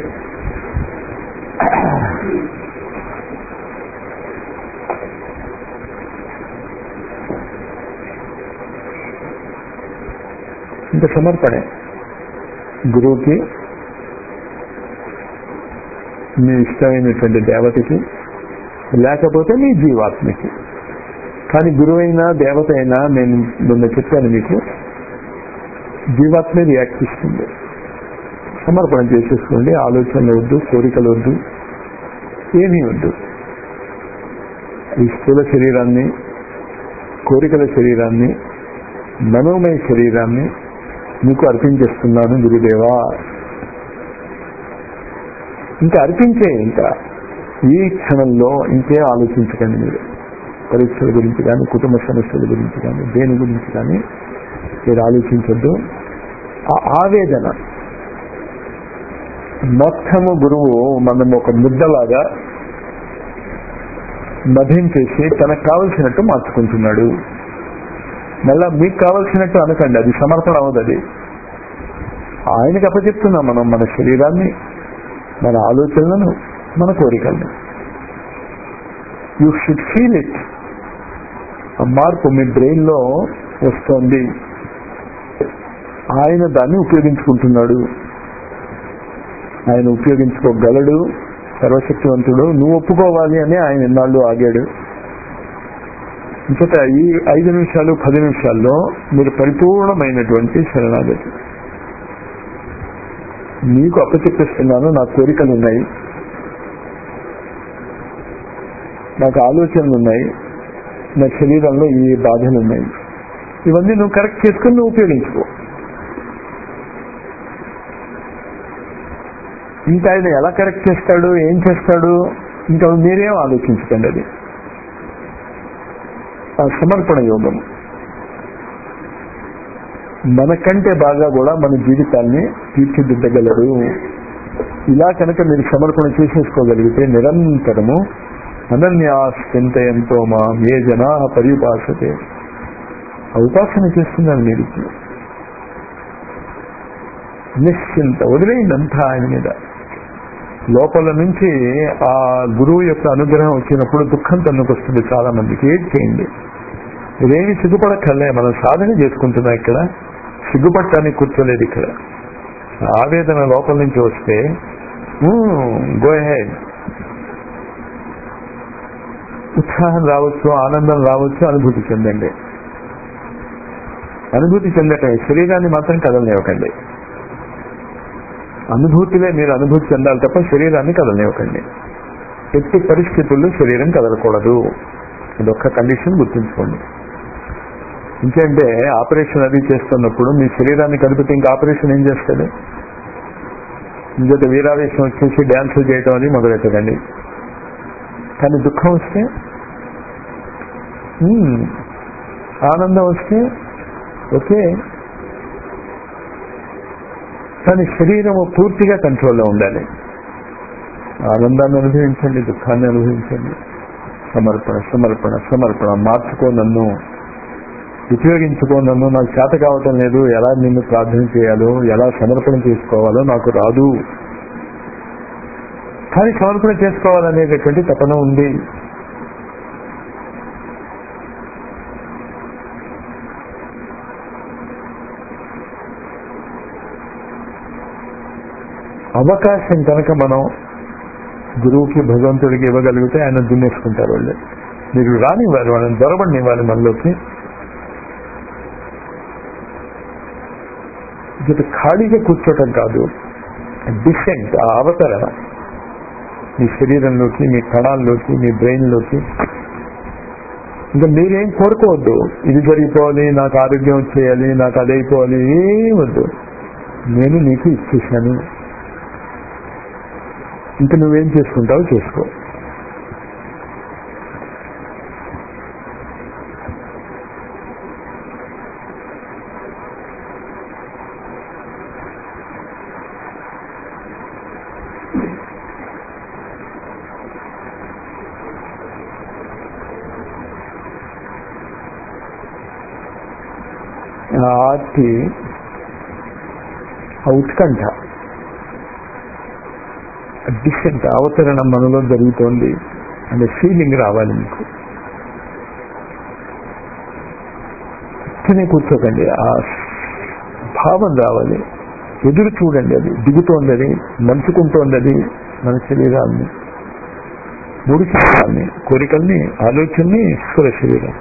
ఇంకా సమర్పణే గురువుకి మీ ఇష్టమైనటువంటి దేవతకి లేకపోతే మీ జీవాత్మకి కానీ గురువు అయినా దేవత అయినా నేను నిన్న చెప్పాను మీకు జీవాత్మే రియాక్ట్ ఇస్తుంది సమర్పణ చేసేసుకోండి ఆలోచనలు వద్దు కోరికలు వద్దు ఏమీ వద్దు ఈ స్థూల శరీరాన్ని కోరికల శరీరాన్ని మనోమయ శరీరాన్ని మీకు అర్పించేస్తున్నాను గురుదేవా ఇంకా అర్పించే ఇంకా ఈ క్షణంలో ఇంకేం ఆలోచించకండి మీరు పరీక్షల గురించి కానీ కుటుంబ సమస్యల గురించి కానీ దేని గురించి కానీ మీరు ఆలోచించొద్దు ఆ ఆవేదన మొత్తము గురువు మనం ఒక ముద్దలాగా మధించేసి తనకు కావలసినట్టు మార్చుకుంటున్నాడు మళ్ళా మీకు కావలసినట్టు అనకండి అది సమర్పణ అవ్వదు అది ఆయనకి అప్పచెప్తున్నాం మనం మన శరీరాన్ని మన ఆలోచనలను మన కోరికలను యూ షుడ్ ఫీల్ ఇట్ ఆ మార్పు మీ బ్రెయిన్ లో వస్తోంది ఆయన దాన్ని ఉపయోగించుకుంటున్నాడు ఆయన ఉపయోగించుకోగలడు సర్వశక్తివంతుడు నువ్వు ఒప్పుకోవాలి అని ఆయన ఎన్నాళ్ళు ఆగాడు ఇంకట ఈ ఐదు నిమిషాలు పది నిమిషాల్లో మీరు పరిపూర్ణమైనటువంటి శరణాగతి నీకు అప్పచెప్పిస్తున్నాను నా కోరికలు ఉన్నాయి నాకు ఆలోచనలు ఉన్నాయి నా శరీరంలో ఈ బాధలు ఉన్నాయి ఇవన్నీ నువ్వు కరెక్ట్ చేసుకుని నువ్వు ఉపయోగించుకో ఇంకా ఆయన ఎలా కరెక్ట్ చేస్తాడు ఏం చేస్తాడు ఇంకా మీరేం ఆలోచించకండి అది ఆ సమర్పణ యోగం మనకంటే బాగా కూడా మన జీవితాన్ని తీర్చిదిద్దగలరు ఇలా కనుక మీరు సమర్పణ చేసేసుకోగలిగితే నిరంతరము అనన్యాస్తంతయంతో మా ఏ జనా పరిపాసతే ఉపాసన చేస్తున్నారు మీరు ఇప్పుడు నిశ్చింత వదిలేయండి ఆయన మీద లోపల నుంచి ఆ గురువు యొక్క అనుగ్రహం వచ్చినప్పుడు దుఃఖం తన్నుకొస్తుంది చాలా మందికి ఏడ్ చేయండి ఇదేమి సిగ్గుపడక్కర్లే మనం సాధన చేసుకుంటున్నాం ఇక్కడ సిగ్గుపడటానికి కూర్చోలేదు ఇక్కడ ఆవేదన లోపల నుంచి వస్తే గో హెడ్ ఉత్సాహం రావచ్చు ఆనందం రావచ్చు అనుభూతి చెందండి అనుభూతి చెందటం శరీరాన్ని మాత్రం కదలనివ్వకండి అనుభూతిలే మీరు అనుభూతి చెందాలి తప్ప శరీరాన్ని కదలనివ్వకండి ఎట్టి పరిస్థితుల్లో శరీరం కదలకూడదు ఇదొక్క కండిషన్ గుర్తుంచుకోండి ఇంకేంటే ఆపరేషన్ అది చేస్తున్నప్పుడు మీ శరీరాన్ని కదిపితే ఇంకా ఆపరేషన్ ఏం చేస్తుంది ఇంకొక వీరావేశం వచ్చేసి డ్యాన్సులు చేయటం అది మొదలెట్టదండి కానీ దుఃఖం వస్తే ఆనందం వస్తే ఓకే కానీ శరీరం పూర్తిగా కంట్రోల్లో ఉండాలి ఆనందాన్ని అనుభవించండి దుఃఖాన్ని అనుభవించండి సమర్పణ సమర్పణ సమర్పణ మార్చుకో నన్ను ఉపయోగించుకో నన్ను నాకు చేత కావటం లేదు ఎలా నిన్ను ప్రార్థన చేయాలో ఎలా సమర్పణ చేసుకోవాలో నాకు రాదు కానీ సమర్పణ చేసుకోవాలనేటటువంటి తపన ఉంది అవకాశం కనుక మనం గురువుకి భగవంతుడికి ఇవ్వగలిగితే ఆయన దున్నేసుకుంటారు వాళ్ళు మీరు రానివ్వాలి వాళ్ళని దొరబడినివ్వాలి మనలోకి ఇది ఖాళీగా కూర్చోటం కాదు డిసెంట్ ఆ అవతరణ మీ శరీరంలోకి మీ కణాల్లోకి మీ బ్రెయిన్లోకి ఇంకా మీరేం కోరుకోవద్దు ఇది జరిగిపోవాలి నాకు ఆరోగ్యం వచ్చేయాలి నాకు అదైపోవాలి ఏం వద్దు నేను నీకు ఇచ్చేసాను ఇంకా నువ్వేం చేసుకుంటావో చేసుకో ఆ ఆర్తి ఆ ఉత్కంఠ డిసెంట్ అవతరణ మనలో జరుగుతోంది అనే ఫీలింగ్ రావాలి మీకు ఇక్కడే కూర్చోకండి ఆ భావం రావాలి ఎదురు చూడండి అది దిగుతోంది అది నడుచుకుంటోంది అది మన శరీరాన్ని మూడు శరీరాన్ని కోరికల్ని ఆలోచనని స్థూల శరీరం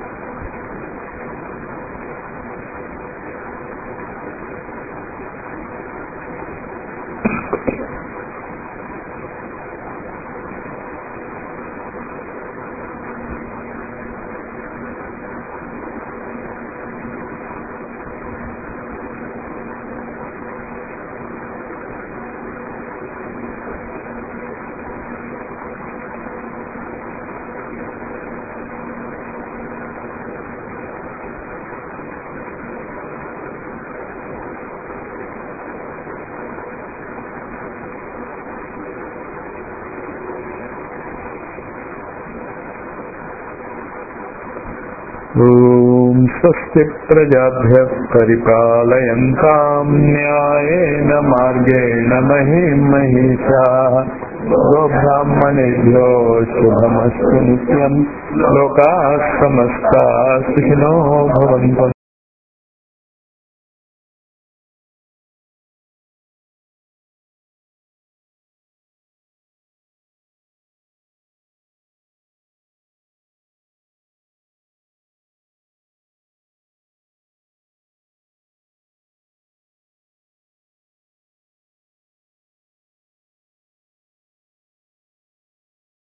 ఓం స్వస్తి ప్రజాభ్య పరిపాలయంతాం న్యాయేన మార్గేణ మహిం మహిషా గోబ్రాహ్మణేభ్యో శుభమస్తు నిత్యం లోకా సమస్తా సుఖినో భవంతు